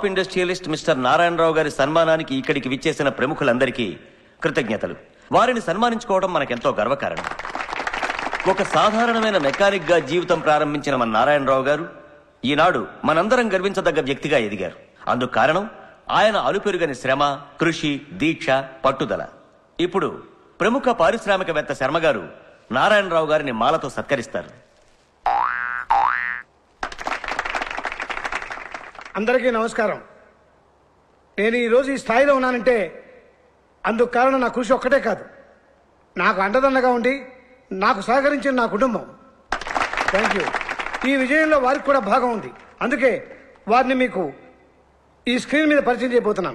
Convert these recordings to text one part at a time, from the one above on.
Top industrialist mister Narayana Rao గారి సన్మానానికి ఇక్కడికి విచ్చేసిన ప్రముఖులందరికీ కృతజ్ఞతలు వారిని సన్మానించుకోవడం మనకెంతో గర్వకారణం ఒక సాధారణమైన మెకానిక్ గా జీవితం ప్రారంభించిన మన నారాయణరావు గారు ఈనాడు మనందరం గర్వించదగ్గ వ్యక్తిగా ఎదిగారు అందుకు కారణం ఆయన అలుపెరుగని శ్రమ కృషి దీక్ష పట్టుదల ఇప్పుడు ప్రముఖ పారిశ్రామికవేత్త శర్మ గారు నారాయణరావు గారిని మాలతో సత్కరిస్తారు అందరికీ నమస్కారం నేను ఈరోజు ఈ స్థాయిలో ఉన్నానంటే అందుకు కారణం నా కృషి ఒక్కటే కాదు నాకు అండదండగా ఉండి నాకు సహకరించిన నా కుటుంబం థ్యాంక్ యూ ఈ విజయంలో వారికి కూడా భాగం ఉంది అందుకే వారిని మీకు ఈ స్క్రీన్ మీద పరిచయం చేయబోతున్నాను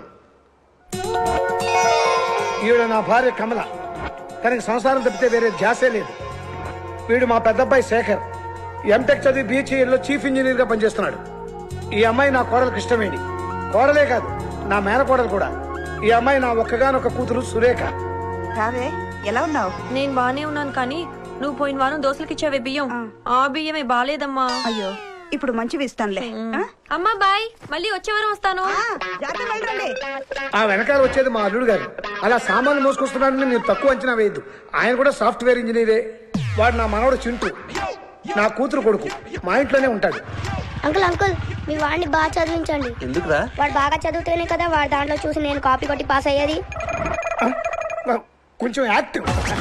ఈవిడ నా భార్య కమల తనకి సంసారం తప్పితే వేరే ధ్యాసే లేదు వీడు మా పెద్దబ్బాయి శేఖర్ ఎంటెక్ చదివి బీహెచ్ఈలో చీఫ్ ఇంజనీర్ గా పనిచేస్తున్నాడు ఈ అమ్మాయి నా కోడలకు ఇష్టమేంటి కోడలే కాదు నా మేనకోడలు కూడా ఈ అమ్మాయి నా ఒక్కగానొక్క కూతురు సురేఖ రావే ఎలా ఉన్నావు నేను బానే ఉన్నాను కానీ నువ్వు పోయిన వారం దోశలకి ఇచ్చావే బియ్యం ఆ బియ్యమే బాలేదమ్మా అయ్యో ఇప్పుడు మంచివి ఇస్తానులే ఆ? అమ్మా బాయ్ మళ్ళీ వచ్చే వారం వస్తాను ఆ, జాగ్రత్తగా వెళ్ళండి ఆ వెనకాల వచ్చేది మా అల్లుడు గారు అలా సామాన్లు మోసుకొస్తున్నాడని మీరు తక్కువ అంచనా వేయద్దు ఆయన కూడా సాఫ్ట్వేర్ ఇంజనీరే వాడు నా మనవడు చింటూ నా కూతురు కొడుకు మా ఇంట్లోనే ఉంటాడు అంకుల్ అంకుల్ మీ వాడిని బాగా చదివించండి ఎందుకురా వాడు బాగా చదివితేనే కదా వాడి దాంట్లో చూసి నేను కాపీ కొట్టి పాస్ అయ్యేది ఆ, కొంచెం active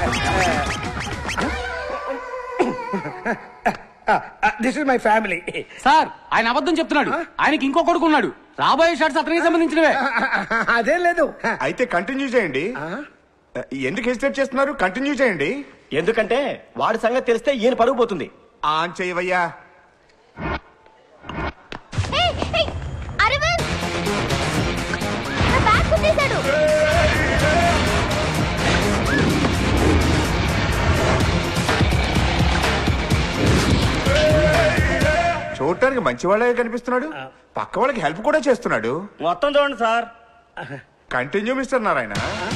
this is my family sir ఆయన అబద్ధం చెప్తున్నాడు ఆయనకి ఇంకో కొడుకు ఉన్నాడు రాబోయే షాట్స్ అతనికి సంబంధించినవే అదేం లేదు అయితే కంటిన్యూ చేయండి ఎందుకు హెసిటేట్ చేస్తున్నారు కంటిన్యూ చేయండి ఎందుకంటే వాడి సంగతి తెలిస్తే ఈయన పరుగు పోతుంది ఆన్ చేయవయ్యా అరవింద్ నా బ్యాగ్ కుట్టేశాడు చూడటానికి మంచివాళ్ళే కనిపిస్తున్నాడు పక్క వాళ్ళకి హెల్ప్ కూడా చేస్తున్నాడు మొత్తం చూడండి sir continue mister Narayana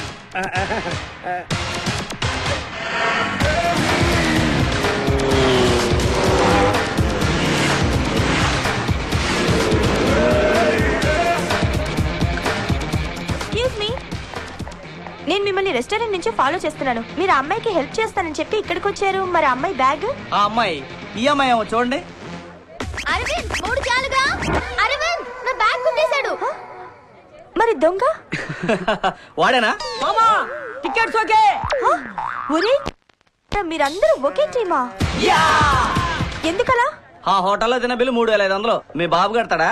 excuse me నేను మిమ్మల్ని రెస్టారెంట్ నుంచి ఫాలో చేస్తున్నాను మీరు ఆ అమ్మాయికి హెల్ప్ చేస్తానని చెప్పి ఇక్కడికి వచ్చారు మరి ఆ అమ్మాయి బ్యాగ్ ఆ అమ్మాయి ఈ అమ్మాయి ఏమో చూడండి అరవింద్ మూడు చాలుగా అరవింద్ నా బ్యాగ్ కుట్టేశాడు మరి దొంగ వాడేనా టికెట్స్ ఓకే ఒరే మీరందరూ ఒకే టీమా ఎందుకలా ఆ హోటల్లో తిన్న బిల్లు మూడు వేల ఐదు వందలు మీ బాబు కడతాడా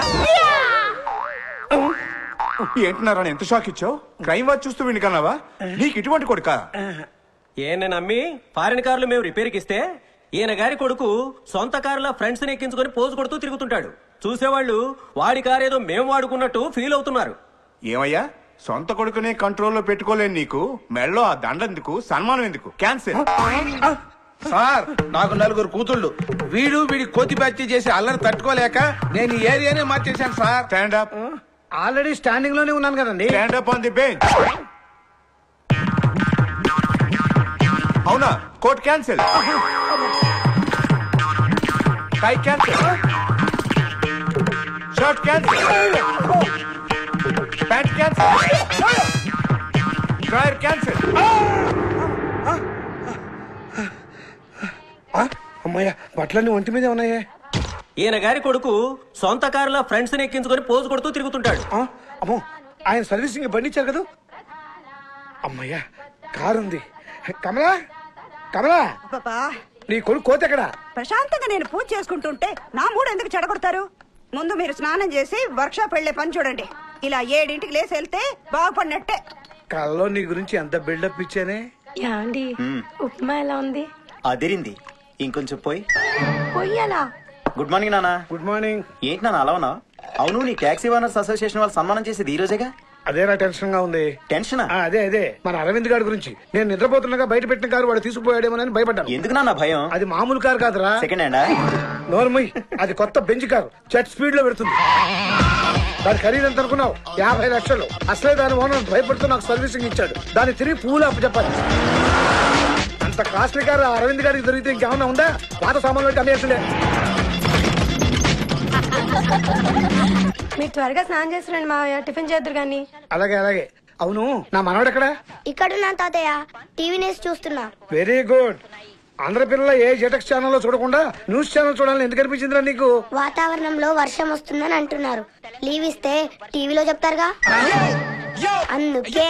ఏంటి నారాయణ ఎంత షాక్ ఇచ్చావు క్రైమ్ వాచ్ చూస్తూ వినికన్నావా నీకు ఇటువంటి కొడుకా ఈయన నమ్మి ఫారిన్ కార్లు మేము రిపేర్కి ఇస్తే ఈయన గారి కొడుకు సొంత కారులో ఫ్రెండ్స్ ని ఎక్కించుకొని పోజు కొడుతూ తిరుగుతుంటాడు చూసేవాళ్ళు వాడి కారు ఏదో మేము వాడుకున్నట్టు ఫీల్ అవుతున్నారు ఏమయ్యా సొంత కొడుకునే కంట్రోల్లో పెట్టుకోలేని నీకు మెడలో ఆ దండ ఎందుకు సన్మానం ఎందుకు క్యాన్సిల్ సార్ నాకు నలుగురు కూతుళ్ళు వీడు వీడి కోతి బ్యాచ్ చేసి అల్లరి తట్టుకోలేక నేను ఈ ఏరియానే మార్చేశాను sir stand up already standing లోనే ఉన్నాను కదండి stand up on the bench అవునా coat cancel tie cancel shirt cancel pant cancel dryer cancel ఆ, అమ్మయ్య బట్టలన్నీ ఒంటి మీదే ఉన్నాయే ఈయన గారి కొడుకు సొంత కారులో ఫ్రెండ్స్ ని ఎక్కించుకొని పోజు కొడుతూ తిరుగుతుంటాడు ఆ, అమ్మో ఆయన సర్వీసింగ్ బండి ఇచ్చారు కదా అమ్మయ్య కారు ఉంది కమలా కమలా పాపా నీ కొడుకు కోత ఎక్కడా ప్రశాంతంగా నేను పూజ చేసుకుంటుంటే నా మూడు ఎందుకు చెడగొడతారు ముందు మీరు స్నానం చేసి వర్క్ షాప్ వెళ్లే పని చూడండి ఇలా ఏడింటికి లేసి వెళ్తే బాగుపడినట్టే కల్లో నీ గురించి ఎంత బిల్డప్ ఇచ్చానే యాండి ఉప్మా ఎలా ఉంది అదిరింది ఇంకొంచెం పోయి పొయ్యాలా గుడ్ మార్నింగ్ నాన్న గుడ్ మార్నింగ్ ఏంటి నాన్న అలా ఉన్నా అవును నీ ట్యాక్సీ ఓనర్స్ అసోసియేషన్ వాళ్ళు సన్మానం చేసేది ఈ రోజేగా అదేనా టెన్షన్ గా ఉంది టెన్షనా ఆ, అదే అదే మన అరవింద్ గారి గురించి నేను నిద్రపోతుండగా బయట పెట్టిన కారు వాడు తీసుకుపోయాడేమోనని భయపడ్డాను ఎందుకు నాన్న భయం అది మామూలు కారు కాదురా సెకండ్ హ్యాండా నోర్మయ్ అది కొత్త బెంచ్ కారు చెట్ స్పీడ్ లో పెడుతుంది దాని ఖరీదు ఎంత అనుకున్నావు యాభై లక్షలు అసలే దాని ఓనర్ భయపడుతూ నాకు సర్వీసింగ్ ఇచ్చాడు దాన్ని తిరిగి పూలు అప్పు చెప్పాలి అంత కాస్ట్లీ కారు ఆ అరవింద్ గారికి దొరికితే ఇంకేమన్నా ఉందా పాత సామాన్లు పెట్టి అమ్మేస్తుండే మీరు త్వరగా స్నానం చేస్తున్నాండి మావయ్య టిఫిన్ చేద్దరు కానీ అలాగే అలాగే అవును నా మనవడు ఎక్కడ ఇక్కడున్నా తాతయ్య టీవీ నేసి చూస్తున్నా వెరీ గుడ్ ఆంధ్ర పిల్లల ఏ జెటక్స్ ఛానల్లో చూడకుండా న్యూస్ ఛానల్ చూడాలని ఎందుకు అనిపించిందిరా నీకు వాతావరణంలో వర్షం వస్తుందని అంటున్నారు లీవ్ ఇస్తే టీవీలో చెప్తారుగా అందుకే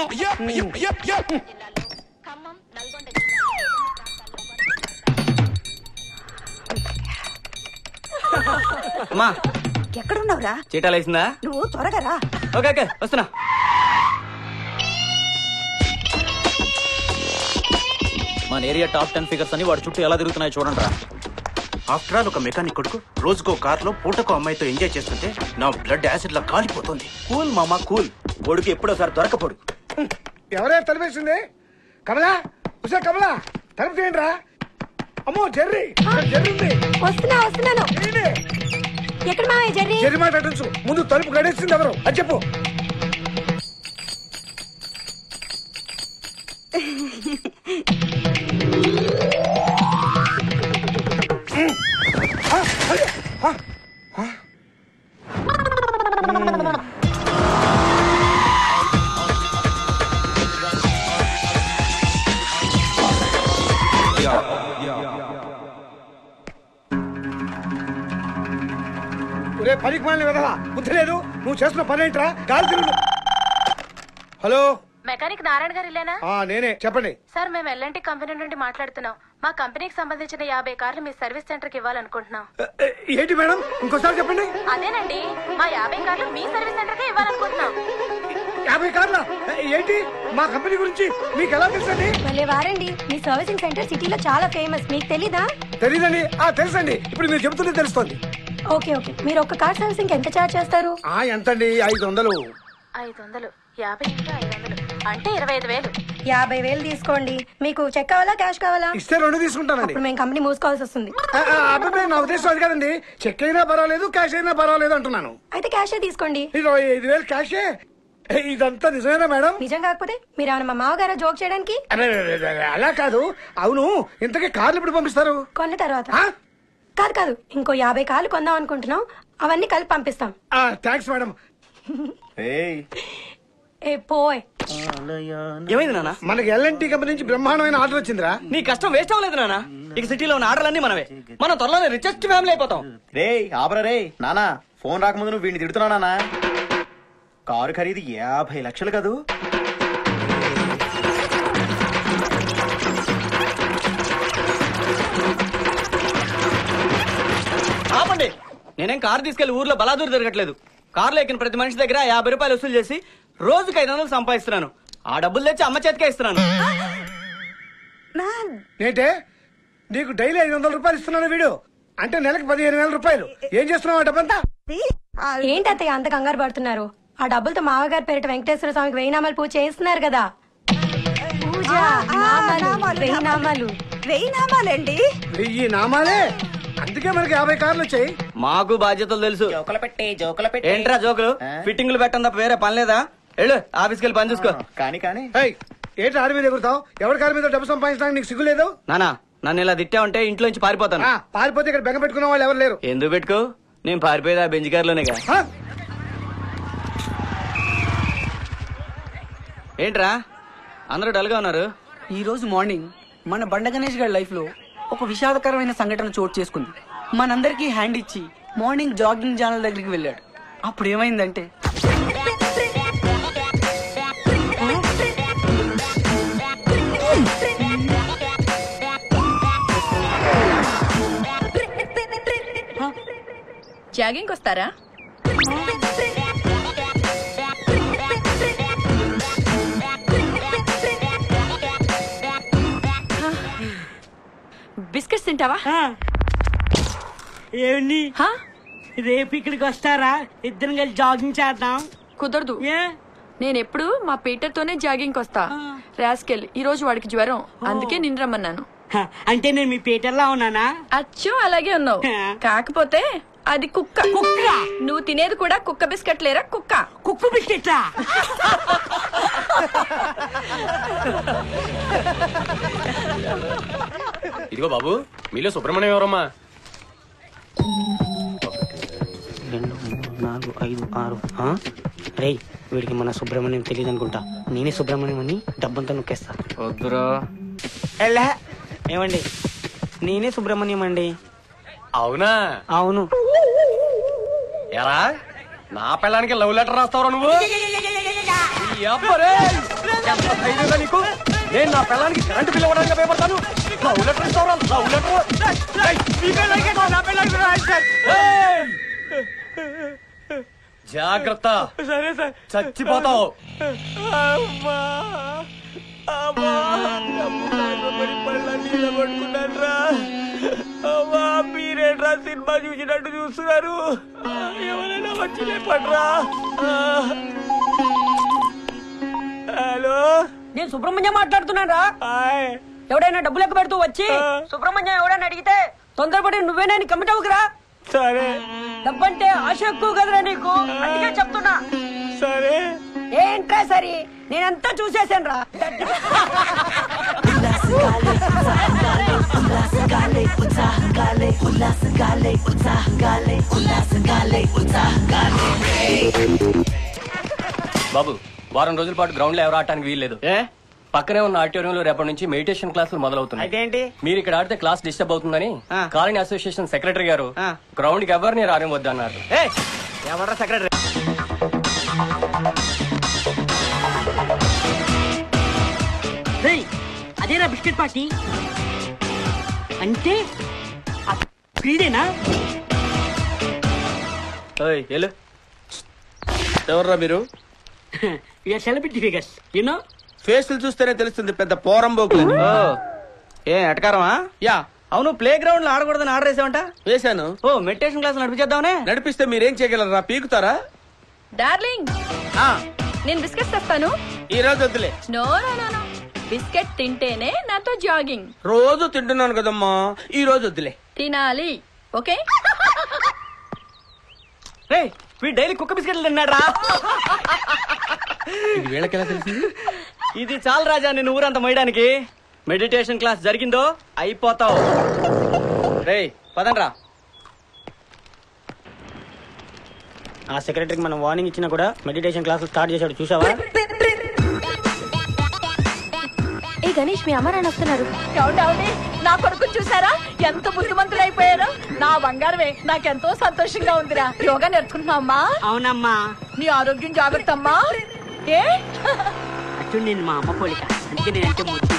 అమ్మా ఎక్కడున్నావురా చీటాలు వేసిందా నువ్వు త్వరగా రా ఓకే ఓకే వస్తున్నా మన ఏరియా టాప్ టెన్ ఫిగర్స్ అని వాడి చుట్టూ ఎలా తిరుగుతున్నాయి చూడండి రా ఆఫ్టర్ ఆల్ ఒక మెకానిక్ కొడుకు రోజుకో కార్ లో పూటకో అమ్మాయితో ఎంజాయ్ చేస్తుంటే నా బ్లడ్ యాసిడ్ లా కాలిపోతుంది కూల్ మామా కూల్ కొడుకు ఎప్పుడోసారి దొరకపోడు ఎవరే తలిపేసింది కమలా ఉసే కమలా తలుపు తీయండి రా అమ్మో జెర్రీ ఇక్కడ జెర్రీ ఉంది వస్తున్నా వస్తున్నాను తీయండి. ఎక్కడ మావయ్య జర్రీ జెర్రీ మాట అటుంచు ముందు తలుపు గడేసింది ఎవరు అది చెప్పు ఒరే పనికి మాలిన విధవా బుద్ధి లేదు నువ్వు చేస్తున్న పని ఏంట్రా గాలి తిరుగు హలో మెకానిక్ నారాయణ గారు ఇల్లేనా ఆ నేనే చెప్పండి సార్ మేము ఎల్ఎన్టీ కంపెనీ నుండి మాట్లాడుతున్నాం మా కంపెనీకి సంబంధించిన యాభై కార్లు మీ సర్వీస్ సెంటర్ కి ఇవ్వాలనుకుంటున్నాం ఏ, ఏ, ఏంటి మేడం ఇంకోసారి చెప్పండి అదేనండి మా యాభై కార్లు మీ సర్వీస్ సెంటర్ కి ఇవ్వాలనుకుంటున్నాం యాభై కార్ల ఏంటి మా కంపెనీ గురించి మీకు ఎలా తెలుసండి భలే వారండి మీ సర్వీసింగ్ సెంటర్ సిటీలో చాలా ఫేమస్ మీకు తెలీదా తెలీదండి ఆ తెలుసండి ఇప్పుడు మీరు చెబుతుంటే తెలుస్తుంది ఓకే ఓకే మీరు ఒక్క కార్ సర్వీసింగ్ ఎంత చార్జ్ చేస్తారు ఆ ఎంతండి ఐదు వందలు ఐదు వందలు యాభై ఇంకా ఐదు వందలు అంటే ఇరవై ఐదు వేలు యాభై వేలు తీసుకోండి మీకు చెక్ కావాలా క్యాష్ కావాలా ఇస్తే రెండు తీసుకుంటానండి ఇప్పుడు మేము కంపెనీ మూసుకోవాల్సి వస్తుంది ఆ, ఆ, అబ్బాయి నా ఉద్దేశం అది కదండి చెక్ అయినా పర్వాలేదు క్యాష్ అయినా పర్వాలేదు అంటున్నాను అయితే క్యాషే తీసుకోండి ఇరవై ఐదు వేలు క్యాషే ఏ, ఇదంతా నిజమేనా మేడం నిజం కాకపోతే మీరు ఏమైనా మా మామగారా జోక్ చేయడానికి అరే, అరే, అరే, అరే, అలా కాదు అవును ఇంతకీ కార్లు ఎప్పుడు పంపిస్తారు కొన్న తర్వాత ఆ? కాదు కాదు ఇంకో యాభై కార్లు కొందాం అనుకుంటున్నాం అవన్నీ కలిపి పంపిస్తాం ఆ, థ్యాంక్స్ మేడం ఏ పోయ్ ఏమైంది నాన్న మనకి ఎల్ఎన్టీ కంపెనీ నుంచి బ్రహ్మాండమైన ఆర్డర్ వచ్చిందిరా నీ కష్టం వేస్ట్ అవ్వలేదు నాన్న ఇక సిటీలో ఉన్న ఆర్డర్లన్నీ మనవే మనం త్వరలోనే రిచెస్ట్ ఫ్యామిలీ అయిపోతాం రే ఆపరా రే నానా ఫోన్ రాకముందు నువ్వు వీడిని తిడుతున్నావు నానా కారు ఖరీదు యాభై లక్షలు కదూ ఆపండి నేనేం కారు తీసుకెళ్లి ఊర్లో బలాదూరు తిరగట్లేదు కారులో ఎక్కిన ప్రతి మనిషి దగ్గర యాభై రూపాయలు వసూలు చేసి రోజుకి ఐదు వందలు సంపాదిస్తున్నాను ఆ డబ్బులు తెచ్చి అమ్మ చేతికే ఇస్తున్నాను నా ఏంటే నీకు డైలీ ఐదు వందల రూపాయలు ఇస్తున్నాను వీడు అంటే నెలకు పదిహేను వేల రూపాయలు ఏం చేస్తున్నావు ఆ డబ్బంతా ఆ, ఏంటి అత్తయ్య అంత కంగారు పడుతున్నారు ఆ డబ్బులతో మామగారు పేరిట వెంకటేశ్వర స్వామికి వెయ్యి నామాలు పూజ చేస్తున్నారు కదా పూజ ఆ, నామాలు నామాలు, వెయ్యి నామాలు వెయ్యి నామాలండి వెయ్యి నామాలే అందుకే మనకి యాభై కార్లు వచ్చాయి మాకు బాధ్యతలు తెలుసు జోకులు పెట్టి జోకులు పెట్టి ఏంట్రా జోకులు ఫిట్టింగ్లు పెట్టడం తప్ప వేరే పని లేదా వెళ్ళు ఆఫీస్కి వెళ్ళి పని చూసుకో కానీ కానీ ఏయ్, ఏంటి ఆడి మీద ఎగురుతావు ఎవరి కారు మీద డబ్బు సంపాదించడానికి నీకు సిగ్గు లేదు నానా నన్ను ఇలా తిట్టావంటే ఇంట్లో నుంచి పారిపోతాను ఆ, పారిపోతే ఇక్కడ బెంగ పెట్టుకున్న వాళ్ళు ఎవరు లేరు ఎందుకు పెట్టుకో నేను పారిపోయేది ఆ బెంచ్ కారులోనేగా ఆ? ఏంట్రా అందరూ డల్గా ఉన్నారు ఈ రోజు మార్నింగ్ మన బండ గణేష్ గారి లైఫ్ లో ఒక విషాదకరమైన సంఘటన చోటు చేసుకుంది మనందరికీ హ్యాండ్ ఇచ్చి మార్నింగ్ జాగింగ్ ఛానల్ దగ్గరికి వెళ్ళాడు అప్పుడు ఏమైందంటే జాగింగ్ వస్తారా బిస్కెట్స్ తింటావా ఏమండి హా? రేపు ఇక్కడికి వస్తారా ఇద్దరం కలిసి జాగింగ్ చేద్దాం కుదరదు ఏ నేను ఎప్పుడు మా పీటర్ తోనే జాగింగ్ వస్తా రాస్కెల్ ఈ రోజు వాడికి జ్వరం అందుకే నిన్ను రమ్మన్నాను హ, అంటే నేను మీ పీటర్లా ఉన్నానా అచ్చు అలాగే ఉన్నావు కాకపోతే అది కుక్క కుక్క? నువ్వు తినేది కూడా కుక్క బిస్కెట్ లేరా కుక్క కుక్కు బిస్కెట్లా ఇదిగో బాబు మీలో సుబ్రహ్మణ్యం ఎవరమ్మా రెండు నాలుగు ఐదు ఆరు రే వీడికి మన సుబ్రహ్మణ్యం తెలియదు అనుకుంటా నేనే సుబ్రహ్మణ్యం అని డబ్బంతా నొక్కేస్తా వద్దురా ఎల్లా ఏమండి నేనే సుబ్రహ్మణ్యం అండి అవునా అవును ఎరా నా పిల్లానికి లవ్ లెటర్ రాస్తావురా నువ్వు ఈ అబ్బరే! ఎంత ధైర్యంగా నీకు నేను నా పిల్లానికి కరెంటు బిల్ ఇవ్వడానికి భయపడతాను లవ్ లెటర్ ఇస్తావురా లవ్ లెటర్ ఏయ్, మీ పిల్లానికి కాదు, నా పిల్లానికి రాయి, ఏయ్! జాగ్రత్త సరే సార్ చచ్చిపోతావు మీరేట్రా సినిమా చూసినట్టు చూస్తున్నారు ఎవరైనా వచ్చి లేపట్రా హలో నేను సుబ్రహ్మణ్యం మాట్లాడుతున్నాను రా ఎవడైనా డబ్బులు ఎక్క పెడుతూ వచ్చి సుబ్రహ్మణ్యం ఎవడైనా అడిగితే తొందరపడి నువ్వేనా కమిట్ అవ్వకురా సరే డబ్బంటే ఆశ ఎక్కువ కదరా నీకు అందుకే చెప్తున్నా సరే ఏంట్రా సరే నేనంతా చూసేసాను రా బాబు వారం రోజుల పాటు గ్రౌండ్ లో ఎవరు ఆడటానికి వీల్లేదు ఏ పక్కనే ఉన్న ఆడిటోరియంలో రేపటి నుంచి మెడిటేషన్ క్లాసులు మొదలవుతున్నాయి అదేంటి మీరు ఇక్కడ ఆడితే క్లాస్ డిస్టర్బ్ అవుతుందని ఆ. కాలనీ అసోసియేషన్ సెక్రటరీ గారు ఆ. గ్రౌండ్ కి ఎవరిని రానివద్దు అన్నారు ఏ ఎవడ్రా సెక్రటరీ అదేనా బిస్కెట్ పార్టీ అంటే ఫ్రీదేనా ఓయ్ వెళ్ళు ఎవర్రా మీరు ఇక సెలబ్రిటీ ఫిగర్స్ యూనో ఫేస్లు చూస్తేనే తెలుస్తుంది పెద్ద పోరం బోకులని ఓ ఏ ఎటకారమా యా అవును ప్లే గ్రౌండ్ లో ఆడకూడదని ఆర్డర్ వేసావంట వేశాను ఓ మెడిటేషన్ క్లాస్ నడిపించేద్దామనే నడిపిస్తే మీరేం చేయగలరా పీకుతారా డార్లింగ్ ఆ, నేను బిస్కెట్స్ తెస్తాను ఈ రోజు వద్దులే no no no no biscuit తింటేనే నాతో జాగింగ్ రోజు తింటున్నాను కదమ్మా ఈ రోజు వద్దులే తినాలి ఓకే రే వీడు డైలీ కుక్క బిస్కెట్లు తిన్నాడ్రా ఇది వీళ్ళకెలా తెలిసింది ఇది చాలు రాజా నేను ఊరంతా మోయడానికి మెడిటేషన్ క్లాస్ జరిగిందో అయిపోతావు రే పదండ్రా ఆ సెక్రటరీకి మనం వార్నింగ్ ఇచ్చినా కూడా మెడిటేషన్ క్లాసులు స్టార్ట్ చేశాడు చూసావా ఏ గణేష్ మీ అమ్మ నాన్న వస్తున్నారు ఏమండి నా కొడుకు చూసారా ఎంత బుద్ధిమంతులు అయిపోయారో నా బంగారమే నాకెంతో సంతోషంగా ఉందిరా యోగా నేర్చుకుంటున్నావమ్మా అవునమ్మా నీ ఆరోగ్యం జాగ్రత్త అమ్మా ఏ అచ్చు నేను మా అమ్మ పోలిక అందుకే నేనంటే ముద్దు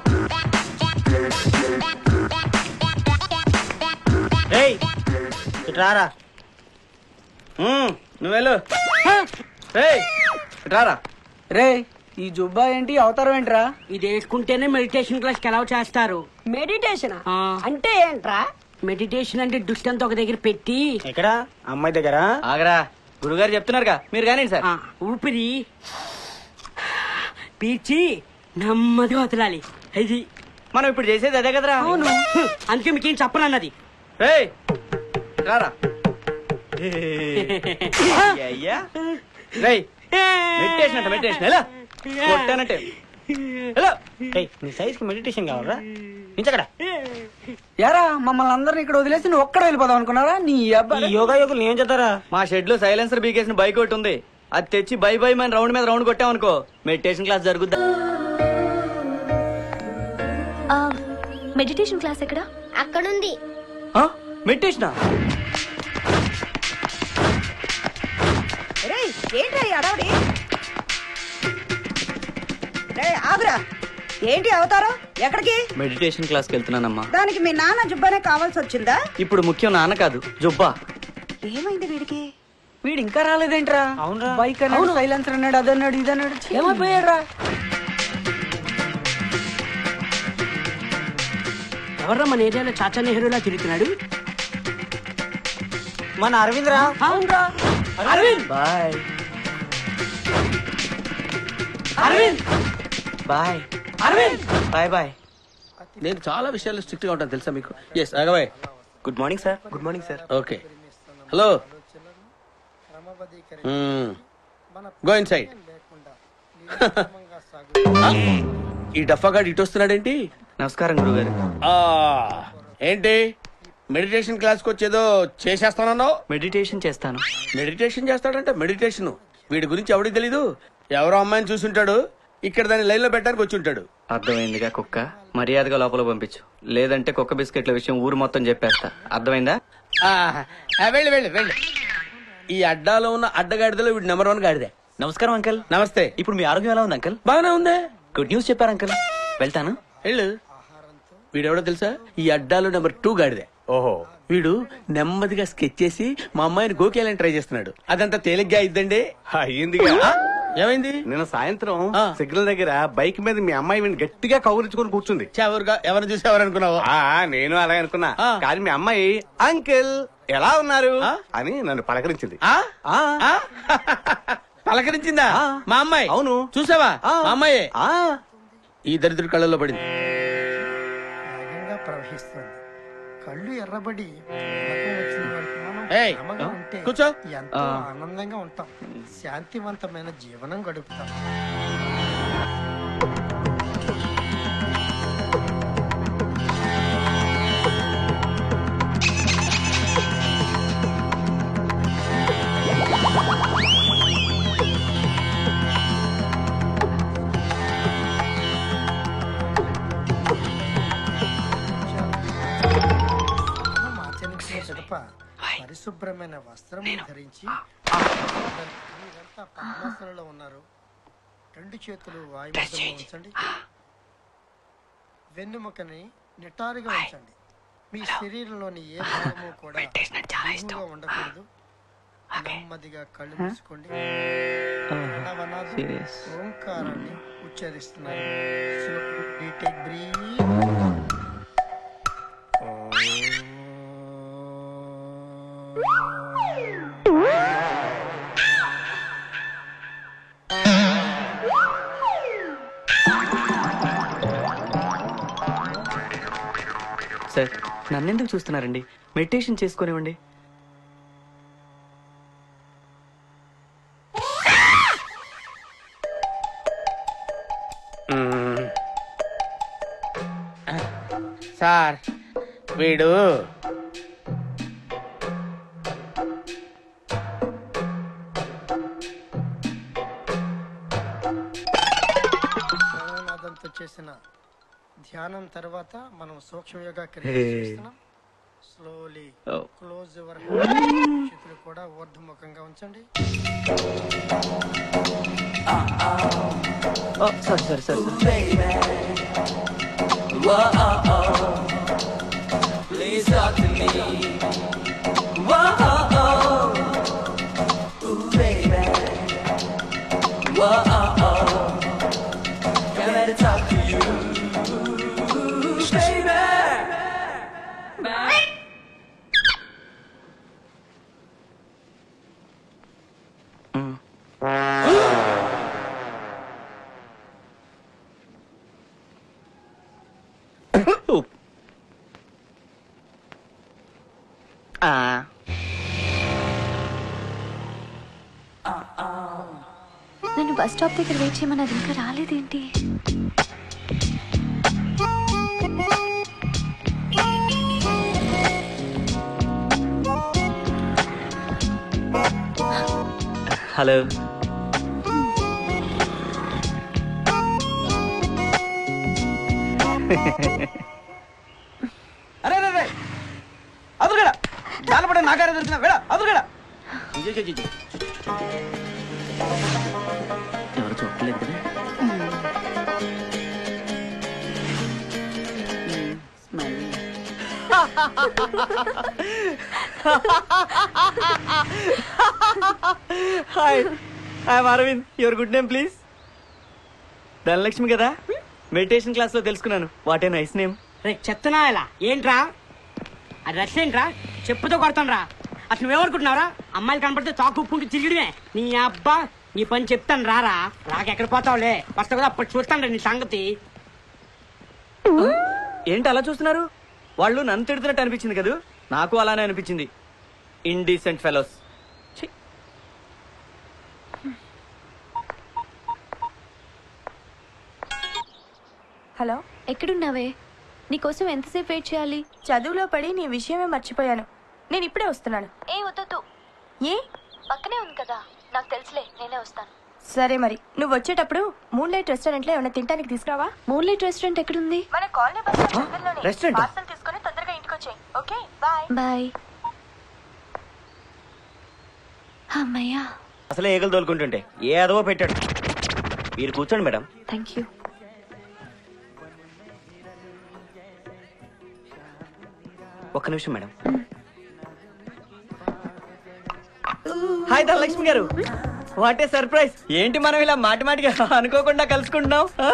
రేయ్ ఇట్రారా ఉమ్, నువ్వు వెళ్ళు రేయ్ రారా రే ఈ జుబ్బా ఏంటి అవతారం ఏంట్రా ఇది వేసుకుంటేనే మెడిటేషన్ క్లాస్ కి అలౌ చేస్తారు మెడిటేషన్ అంటే ఏంట్రా మెడిటేషన్ అంటే దుష్టంతో ఒక దగ్గర పెట్టి ఎక్కడ అమ్మాయి దగ్గర ఆగరా గురుగారు చెప్తున్నారుగా మీరు కానీ సార్ ఆ, ఊపిరి పీల్చి నెమ్మదిగా వదలాలి ఇది మనం ఇప్పుడు చేసేది అదే కదరా అవును అందుకే మీకేం చెప్పనన్నది రేయ్ రారా అయ్యా రేయ్ మెడిటేషన్ అంట మెడిటేషన్ ఎలా కొట్టానంటే ఎలా ఏయ్, నీ సైజ్ కి మెడిటేషన్ కావాలరా నించక్కడ యారా మమ్మల్ని అందరిని ఇక్కడ వదిలేసి నువ్వు ఒక్కడ వెళ్ళిపోదాం అనుకున్నారా నీ ఈ అబ్బాయి యోగా యోగులు ఏం చేస్తారా మా షెడ్ లో సైలెన్సర్ బీకేసిన బైక్ ఒకటి ఉంది అది తెచ్చి బై బై మన రౌండ్ మీద రౌండ్ కొట్టామనుకో మెడిటేషన్ క్లాస్ జరుగుద్దా మెడిటేషన్ క్లాస్ ఎక్కడ అక్కడుంది మెడిటేషనా రేయ్ ఏంట్రా ఈ అడవడి రే ఆగురా ఏంటి అవతారం ఎక్కడికి మెడిటేషన్ క్లాస్కి వెళ్తున్నానమ్మా దానికి మీ నాన్న జుబ్బానే కావాల్సి వచ్చిందా ఇప్పుడు ముఖ్యం నాన్న కాదు జుబ్బా ఏమైంది వీడికి వీడు ఇంకా రాలేదేంట్రా అవునురా. బైక్ అన్నాడు సైలెన్సర్ అన్నాడు అదన్నాడు ఇదన్నాడు ఏమైపోయాడ్రా ఎవర్రా మన ఏరియాలో చాచా నెహ్రూలా తిరుగుతున్నాడు మన అరవింద్ రా అవునరా Aravind boy Aravind boy Aravind boy boy నేను చాలా విషయాలు స్ట్రిక్ట్ గా ఉంటాను తెలుసా మీకు ఎస్ అగవే good morning sir good morning sir okay hello go inside ఈ డఫాగాడు ఇటు వస్తున్నాడేంటి నమస్కారం గురుగారు ఆ, ఏంటి మెడిటేషన్ క్లాస్కి వచ్చేదో చేసేస్తానన్నావు మెడిటేషన్ చేస్తాను మెడిటేషన్ చేస్తాడంటే మెడిటేషన్ వీడి గురించి ఎవడికి తెలీదు ఎవరో అమ్మాయిని చూసుంటాడు ఇక్కడ దాన్ని లైన్ లో పెట్టడానికి వచ్చి ఉంటాడు అర్థమైందిగా కుక్క మర్యాదగా లోపల పంపించు లేదంటే కుక్క బిస్కెట్ల విషయం ఊరు మొత్తం చెప్పేస్తా అర్థమైందా ఆ, ఆ, వెళ్ళి వెళ్ళి వెళ్ళి ఈ అడ్డాలో ఉన్న అడ్డగాడిదలో వీడి నెంబర్ వన్ గాడిదే నమస్కారం అంకల్ నమస్తే ఇప్పుడు మీ ఆరోగ్యం ఎలా ఉంది అంకల్ బాగానే ఉందే గుడ్ న్యూస్ చెప్పారు అంకల్ వెళ్తాను వెళ్ళు వీడెవడో తెలుసా ఈ అడ్డాలో నెంబర్ టూ గాడిదే ఓహో వీడు నెమ్మదిగా స్కెచ్ చేసి మా అమ్మాయిని గోకేయాలని ట్రై చేస్తున్నాడు అదంతా తేలిగ్గా ఇద్దండి అయ్యిందిగా ఏమైంది నిన్న సాయంత్రం ఆ. సిగ్నల్ దగ్గర బైక్ మీద మీ అమ్మాయి వీడిని గట్టిగా కౌరించుకొని కూర్చుంది ఎవరుగా ఎవరిని చూసి ఎవరు అనుకున్నావు ఆ నేను అలాగే అనుకున్నా ఆ. కానీ మీ అమ్మాయి అంకిల్ ఎలా ఉన్నారు ఆ? అని నన్ను పలకరించింది ఆ? ఆ. ఆ? పలకరించిందా ఆ. మా అమ్మాయి అవును. చూసావా ఆ. మా అమ్మాయి ఆ ఈ దరిద్రుడి కళ్ళల్లో పడింది వేగంగా ప్రవహిస్తుంది కళ్ళు ఎర్రబడి నరకం వచ్చిన వాడికి మనం ఏయ్, ప్రేమగా ఉంటే కూర్చో. ఎంతో ఆ. ఆనందంగా ఉంటాం శాంతివంతమైన జీవనం గడుపుతాం మార్చనికి గడప పరిశుభ్రమైన వస్త్రం ధరించి మీరంతా పద్మాసనంలో ఉన్నారు రెండు చేతులు వాయుమధ్యంలో ఉంచండి వెన్నుముకని నిటారుగా ఉంచండి మీ శరీరంలోని ఏ భాగము కూడా బిగువుగా ఉండకూడదు నెమ్మదిగా కళ్ళు మూసుకోండి ప్రణవనాదం, serious. ఓంకారాన్ని ఉచ్చరిస్తున్నారు Slowly take breathe. సార్ నన్నెందుకు చూస్తున్నారండి మెడిటేషన్ చేసుకునివ్వండి సార్ వీడు ప్రణవనాదంతో చేసిన ధ్యానం తర్వాత మనం సూక్ష్మయోగా క్రియ చేస్తున్నాం స్లోలీ Oh. క్లోజ్ యువర్ చేతులు కూడా ఊర్ధముఖంగా ఉంచండి సారీ సారీ సారీ నన్ను బస్ స్టాప్ దగ్గర వెయిట్ చేయమని అది ఇంకా రాలేదేంటి హలో అరే అరే, అరే అదురుగడ జాలపడే నాకారే దొరికిన వేడ అదురుగడ ఎవరు చూడలేదు కదా hi hi Aravind your good name please Dhanalakshmi కదా మెడిటేషన్ క్లాస్ లో తెలుసుకున్నాను వాట్ ఏ నైస్ నేమ్ రే చెత్తనా ఇలా ఏంట్రా అది రష్ ఏంట్రా చెప్పుతో కొడతాను రా అసలు నువ్వేమనుకుంటున్నావురా అమ్మాయిలు కనపడితే చాకు ఉప్పుకుంటూ తిరిగిడమే నీ అబ్బా నీ పని చెప్తాను రారా రాకెక్కడ పోతావులే వస్తా కదా అప్పుడు చూస్తాను నీ సంగతి ఏంటి అలా చూస్తున్నారు వాళ్ళు నన్ను తిడుతున్నట్టు అనిపించింది కదా నాకు అలానే అనిపించింది ఇండీసెంట్ ఫెలోస్ హలో ఎక్కడున్నావే నీకోసం ఎంతసేపు వెయిట్ చేయాలి చదువులో పడి నీ విషయమే మర్చిపోయాను నేను ఇప్పుడే వస్తున్నాను ఏ వద్దు ఏ పక్కనే ఉంది కదా నాకు తెలుసులే నేనే వస్తాను సరే మరి నువ్వు వచ్చేటప్పుడు మూన్ లైట్ రెస్టారెంట్ లో ఏమైనా తినడానికి తీసుకురావా మూన్ లైట్ రెస్టారెంట్ ఎక్కడుంది మన కాలనీ బస్ రెస్టారెంట్ పార్సల్ తీసుకొని తొందరగా ఇంటికి వచ్చేయి ఓకే బాయ్ బాయ్ అమ్మయ్యా అసలే ఏగలు తోలుకుంటుంటే ఏ అదవో పెట్టాడు మీరు కూర్చోండి మేడం థ్యాంక్ యూ ఒక్క నిమిషం మేడం హాయ్ ధనలక్ష్మి గారు వాట్ ఏ సర్ప్రైజ్ ఏంటి మనం ఇలా మాటి మాటిగా అనుకోకుండా కలుసుకుంటున్నాం ఆ?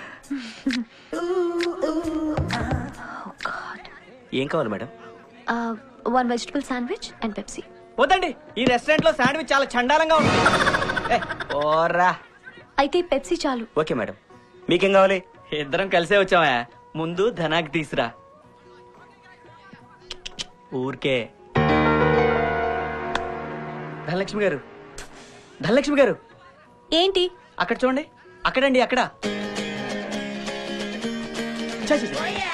ఏం కావాలి madam one vegetable sandwich and Pepsi వద్దండి ఈ రెస్టారెంట్ లో శాండ్విచ్ చాలా చండాలంగా ఉంటుంది ఏ, ఓరా అయితే పెప్సీ చాలు ఓకే మేడం మీకేం కావాలి ఇద్దరం కలిసే వచ్చామా ముందు ధనాకి తీసురా ఊరికే ధనలక్ష్మి గారు ధనలక్ష్మి గారు ఏంటి అక్కడ చూడండి అక్కడండి అక్కడ ఛ, ఛ, ఛ.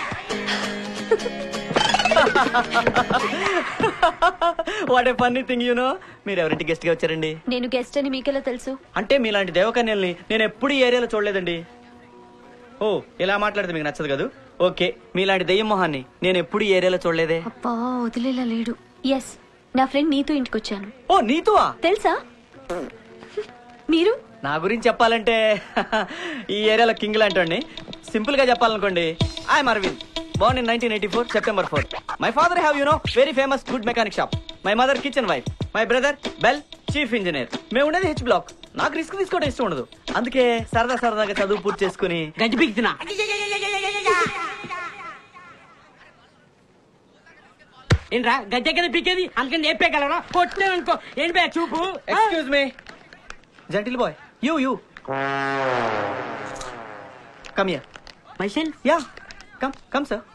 What a funny thing you know మీరు ఎవరింటి గెస్ట్ గా వచ్చారండి నేను గెస్ట్ అని మీకెలా తెలుసు అంటే మీలాంటి దేవకన్యల్ని నేను ఎప్పుడు ఈ ఏరియాలో చూడలేదండి ఓ ఇలా మాట్లాడితే మీకు నచ్చదు కదా ఓకే మీలాంటి దెయ్యం మొహాన్ని నేను ఎప్పుడు ఈ ఏరియాలో చూడలేదే అబ్బా వదిలేలా లేడు ఎస్ నా ఫ్రెండ్ నీతో ఇంటికి వచ్చాను ఓ నీతువా తెలుసా మీరు నా గురించి చెప్పాలంటే ఈ ఏరియాలో కింగ్ లాంటి సింపుల్ గా చెప్పాలనుకోండి I'm Aravind born in nineteen eighty four September four my father have you know very famous good mechanic shop my mother kitchen wife my brother bell chief engineer మేము ఉండేది హెచ్ బ్లాక్ నాకు risk తీసుకోవడం ఇష్టం ఉండదు అందుకే సరదా సరదాగా చదువు పూర్తి చేసుకుని గడ్డి పీకుతున్నా ఏంట్రా గడ్డి కదా పీకేది అందుకని చెప్పేయగలరా కొట్టాననుకో ఏంటి బే చూపు excuse me gentle boy you you come yeah myself yeah come come sir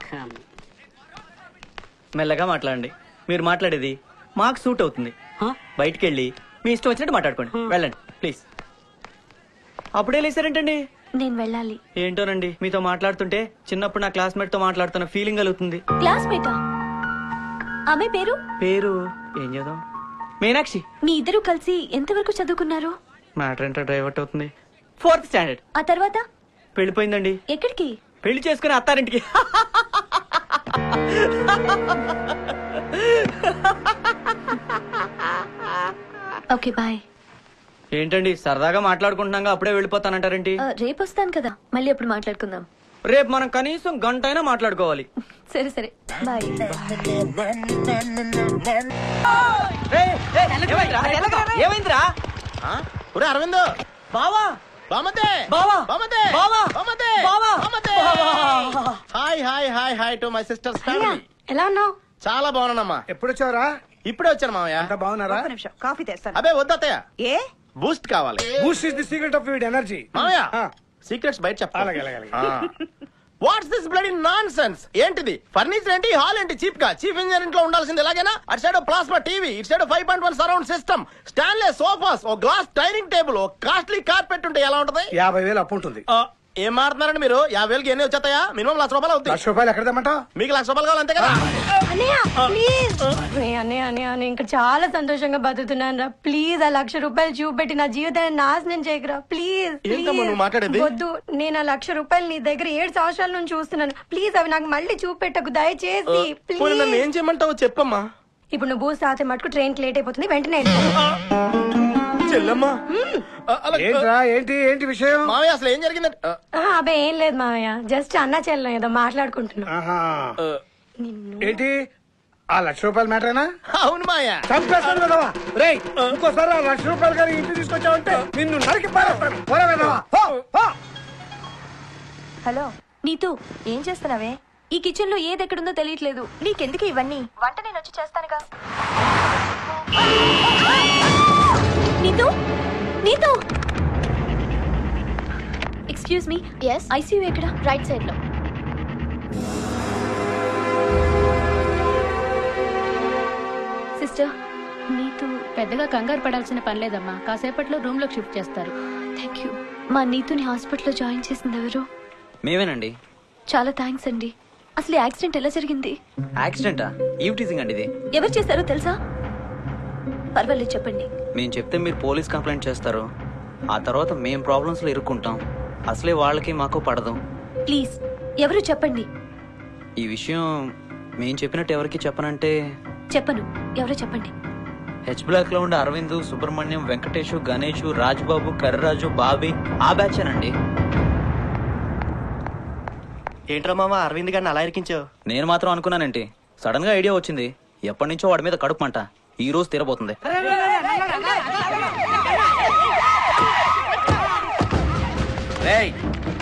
మెల్లగా మాట్లాడండి మీరు మాట్లాడేది మాకు సూట్ అవుతుంది బయటికి వెళ్ళి మీ ఇష్టం వచ్చినట్టు మాట్లాడుకోండి వెళ్ళండి ప్లీజ్ అప్పుడే లేసారేంటండి నేను వెళ్ళాలి ఏంటోనండి మీతో మాట్లాడుతుంటే చిన్నప్పుడు నా క్లాస్మేట్ తో మాట్లాడుతున్న ఫీలింగ్ కలుగుతుంది క్లాస్మేటా ఆమె పేరు పేరు ఏం చేద్దాం మీనాక్షి మీ ఇద్దరు కలిసి ఎంతవరకు చదువుకున్నారు మ్యాటర్ ఏంటో డ్రైవర్ట్ అవుతుంది ఫోర్త్ స్టాండర్డ్ ఆ తర్వాత పెళ్ళిపోయిందండి ఎక్కడికి పెళ్లి చేసుకుని అత్తారింటికి ఓకే బాయ్ ఏంటండి సరదాగా మాట్లాడుకుంటున్నాగా అప్పుడే వెళ్ళిపోతానంటారేంటి రేపు వస్తాను కదా మళ్ళీ అప్పుడు మాట్లాడుకుందాం రేపు మనం కనీసం గంట అయినా మాట్లాడుకోవాలి సరే సరే బాయ్ ఏమైందిరా ఒరే అరవింద్ బావా బామతే బావా బామతే బావా బామతే బావా బామతే hi hi hi hi to my sisters family ఎలా ఉన్నావు చాలా బాగున్నానమ్మా ఎప్పుడు వచ్చావరా ఇప్పుడే వచ్చాను మామయ్య అంత బాగున్నారా ఒక్క నిమిషం కాఫీ తెస్తాను అబే వద్దతయ్య ఏ బూస్ట్ కావాలి Boost is the secret of your energy మామయ్య సీక్రెట్స్ బయట అలాగే, అలాగే, అలాగే. చెప్పాలి what's this bloody nonsense ఏంటిది ఫర్నిచర్ ఏంటి హాల్ ఏంటి చీప్ గా చీఫ్ ఇంజనీర్ ఇంట్లో ఉండాల్సింది ఎలాగైనా అటు సైడ్ ప్లాస్మా టీవీ ఇటు side five point one surround system stainless sofas ఓ గ్లాస్ డైనింగ్ టేబుల్ ఓ కాస్ట్లీ కార్పెట్ ఉంటే ఎలా ఉంటది యాభై వేలు అప్పు ఉంటుంది ఆ, ఏం మారుతున్నారండి మీరు యాభై వేలకి ఎన్ని వచ్చేస్తాయా మినిమం లక్ష రూపాయలు అవుతాయి లక్ష రూపాయలు ఎక్కడ తెమ్మంటావు మీకు లక్ష రూపాయలు కావాలి అంతే కదా అన్నయ్య ప్లీజ్ అన్నయ్య అన్నయ్య నేను ఇంకా చాలా సంతోషంగా బతుకుతున్నాను రా ప్లీజ్ ఆ లక్ష రూపాయలు చూపెట్టి నా జీవితాన్ని నాశనం చేయకురా ప్లీజ్ ఏంటమ్మా నువ్వు మాట్లాడేది? వద్దు నేను ఆ లక్ష రూపాయలు నీ దగ్గర ఏడు సంవత్సరాల నుంచి చూస్తున్నాను ప్లీజ్ అవి నాకు మళ్ళీ చూపెట్టకు దయచేసి పోనీ నన్ను ప్లీజ్ ఏం చేయమంటావు చెప్పమ్మా ఇప్పుడు నువ్వు బూస్ట్ తాగితే మటుకు ట్రైన్ లేట్ అయిపోతుంది వెంటనే వెళ్ళిపో. చెల్లమ్మా ఆ, అలా- ఏంట్రా ఏంటి ఏంటి విషయం మామయ్య అసలు ఏం జరిగిందంటే ఆ, ఆ, అబ్బే ఏం లేదు మామయ్య జస్ట్ అన్న చెల్లం ఏదో మాట్లాడుకుంటున్నాం ఆహా ఆ, ఏంటి ఆ లక్ష రూపాయల మ్యాటరేనా అవును మాయా చంపేస్తాను కదవా రేయ్ ఇంకోసారి ఆ లక్ష రూపాయలు కానీ ఇంటికి తీసుకొచ్చావంటే నిన్ను నరికి పారేస్తాను పోరా వెధవా. పో, పో. హలో నీతూ ఏం చేస్తున్నావే ఈ కిచెన్ లో ఏది ఎక్కడుందో తెలియట్లేదు నీకెందుకు ఇవన్నీ వంట నేను వచ్చి చేస్తానుగా Neetu Neetu excuse me yes ICU ఎక్కడ రైట్ సైడ్ లో సిస్టర్ నీతూ పెద్దగా కంగారు పడాల్సిన పని లేదమ్మా కాసేపట్లో రూమ్ లోకి షిఫ్ట్ చేస్తారు థ్యాంక్ యూ మా నీతుని హాస్పిటల్లో జాయిన్ చేసింది ఎవరు మేమేనండి చాలా థ్యాంక్స్ అండి అసలు ఈ యాక్సిడెంట్ ఎలా జరిగింది యాక్సిడెంటా ఈవ్ టీజింగ్ అండి ఇది ఎవరు చేశారో తెలుసా పర్వాలేదు చెప్పండి మేము చెప్తే మీరు పోలీస్ కంప్లైంట్ చేస్తారు ఆ తర్వాత మేము ప్రాబ్లమ్స్ లో ఇరుక్కుంటాం అసలే వాళ్ళకి మాకు పడదు ప్లీజ్ ఎవరు చెప్పండి ఈ విషయం మేము చెప్పినట్టు ఎవరికి చెప్పనంటే చెప్పను ఎవరో చెప్పండి హెచ్ బ్లాక్ లో ఉండే అరవింద్ సుబ్రహ్మణ్యం వెంకటేష్ గణేష్ రాజ్బాబు కర్రరాజు బాబీ ఆ బ్యాచ్ అండి ఏంట్రా మామ అరవింద్ గారిని అలా ఇరికించావు నేను మాత్రం అనుకున్నానంటే సడన్ గా ఐడియా వచ్చింది ఎప్పటి నుంచో వాడి మీద కడుపు మంట ఈ రోజు తీరబోతుంది రేయ్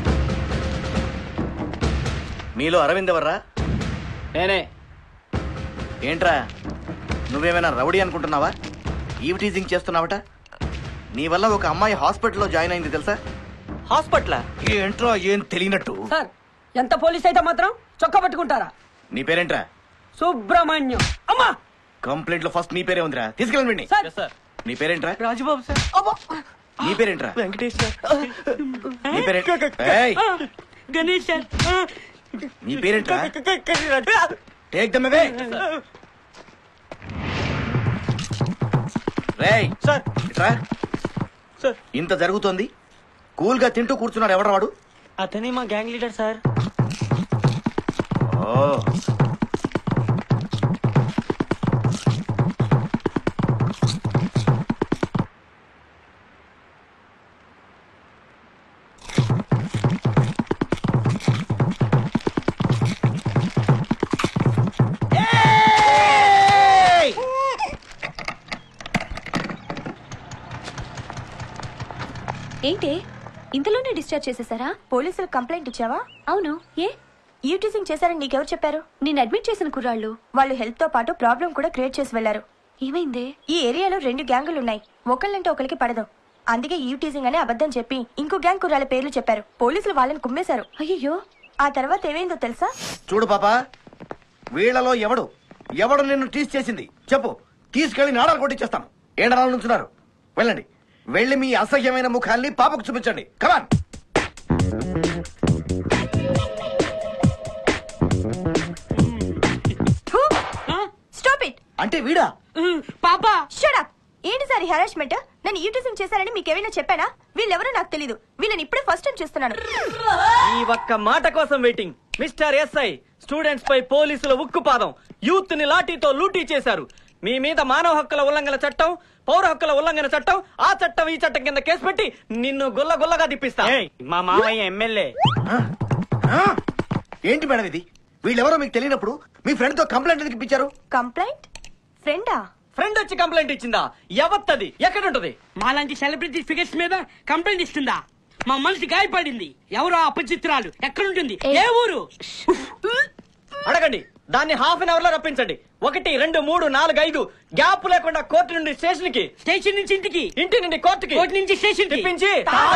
మీలో అరవింద్ ఎవర్రా నేనే ఏంట్రా నువ్వేమైనా రౌడీ అనుకుంటున్నావా ఈవ్ టీజింగ్ చేస్తున్నావట నీ వల్ల ఒక అమ్మాయి హాస్పిటల్లో జాయిన్ అయింది తెలుసా హాస్పిటల్ ఏంట్రా ఏం తెలియనట్టు సార్ ఎంత పోలీస్ అయితే మాత్రం చొక్కా పట్టుకుంటారా నీ పేరేంట్రా సుబ్రహ్మణ్యం అమ్మా కంప్లైంట్ లో ఫస్ట్ నీ పేరే ఉందిరా తీసుకెళ్ళండి వీడిని. సార్ నీ పేరేంట్రా రాజుబాబు సార్ నీ పేరేంట్రా వెంకటేష్ సార్ నీ పేరేంట్రా ఏయ్, గణేష్ సార్ నీ పేరేంట్రా టేక్ దమ్ అవే రేయ్ సార్ ఇట్రా సార్ ఇంత జరుగుతోంది కూల్ గా తింటూ కూర్చున్నాడు ఎవడ వాడు అతనే మా గ్యాంగ్ లీడర్ సార్ ఓ ఏంటి ఇంతలోనే డిశ్చార్జ్ చేసేసారా పోలీసులకు కంప్లైంట్ ఇచ్చావా అవును ఏ యూటీజింగ్ చేశారని నీకెవరు చెప్పారు నేను అడ్మిట్ చేసిన కుర్రాళ్ళు వాళ్ళు హెల్త్ తో పాటు ప్రాబ్లం కూడా క్రియేట్ చేసి వెళ్లారు ఏమైంది ఈ ఏరియాలో రెండు గ్యాంగులు ఉన్నాయి ఒకళ్ళంటే ఒకరికి పడదు అందుకే యూటీజింగ్ అనే అబద్ధం చెప్పి ఇంకో గ్యాంగ్ కుర్రాల పేర్లు చెప్పారు పోలీసులు వాళ్ళని కుమ్మేశారు అయ్యో ఆ తర్వాత ఏమైందో తెలుసా చూడు పాపా వీళ్ళలో ఎవడు ఎవడు నిన్ను టీస్ చేసింది చెప్పు తీసుకెళ్లి నాడాలు కొట్టించేస్తాను ఏడరాల నుంచున్నారు వెళ్ళండి వెళ్ళి మీ అసహ్యమైన ముఖాల్ని పాపకు చూపించండి కమాన్ స్టాప్ ఇట్ అంటే వీడా పాపా షడప్ ఏంటి సార్ హెరాస్మెంట్ నన్ను యూటీజింగ్ చేశారని మీకేమైనా చెప్పానా వీళ్ళెవరో నాకు తెలీదు వీళ్ళని ఇప్పుడే ఫస్ట్ టైం చూస్తున్నాను ఈ ఒక్క మాట కోసం వెయిటింగ్ మిస్టర్ ఎస్ఐ స్టూడెంట్స్ పై పోలీసుల ఉక్కుపాదం యూత్ ని లాఠీతో లూటీ చేశారు మీ మీద మానవ హక్కుల ఉల్లంఘన చట్టం పౌర హక్కుల ఉల్లంఘన చట్టం ఆ చట్టం ఈ చట్టం కింద కేసు పెట్టి నిన్ను గుల్ల గుల్లగా తిప్పిస్తా మా మామయ్య ఎమ్మెల్యే ఏంటి మేడం ఇది వీళ్ళెవరో మీకు తెలియనప్పుడు మీ ఫ్రెండ్ తో కంప్లైంట్ ఎందుకు ఇప్పించారు కంప్లైంట్ ఫ్రెండా ఫ్రెండ్ వచ్చి కంప్లైంట్ ఇచ్చిందా ఎవత్తది ఎక్కడుంటది మాలాంటి సెలబ్రిటీ ఫిగర్స్ మీద కంప్లైంట్ ఇస్తుందా మా మనసు గాయపడింది ఎవరో అపచిత్రాలు ఎక్కడుంటుంది ఏ ఊరు అడగండి దాన్ని హాఫ్ అన్ అవర్ లో రప్పించండి ఒకటి రెండు మూడు నాలుగు ఐదు గ్యాప్ లేకుండా కోర్టు నుండి స్టేషన్ కి స్టేషన్ నుంచి ఇంటికి ఇంటి నుండి కోర్టుకి కోర్టు నుంచి స్టేషన్ తెప్పించి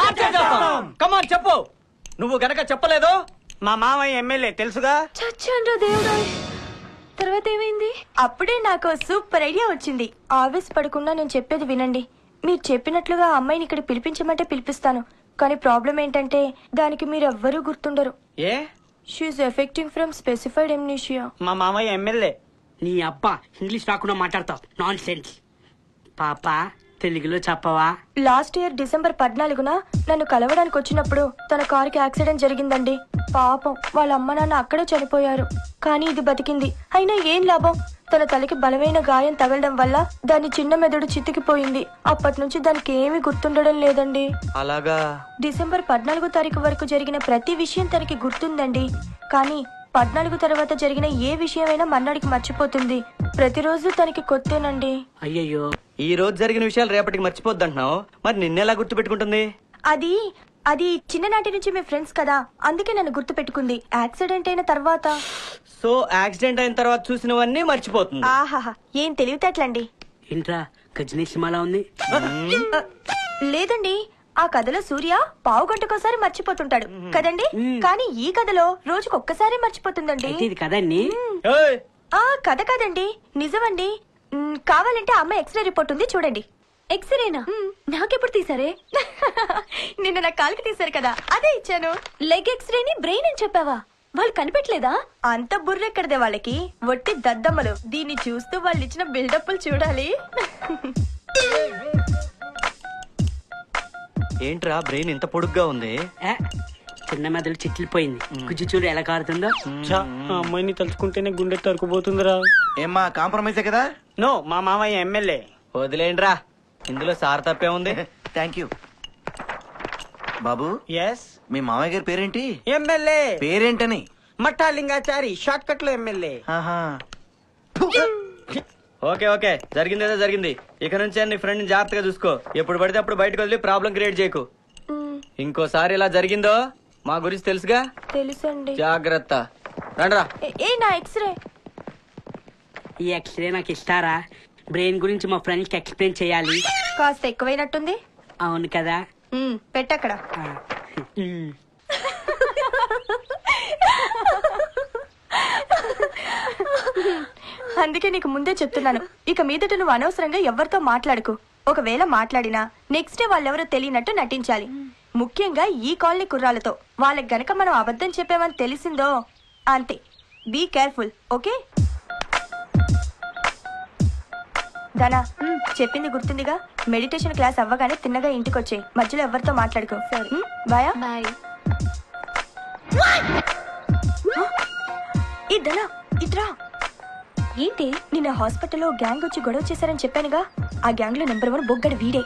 కమాన్ చెప్పు నువ్వు గనక చెప్పలేదు మా మామయ్య ఎమ్మెల్యే తెలుసుగా చచ్చాన్రా దేవుడా తర్వాత ఏమైంది అప్పుడే నాకు సూపర్ ఐడియా వచ్చింది ఆవేశ పడకుండా నేను చెప్పేది వినండి మీరు చెప్పినట్లుగా ఆ అమ్మాయిని ఇక్కడ పిలిపించమంటే పిలిపిస్తాను కానీ ప్రాబ్లం ఏంటంటే దానికి మీరు ఎవ్వరూ గుర్తుండరు ఏ she affecting from specified amnesia మా మామయ్య ఎమ్మెల్యే నీ అబ్బా ఇంగ్లీష్ రాకుండా మాట్లాడతావు నాన్ సెన్స్ పాప తెలుగులో చెప్పవా లాస్ట్ ఇయర్ డిసెంబర్ పద్నాలుగున నన్ను కలవడానికి వచ్చినప్పుడు తన కారుకి యాక్సిడెంట్ జరిగిందండి పాపం వాళ్ళ అమ్మ నాన్న అక్కడే చనిపోయారు కానీ ఇది బతికింది అయినా ఏం లాభం తన తలకి బలమైన గాయం తగలడం వల్ల దాని చిన్న మెదడు చితికిపోయింది అప్పటి నుంచి దానికి ఏమీ గుర్తుండడం లేదండి అలాగా డిసెంబర్ పద్నాలుగో తారీఖు వరకు జరిగిన ప్రతి విషయం తనకి గుర్తుందండి కానీ పద్నాలుగు తర్వాత జరిగిన ఏ విషయమైనా మన్నాడికి మర్చిపోతుంది ప్రతిరోజు తనకి కొత్తేనండి అయ్యయ్యో ఈ రోజు జరిగిన విషయాలు రేపటికి మర్చిపోద్ది అంటున్నావు మరి నిన్నెలా గుర్తు పెట్టుకుంటుంది అది అది చిన్ననాటి నుంచి మీ ఫ్రెండ్స్ కదా అందుకే నన్ను గుర్తు పెట్టుకుంది యాక్సిడెంట్ అయిన తర్వాత సో యాక్సిడెంట్ అయిన తర్వాత చూసినవన్నీ మర్చిపోతుంది ఆహాహా ఏం తెలివితేటలండి ఏంట్రా గజనీ సినిమాలా ఉంది లేదండి ఆ కథలో సూర్య పావు గంటకోసారి మర్చిపోతుంటాడు కదండి కానీ ఈ కథలో రోజుకు ఒక్కసారి మర్చిపోతుందండి అయితే ఇది కదండి ఆ కథ కాదండి నిజమండి మ్, కావాలంటే అమ్మ ఎక్స్రే రిపోర్ట్ ఉంది చూడండి ఎక్స్రేనా నాకెప్పుడు తీసారే నిన్న నా కాలుకి తీశారు కదా అదే ఇచ్చాను లెగ్ ఎక్స్రేని బ్రెయిన్ అని చెప్పావా వాళ్ళు కనిపెట్టలేదా అంత బుర్రెక్కడదే వాళ్ళకి వట్టి దద్దమ్మలు దీన్ని చూస్తూ వాళ్ళు ఇచ్చిన బిల్డప్లు చూడాలి ఏంట్రా బ్రెయిన్ ఇంత పొడుగ్గా ఉంది ఏ, చిన్న మెదడు చిట్లిపోయింది గుజ్జు చూడు ఎలా కారుతుందో ఛా, ఆ అమ్మాయిని తలుచుకుంటేనే గుండె తరుకుపోతుందిరా ఏమ్మా కాంప్రమైజే కదా నో మా మామయ్య ఎమ్మెల్యే వదిలేండ్రా ఇందులో సార్ తప్పే ఉంది థ్యాంక్ యూ బాబు ఎస్ మీ మామయ్య గారి పేరేంటి ఎమ్మెల్యే పేరేంటని మఠాలింగాచారి షార్ట్ కట్ లో ఎమ్మెల్యే ఆహా. ఓకే ఓకే జరిగిందేదో జరిగింది ఇక నుంచి నీ ఫ్రెండ్ జాగ్రత్తగా చూసుకో ఎప్పుడు పడితే అప్పుడు బయటకు వదిలి ప్రాబ్లం క్రియేట్ చేయకు ఇంకోసారి ఇలా జరిగిందో మా గురించి తెలుసుగా తెలుసండి జాగ్రత్త రండ్రా ఏ- ఏ నా ఎక్స్రే ఈ ఎక్స్రే నాకు ఇస్తారా బ్రెయిన్ గురించి మా ఫ్రెండ్స్ కి ఎక్స్ప్లెయిన్ చేయాలి కాస్త ఎక్కువైనట్టుంది అవును కదా మ్మ్, పెట్టక్కడ అందుకే నీకు ముందే చెప్తున్నాను ఇక మీదట నువ్వు అనవసరంగా ఎవరితో మాట్లాడుకు ఒకవేళ మాట్లాడినా నెక్స్ట్ డే వాళ్ళెవరో తెలియనట్టు నటించాలి ముఖ్యంగా ఈ కాలనీ కుర్రాలతో వాళ్ళకి గనక మనం అబద్ధం చెప్పామని తెలిసిందో అంతే బీ కేర్ఫుల్ ఓకే ధనా చెప్పింది గుర్తుందిగా మెడిటేషన్ క్లాస్ అవ్వగానే తిన్నగా ఇంటికి వచ్చాయి మధ్యలో ఎవరితో మాట్లాడుకో ఉమ్, బాయా బాయ్ ఈ ధనా ఇట్రా ఏంటి నిన్న హాస్పిటల్లో గ్యాంగ్ వచ్చి గొడవ చేశారని చెప్పానుగా ఆ గ్యాంగ్ లో నెంబర్ వన్ బొగ్గడు వీడే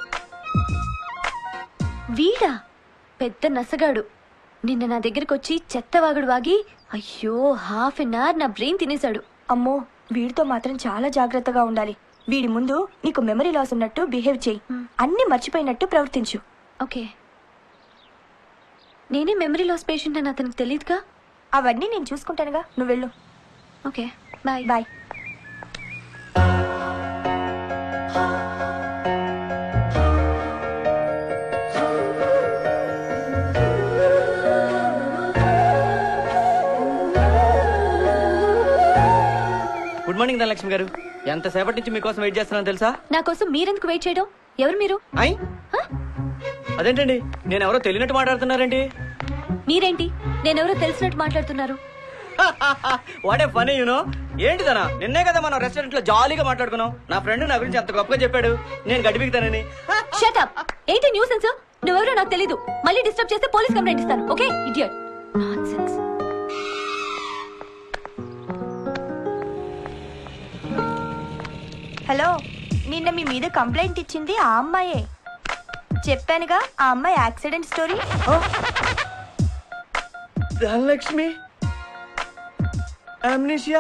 వీడా పెద్ద నసగాడు నిన్న నా దగ్గరికి వచ్చి చెత్తవాగుడు వాగి అయ్యో హాఫ్ అన్ అవర్ నా బ్రెయిన్ తినేశాడు అమ్మో వీడితో మాత్రం చాలా జాగ్రత్తగా ఉండాలి వీడి ముందు నీకు మెమరీ లాస్ ఉన్నట్టు బిహేవ్ చేయి అన్ని మర్చిపోయినట్టు ప్రవర్తించు ఓకే నేనే మెమరీ లాస్ పేషెంట్ అని అతనికి తెలియదుగా అవన్నీ నేను చూసుకుంటానుగా నువ్వు వెళ్ళు okay bye bye good morning Dhanalakshmi గారు ఎంతసేపటి నుంచి మీకోసం వెయిట్ చేస్తున్నాను తెలుసా నా కోసం మీరెందుకు వెయిట్ చేయడం ఎవరు మీరు అయ్ అదేంటండి నేను ఎవరో తెలియనట్టు మాట్లాడుతున్నారేంటి మీరేంటి నేనెవరో తెలిసినట్టు మాట్లాడుతున్నారు వాట్ ఏ ఫనీ యూనో ఏంటిదనా నిన్నే కదా మనం రెస్టారెంట్ లో జాలీగా మాట్లాడుకున్నాం నా ఫ్రెండ్ నా గురించి అంత గొప్పగా చెప్పాడు నేను గడిపిగుతానని షట్ అప్ ఏంటి న్యూసెన్స్ నువ్వెవరో నాకు తెలీదు మళ్ళీ డిస్టర్బ్ చేస్తే పోలీస్ కంప్లైంట్ ఇస్తాను ఓకే ఇడియట్ నాన్సెన్స్ హలో నిన్న మీ మీద కంప్లైంట్ ఇచ్చింది ఆ అమ్మాయే చెప్పానుగా ఆ అమ్మాయి యాక్సిడెంట్ స్టోరీ ధనలక్ష్మి అమ్నిషియా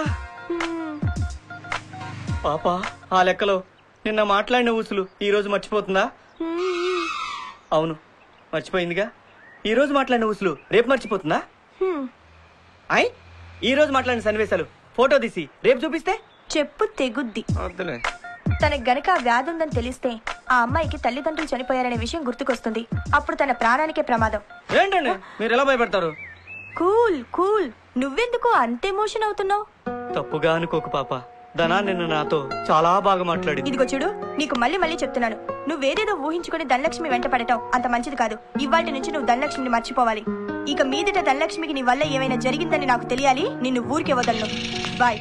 పాప ఆ లెక్కలో నిన్న మాట్లాడిన ఊసులు ఈ రోజు మర్చిపోతుందా అవును మర్చిపోయిందిగా ఈ రోజు మాట్లాడిన ఊసులు రేపు మర్చిపోతుందా అయ్ ఈ రోజు మాట్లాడిన సన్నివేశాలు ఫోటో తీసి రేపు చూపిస్తే చెప్పు తెగుద్ది వద్దులే తనకు గనక ఆ వ్యాధి ఉందని తెలిస్తే ఆ అమ్మాయికి తల్లిదండ్రులు చనిపోయారనే విషయం గుర్తుకొస్తుంది అప్పుడు తన ప్రాణానికే ప్రమాదం ఏంటండి మీరు ఎలా భయపడతారు కూల్ కూల్ నువ్వెందుకు అంత ఎమోషన్ అవుతున్నావు తప్పుగా అనుకోకు పాప ధనా నిన్న నాతో చాలా బాగా మాట్లాడింది ఇదిగో చూడు నీకు మళ్ళీ మళ్ళీ చెప్తున్నాను నువ్వేదేదో ఊహించుకుని ధనలక్ష్మి వెంట పడటం అంత మంచిది కాదు ఇవాటి నుంచి నువ్వు ధనలక్ష్మిని మర్చిపోవాలి ఇక మీదట ధనలక్ష్మికి నీ వల్ల ఏమైనా జరిగిందని నాకు తెలియాలి నిన్ను ఊరికే వదలను బాయ్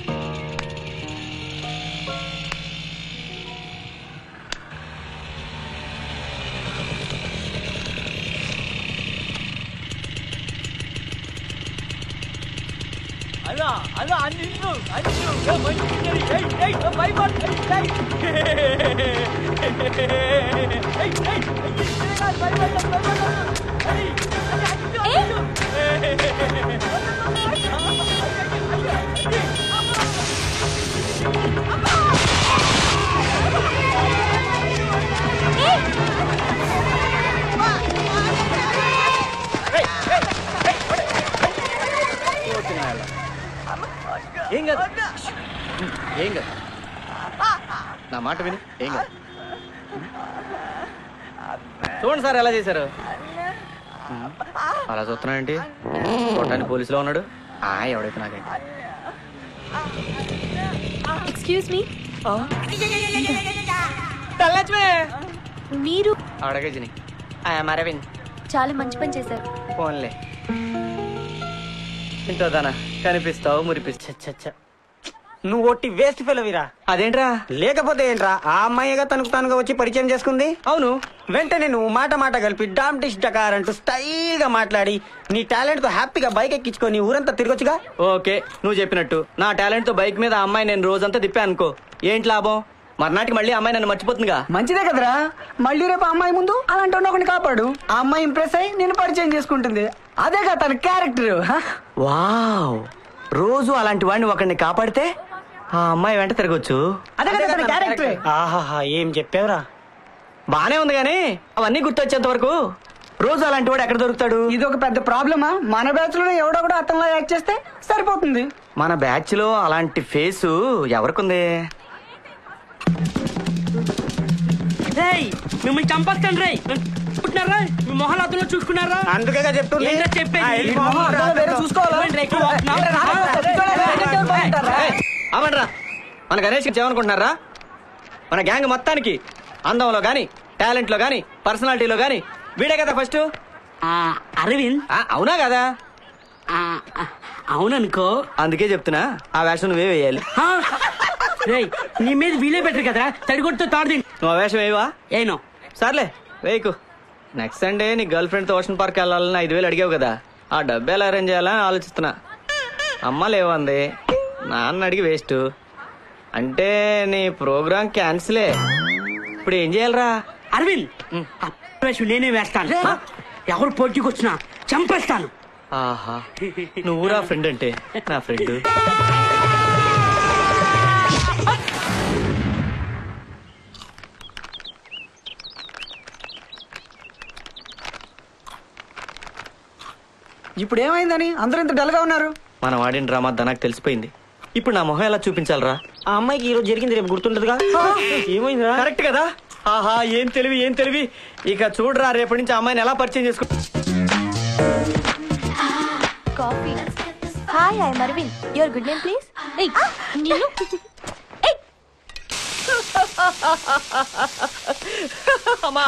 అలా అలా నిన్ను నిన్ను మంచి భయపడి ఏం కాదు ఏం కాదు నా మాట విని ఏం కాదు చూడండి సార్ ఎలా చేశారు అలా చూస్తున్నానండి చూడటానికి పోలీసులో ఉన్నాడు ఆ ఎవడైతే నాకేంటి ఎక్స్క్యూజ్ మీ మీరు మీరు అడగజని ఐఎమ్ అరవింద్ చాలా మంచి పని చేశారు ఫోన్లే ఇంటోదానా కనిపిస్తావు మురిపిస్తా నువ్వు ఒట్టి వేస్ట్ ఫెలోవిరా అదేంట్రా లేకపోతే ఏంట్రా ఆ అమ్మాయిగా తనకు తానుగా వచ్చి పరిచయం చేసుకుంది అవును వెంటనే నువ్వు మాట మాట కలిపి డామ్ డిష్ డకార్ అంటూ స్టైల్ గా మాట్లాడి నీ టాలెంట్ తో హ్యాపీగా బైక్ ఎక్కించుకొని ఊరంతా తిరగొచ్చుగా ఓకే నువ్వు చెప్పినట్టు నా టాలెంట్ తో బైక్ మీద ఆ అమ్మాయి నేను రోజంతా తిప్పా అనుకో ఏంటి లాభం మర్నాటికి మళ్ళీ ఆ అమ్మాయి నన్ను మర్చిపోతుందిగా మంచిదే కదరా మళ్ళీ రేపు ఆ అమ్మాయి ముందు అలాంటి ఒకరిని కాపాడు ఆ అమ్మాయి ఇంప్రెస్ అయ్యి నేను పరిచయం చేసుకుంటుంది అదేగా తన క్యారెక్టర్ వావ్ రోజు అలాంటి వాడిని ఒకరిని కాపాడితే ఆ అమ్మాయి వెంట తిరగొచ్చు అదే కదా తన క్యారెక్టర్ ఆహాహా ఏం చెప్పావురా బానే ఉంది కానీ అవన్నీ గుర్తొచ్చేంత వరకు రోజు అలాంటి వాడు ఎక్కడ దొరుకుతాడు ఇది ఒక పెద్ద ప్రాబ్లమా మన బ్యాచ్ లో ఎవడో కూడా అతనిలా యాక్ట్ చేస్తే సరిపోతుంది మన బ్యాచ్ లో అలాంటి ఫేసు ఎవరికుంది రేయ్ మిమ్మల్ని చంపేస్తాను రేయ్ పుట్టినారా మీ మొహాలు అతను చూసుకున్నారా అందుకే చెప్తుంది చెప్పేది చూసుకోవాలా అవ్వండ్రా మన గణేష్ ఏమనుకుంటున్నారా మన గ్యాంగ్ మొత్తానికి అందంలో గాని టాలెంట్ లో గాని పర్సనాలిటీలో గాని వీడే కదా ఫస్ట్ అరవింద్ అవునా కదా అవుననుకో అందుకే చెప్తున్నా ఆ వేషం నువ్వే వేయాలి రేయ్ నీ మీద వీలే బెటర్ కదరా తడిగొట్టుతో తాడుది నువ్వు ఆ వేషం వేయవా ఏనో సర్లే వేయకు నెక్స్ట్ సండే నీ గర్ల్ ఫ్రెండ్ తో ఓషన్ పార్క్ వెళ్ళాలని ఐదు వేలు అడిగావు కదా ఆ డబ్బు ఎలా అరేంజ్ చేయాలని ఆలోచిస్తున్నా అమ్మ లేవంది నాన్న అడిగి వేస్ట్ అంటే నీ ప్రోగ్రామ్ క్యాన్సిలే ఇప్పుడు ఏం చేయాలరా అరవింద్ ఆ వేషం నేనే వేస్తాను ఎవరు పోటీకి వచ్చినా చంపేస్తాను ఆహా నువ్వురా ఫ్రెండ్ అంటే నా ఫ్రెండ్ ఇప్పుడు ఏమైందని అందరూ ఇంత డల్ గా ఉన్నారు మనం ఆడిన డ్రామా నాకు తెలిసిపోయింది ఇప్పుడు నా మొహం ఎలా చూపించాలరా ఆ అమ్మాయికి ఈ రోజు జరిగింది రేపు గుర్తుంటదిగా ఏమైందిరా కరెక్ట్ కదా ఆహా ఏం తెలివి ఏం తెలివి ఇక చూడరా రేపటి నుంచి ఆ అమ్మాయిని ఎలా పరిచయం చేసుకో coffee hi I Marvin your good name please నేను అమ్మా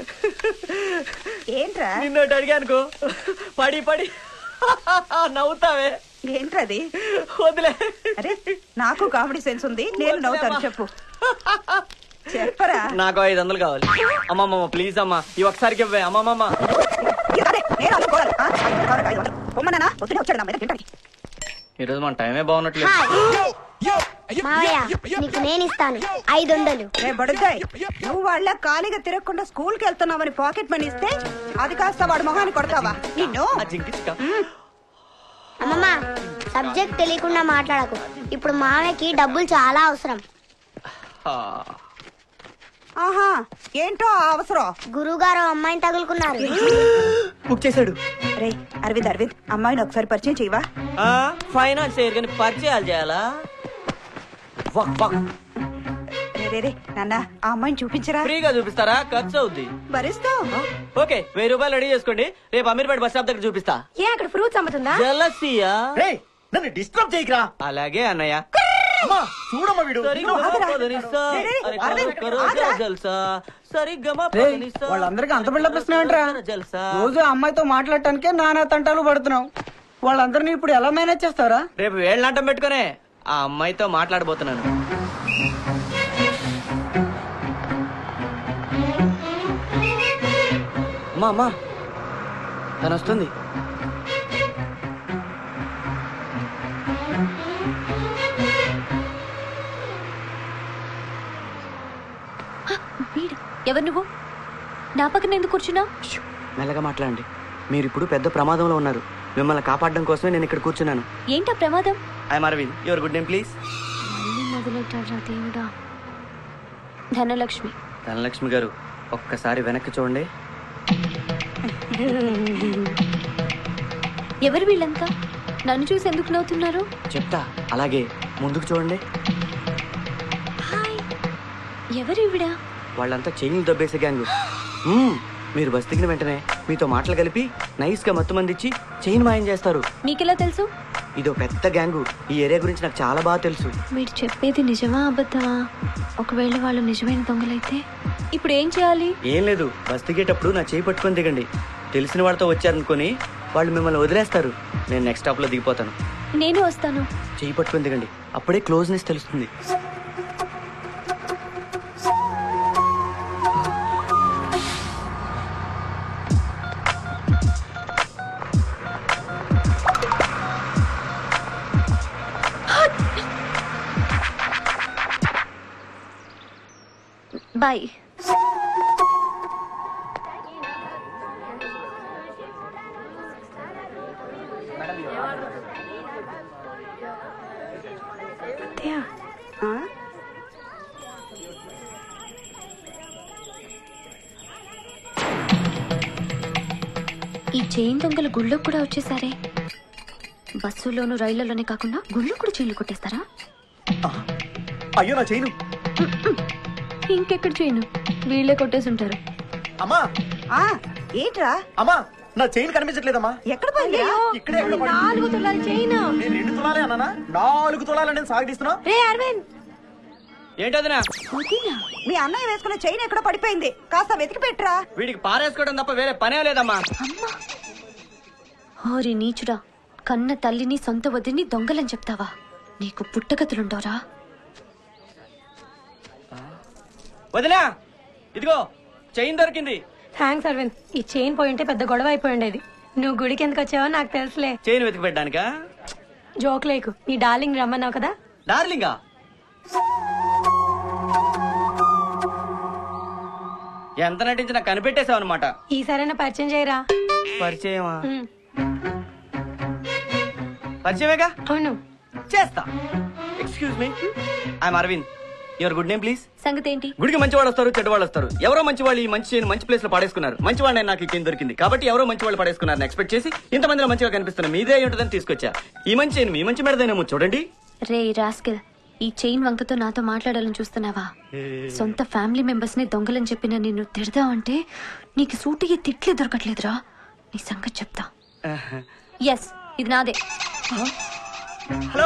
ఏంట్రా నిన్నోటి అడిగానుకో పడి పడి నవ్వుతావే ఏంట్రది వదిలే అరే నాకు కామెడీ సెన్స్ ఉంది నేను నవ్వుతాను చెప్పు చెప్పరా నాకు ఐదు వందలు కావాలి అమ్మమ్మ ప్లీజ్ అమ్మా ఈ ఒకసారికి ఇవ్వే అమ్మమ్మ అరే, నేను అనుకోవాలి ఆ, ఐదు వందలు కావాలి, ఐదు వందలు. పొమ్మన్నానా పొద్దునే వచ్చాడు నా మీద తింటానికి ఈరోజు మన టైమే బాగున్నట్లేదు మావయ్య నీకు నేను ఇస్తాను ఐదు వందలు రే బడుద్దాయ్ నువ్వు వాళ్ళ ఖాళీగా తిరగకుండా స్కూల్ కి వెళ్తున్నావని పాకెట్ మనీ ఇస్తే అది కాస్త వాడు మొహాన్ని కొడతావా నిన్ను అమ్మమ్మ సబ్జెక్ట్ తెలియకుండా మాట్లాడకు ఇప్పుడు మావయ్యకి డబ్బులు చాలా అవసరం ఆహా ఏంటో ఆ అవసరం గురువుగారు అమ్మాయిని తగులుకున్నారు బుక్ చేశాడు రే అరవింద్ అరవింద్ అమ్మాయిని ఒకసారి పరిచయం చేయవా ఫైనాన్స్ చేయరు కానీ పరిచయాలు చేయాలా వక్ వక్ రే రే రే నాన్న ఆ అమ్మాయిని చూపించరా ఫ్రీగా చూపిస్తారా ఖర్చు అవుద్ది భరిస్తావు ఓకే వెయ్యి రూపాయలు రెడీ చేసుకోండి రేపు అమీర్పేట బస్ స్టాప్ దగ్గర చూపిస్తా ఏ అక్కడ ఫ్రూట్స్ అమ్ముతుందా జలసియా నన్ను డిస్టర్బ్ చేయకరా అలాగే అన్నయ్య చూడమ్మా వీడు సరిగ్గా పదనిస్తా. అరే కరో కరో జల్సా. సరిగ్గా మా రేయ్, పదనిస్తా. వాళ్ళందరికీ అంత బిల్డప్ ఇస్తున్నావేంట్రా జల్సా. రోజు ఆ అమ్మాయితో మాట్లాడటానికే నానా తంటాలు పడుతున్నావు వాళ్ళందరినీ ఇప్పుడు ఎలా మేనేజ్ చేస్తారా రేపు వేళ్ళనాటం పెట్టుకునే ఆ అమ్మాయితో మాట్లాడబోతున్నాను అమ్మా అమ్మా తను వస్తుంది వీడు ఎవరు నువ్వు నా పక్కన ఎందుకు కూర్చున్నావు మెల్లగా మాట్లాడండి మీరు ఇప్పుడు పెద్ద ప్రమాదంలో ఉన్నారు మిమ్మల్ని కాపాడడం కోసమే నేను ఇక్కడ కూర్చున్నాను ఏంటా ప్రమాదం I Aravind your good name please మళ్ళీ మొదలెట్టాడ్రా దేవుడా ధనలక్ష్మి ధనలక్ష్మి గారు ఒక్కసారి వెనక్కి చూడండి ఎవరు వీళ్ళంతా నన్ను చూసి ఎందుకు నవ్వుతున్నారు చెప్తా అలాగే ముందుకు చూడండి ఎవరు ఈవిడ వాళ్ళంతా చైన్లు దబ్బేసే గ్యాంగ్ మ్మ్. మీరు బస్ దిగిన వెంటనే మీతో మాటలు కలిపి నైస్ గా మత్తు మంది ఇచ్చి చైన్ మాయం చేస్తారు మీకెలా తెలుసు ఇదో పెద్ద గ్యాంగు ఈ ఏరియా గురించి నాకు చాలా బాగా తెలుసు మీరు చెప్పేది నిజమా అబద్ధమా ఒకవేళ వాళ్ళు నిజమైన దొంగలైతే ఇప్పుడు ఏం చేయాలి ఏం లేదు బస్ దిగేటప్పుడు నా చేయి పట్టుకొని దిగండి తెలిసిన వాళ్ళతో వచ్చారనుకొని వాళ్ళు మిమ్మల్ని వదిలేస్తారు నేను నెక్స్ట్ స్టాప్ లో దిగిపోతాను నేను వస్తాను చేయి పట్టుకుని దిగండి అప్పుడే క్లోజ్నెస్ తెలుస్తుంది బాయ్ ఈ చైన్ దొంగలు గుళ్ళో కూడా వచ్చేసారే బస్సులోను రైళ్లలోనే కాకుండా గుళ్ళో కూడా చైన్లు కొట్టేస్తారా అయ్యో నా చైను ఇంకెక్కడ చైను వీళ్ళే కొట్టేసి ఉంటారు అమ్మా ఏంట్రా అమ్మా నా చైన్ కనిపించట్లేదమ్మా ఎక్కడ పోయింది ఇక్కడే ఎక్కడో పడింది. నాలుగు తులాల చైన్ నేను రెండు తులాలే అన్నానా నాలుగు తులాలని నేను సాగదీస్తున్నా రే అరవింద్ ఏంటదినా మీ అన్నయ్య వేసుకున్న చైన్ ఎక్కడో పడిపోయింది కాస్త వెతికి పెట్టరా వీడికి పారేసుకోవడం తప్ప వేరే పనే లేదమ్మా ఓరి నీచుడా కన్న తల్లిని సొంత వదిని దొంగలని చెప్తావా నీకు పుట్టగతులుండోరా వదినా ఇదిగో చైన్ దొరికింది థ్యాంక్స్ అరవింద్ ఈ చైన్ పోయింటే పెద్ద గొడవ అయిపోయి ఉండేది నువ్వు గుడికి ఎందుకు వచ్చావో నాకు తెలుసులే చైన్ వెతికి పెట్టడానికా జోక్ లేకు నీ డార్లింగ్ రమ్మన్నావు కదా డార్లింగా ఎంత నటించినా కనిపెట్టేశావు అనమాట ఈసారైనా పరిచయం చేయరా పరిచయమా ఉమ్, పరిచయమేగా అవును చేస్తా excuse me I'm Aravind your good name please సంగతి ఏంటి గుడికి మంచి వాళ్ళు వస్తారు చెడ్డ వాళ్ళు వస్తారు ఎవరో మంచి వాళ్ళు ఈ మంచి చేయని మంచి ప్లేస్ లో పడేసుకున్నారు మంచి వాళ్ళని నాకు ఇక్కడ దొరికింది కాబట్టి ఎవరో మంచి వాళ్ళు పడేసుకున్నారు ఎక్స్పెక్ట్ చేసి ఇంతమందిలో మంచిగా కనిపిస్తున్నా మీదే అయి ఉంటుందని తీసుకొచ్చా ఈ మంచి చేయని మీ మంచి మెడదేనేమో చూడండి రే రాస్కిల్ ఈ చైన్ వంకతో నాతో మాట్లాడాలని చూస్తున్నావా సొంత ఫ్యామిలీ మెంబర్స్ ని దొంగలని చెప్పిన నిన్ను తిడదావంటే నీకు సూటికి తిట్లే దొరకట్లేదురా నీ సంగతి చెప్తా ఎస్ ఇది నాదే హలో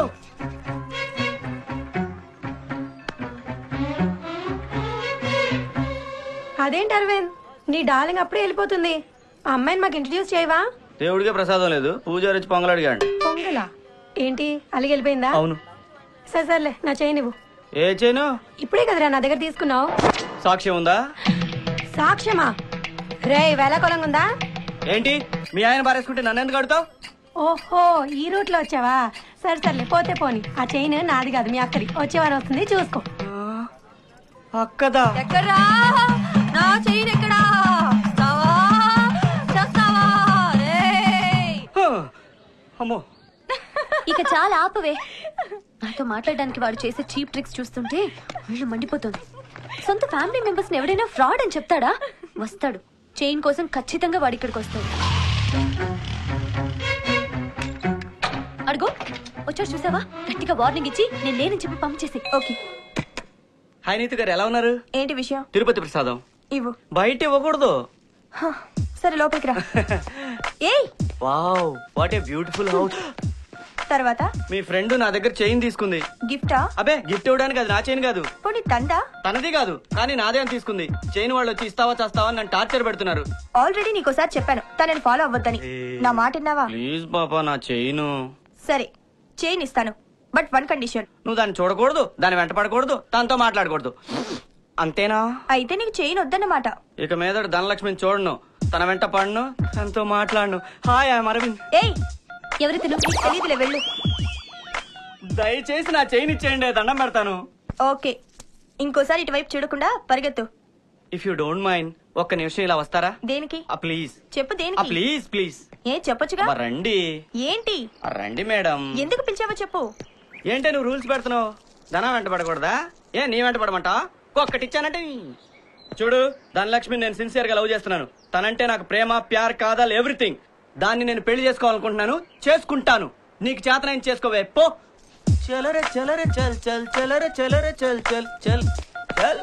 అదేంటి అరవింద్ నీ డార్లింగ్ అప్పుడే వెళ్ళిపోతుంది ఆ అమ్మాయిని మాకు ఇంట్రడ్యూస్ చేయవా దేవుడికే ప్రసాదం లేదు పూజారి వచ్చి పొంగలు అడిగాడు పొంగలా ఏంటి అలిగి వెళ్ళిపోయిందా అవును సరే సర్లే నా చైన్ ఇవ్వు ఏ చేయను ఇప్పుడే కదరా నా దగ్గర తీసుకున్నావు సాక్ష్యం ఉందా సాక్ష్యమా రే వేళకోళం ఉందా ఏంటి మీ ఆయన పారేసుకుంటే నన్ను ఎందుకు అడుగుతావు ఓహో ఈ రూట్ లో వచ్చావా సరే సర్లే పోతే పోని ఆ చైన్ నాది కాదు మీ అక్కడి వచ్చే వారం వస్తుంది చూసుకో అక్కదా ఎక్కడా నా చైన్ ఎక్కడా వస్తావా? చేస్తావా? రేయ్! అమ్మో ఇక చాలా ఆపవే నాతో మాట్లాడడానికి వాడు చేసే చీప్ ట్రిక్స్ చూస్తుంటే వీళ్ళు మండిపోతుంది సొంత ఫ్యామిలీ మెంబర్స్ ని ఎవడైనా ఫ్రాడ్ అని చెప్తాడా వస్తాడు చైన్ కోసం ఖచ్చితంగా వాడి ఇక్కడికి వస్తాడు అడుగు వచ్చాడు చూసావా గట్టిగా వార్నింగ్ ఇచ్చి నేను లేనని చెప్పి పంప్ చేసి ఓకే హాయ్ నీతు గారు ఎలా ఉన్నారు ఏంటి విషయం తిరుపతి ప్రసాదం ఇవ్వు బయట ఇవ్వకూడదు హ, సరే లోపలికి రా ఏయ్ wow what a beautiful house తర్వాత మీ ఫ్రెండ్ నా దగ్గర చైన్ తీసుకుంది గిఫ్టా అబే గిఫ్ట్ ఇవ్వడానికి అది నా చైన్ కాదు పోనీ తందా తనది కాదు కానీ నాదే అని తీసుకుంది చైన్ వాళ్ళు వచ్చి ఇస్తావా చేస్తావా అని నన్ను టార్చర్ పెడుతున్నారు ఆల్రెడీ నీకోసారి చెప్పాను తనని ఫాలో అవ్వద్దని నా మాట విన్నావా ప్లీజ్ పాపా నా చైను సరే చైన్ ఇస్తాను బట్ వన్ కండిషన్ నువ్వు దాన్ని చూడకూడదు దాన్ని వెంట పడకూడదు తనతో మాట్లాడకూడదు అంతేనా అయితే నీకు చైన్ వద్దన్నమాట ఇక మీద ధనలక్ష్మిని చూడను తన వెంట పడను తనతో మాట్లాడను హాయ్ ఐఎమ్ అరవింద్ ఏయ్ ఎవరి తిను నీకు తెలియదులే వెళ్ళు దయచేసి నా చైన్ ఇచ్చేయండి దండం పెడతాను ఓకే ఇంకోసారి ఇటువైపు చూడకుండా పరిగెత్తు ఇఫ్ యూ డోంట్ మైండ్ ఒక్క నిమిషం ఇలా వస్తారా దేనికి ఆ ప్లీజ్ చెప్పు ఆ దేనికి ప్లీజ్ ప్లీజ్ ఏ చెప్పొచ్చుగా అబ్బా, రండి ఏంటి ఆ, రండి మేడం ఎందుకు పిలిచావో చెప్పు ఏంటే నువ్వు రూల్స్ పెడుతున్నావు ధనం వెంట పడకూడదా ఏ నీ వెంట పడమంటా ఒక్కటి ఇచ్చానంటే నీ- చూడు ధనలక్ష్మి నేను సిన్సియర్ గా లవ్ చేస్తున్నాను తనంటే నాకు ప్రేమ ప్యార్ కాదాల్ ఎవ్రీథింగ్ దాన్ని నేను పెళ్లి చేసుకోవాలనుకుంటున్నాను చేసుకుంటాను నీకు చేతనైన చేసుకోవే పో చలరే చలరే చల్ చల్ చలరే చలరే చల్ చల్ చల్ చల్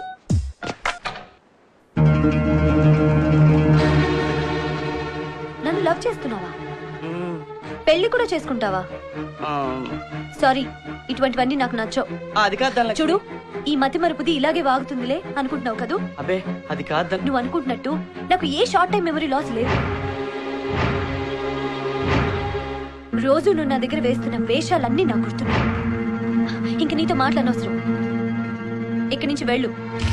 నన్ను లవ్ చేస్తున్నావా పెళ్లి కూడా చేసుకుంటావా సారీ ఇటువంటివన్నీ నాకు నచ్చవు అది కాదు ధనలక్ష్మి చూడు ఈ మతి మరుపుది ఇలాగే వాగుతుందిలే అనుకుంటున్నావు కదూ అబే అది కాదు ధన- నువ్వు అనుకుంటున్నట్టు నాకు a short time memory loss లేదు రోజు నువ్వు నా దగ్గర వేస్తున్న వేషాలన్నీ నాకు గుర్తున్నాయి ఇంక నీతో మాట్లాడనవసరం ఇక్కడి నుంచి వెళ్ళు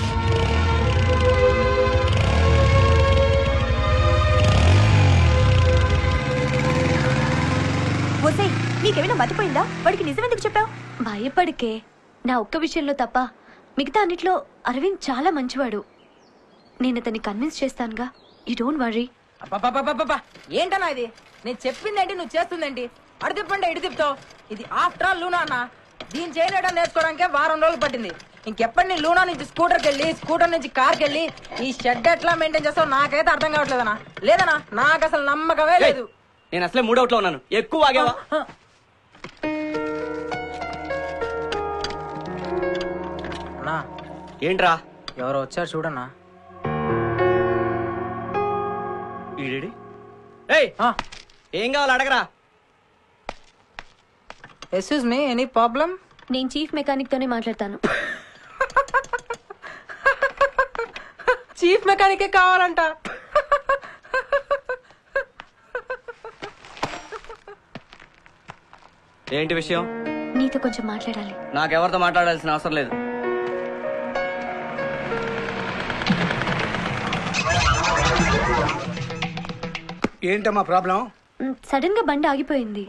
ఒసే నీకేమైనా మతిపోయిందా వాడికి నిజం ఎందుకు చెప్పావు భయపడికే నా ఒక్క విషయంలో తప్ప మిగతా అన్నిట్లో అరవింద్ చాలా మంచివాడు నేను అతన్ని కన్విన్స్ చేస్తానుగా యూ డోంట్ వరీ అబ్బబ్బబ్బబ్బబ్బా! ఏంటన్నా ఇది నేను చెప్పిందేంటి నువ్వు చేస్తుందేంటి అడు తిప్పండి ఇటు తిప్పుతావు ఇది ఆఫ్టర్ ఆల్ లూనా అన్న దీని చేయలేడం నేర్చుకోవడానికే వారం రోజులు పట్టింది ఇంకెప్పటి నీ లూనా నుంచి స్కూటర్కి వెళ్ళి స్కూటర్ నుంచి కార్కి వెళ్ళి ఈ షెడ్ ఎట్లా మెయింటైన్ చేస్తావు నాకైతే అర్థం కావట్లేదన్నా లేదన్నా నాకు అసలు నమ్మకమే లేదు నేను అసలే మూడవుట్ లో ఉన్నాను ఎక్కువ ఆగేవా అన్నా ఏంట్రా ఎవరో వచ్చారు చూడన్నా ఈడేడి ఏయ్ ఏం కావాలి అడగరా ఎక్స్క్యూజ్ మీ ఎనీ ప్రాబ్లం నేను చీఫ్ మెకానిక్ తోనే మాట్లాడతాను చీఫ్ మెకానికే కావాలంట ఏంటి విషయం నీతో కొంచెం మాట్లాడాలి నాకెవరితో మాట్లాడాల్సిన అవసరం లేదు ఏంటమ్మా ప్రాబ్లం సడన్ గా బండి ఆగిపోయింది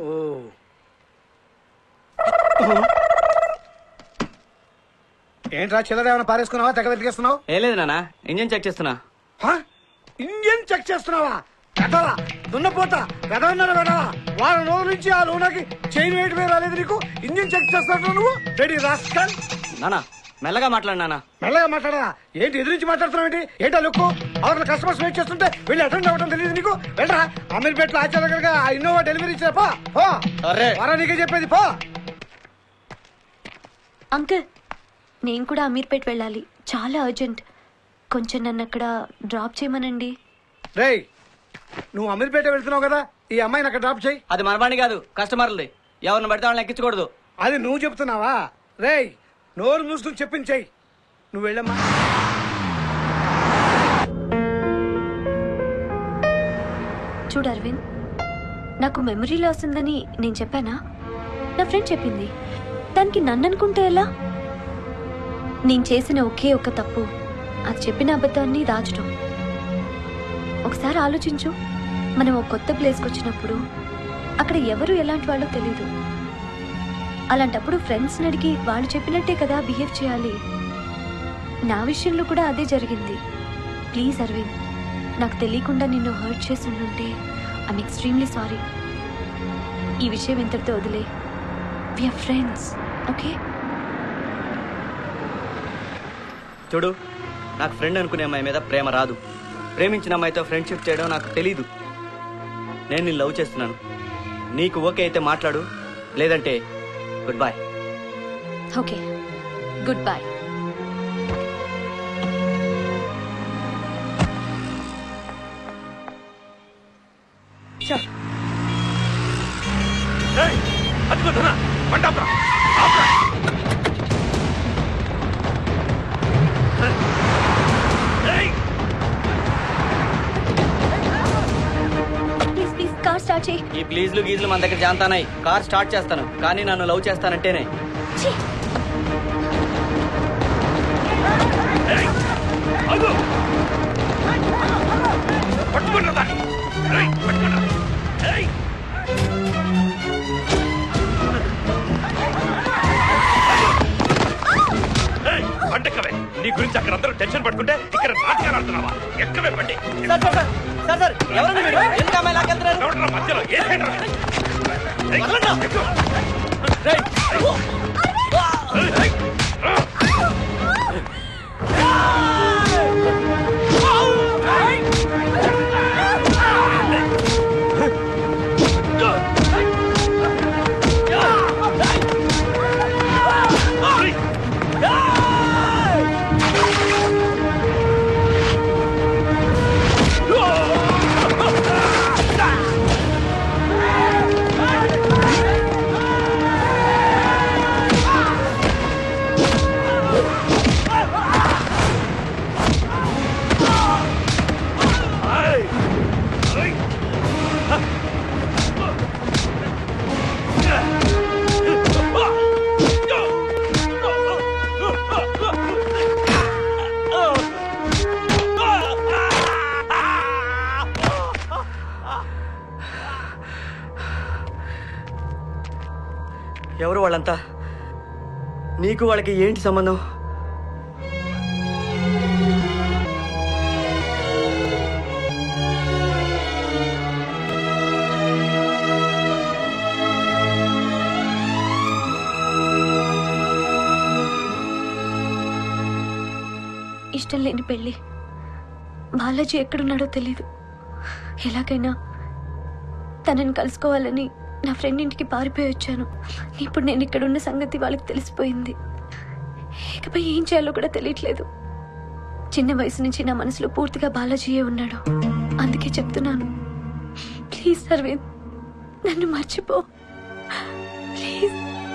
ఏంట్రా చిల్లర ఏమైనా పారేసుకున్నావా తెగ వెతికేస్తున్నావు ఏం లేదు నాన్న ఇంజన్ చెక్ చేస్తున్నా ఇంజన్ చెక్ చేస్తున్నావా వెదవా దున్నపోతా వెదవన్నారు వెదవా వారం రోజుల నుంచి ఆ లోనకి చైన్ వేయటమే రాలేదు నీకు ఇంజన్ చెక్ చేస్తావు నువ్వు రెడీ రాస్కల్ నానా మెల్లగా మాట్లాడు నాన్న మెల్లగా మాట్లాడరా ఏంటి ఎదురించి మాట్లాడుతున్నావు ఏంటి ఏంటా లుక్కు అవతల కస్టమర్స్ వెయిట్ చేస్తుంటే వెళ్ళి అటెండ్ అవ్వడం తెలియదు నీకు వెళ్ళరా అమీర్పేటలో ఆచార్య దగ్గరగా ఆ ఇన్నోవా డెలివరీ ఇచ్చా పో పో అరే. వారా నీకే చెప్పేది పో అంకుల్ నేను కూడా అమీర్పేట్ వెళ్ళాలి చాలా అర్జెంట్ కొంచెం నన్ను అక్కడ డ్రాప్ చేయమనండి రేయ్ నువ్వు అమీర్పేట వెళ్తున్నావు కదా ఈ అమ్మాయిని అక్కడ డ్రాప్ చేయి అది మన బండి కాదు కస్టమర్లది ఎవరిని పడితే వాళ్ళని ఎక్కించకూడదు అది నువ్వు చెప్తున్నావా రేయ్ నోరు మూసుకుని చెప్పింది చెయ్యి నువ్వు వెళ్ళమ్మా చూడు అరవింద్ నాకు మెమరీ లాస్ ఉందని నేను చెప్పానా నా ఫ్రెండ్ చెప్పింది దానికి నన్ను అనుకుంటే ఎలా నేను చేసిన ఒకే ఒక తప్పు అది చెప్పిన అబద్ధాన్ని దాచడం ఒకసారి ఆలోచించు మనం ఒక కొత్త ప్లేస్కి వచ్చినప్పుడు అక్కడ ఎవరు ఎలాంటి వాళ్ళో తెలీదు అలాంటప్పుడు ఫ్రెండ్స్ని అడిగి వాళ్ళు చెప్పినట్టే కదా బిహేవ్ చేయాలి నా విషయంలో కూడా అదే జరిగింది ప్లీజ్ అరవింద్ నాకు తెలియకుండా నిన్ను హర్ట్ చేసి ఉండుంటే ఐఎమ్ ఎక్స్ట్రీమ్లీ సారీ ఈ విషయం ఇంతటితో వదిలే విఆర్ ఫ్రెండ్స్ ఓకే చూడు నాకు ఫ్రెండ్ అనుకునే అమ్మాయి మీద ప్రేమ రాదు ప్రేమించిన అమ్మాయితో ఫ్రెండ్షిప్ చేయడం నాకు తెలీదు నేను నిన్ను లవ్ చేస్తున్నాను నీకు ఓకే అయితే మాట్లాడు లేదంటే good bye okay good bye please please car start చేయి ఈ ప్లీజ్లు గీజ్లు మన దగ్గర జాంతానాయి కార్ స్టార్ట్ చేస్తాను కానీ నన్ను లవ్ చేస్తానంటేనే పండక్కవే నీ గురించి అక్కడ అందరూ టెన్షన్ పట్టుకుంటే ఇక్కడ నాటకాలు ఆడుతున్నావా ఎక్కవే పండి sir sir sir sir sir ఎవరండి మీరు ఎందుకు అమ్మాయి లాకెళ్తున్నారు ఎవడరా మధ్యలో ఏసేంట్రా? ఏయ్, ఎక్కు. Ah! వాళ్ళంతా నీకు వాళ్ళకి ఏంటి సంబంధం ఇష్టం లేని పెళ్ళి బాలాజీ ఎక్కడున్నాడో తెలీదు ఎలాగైనా తనని కలుసుకోవాలని నా ఫ్రెండ్ ఇంటికి పారిపోయి వచ్చాను ఇప్పుడు నేను ఇక్కడ ఉన్న సంగతి వాళ్ళకి తెలిసిపోయింది ఇకపై ఏం చేయాలో కూడా తెలియట్లేదు చిన్న వయసు నుంచి నా మనసులో పూర్తిగా బాలాజీయే ఉన్నాడు అందుకే చెప్తున్నాను ప్లీజ్ అరవింద్ నన్ను మర్చిపో ప్లీజ్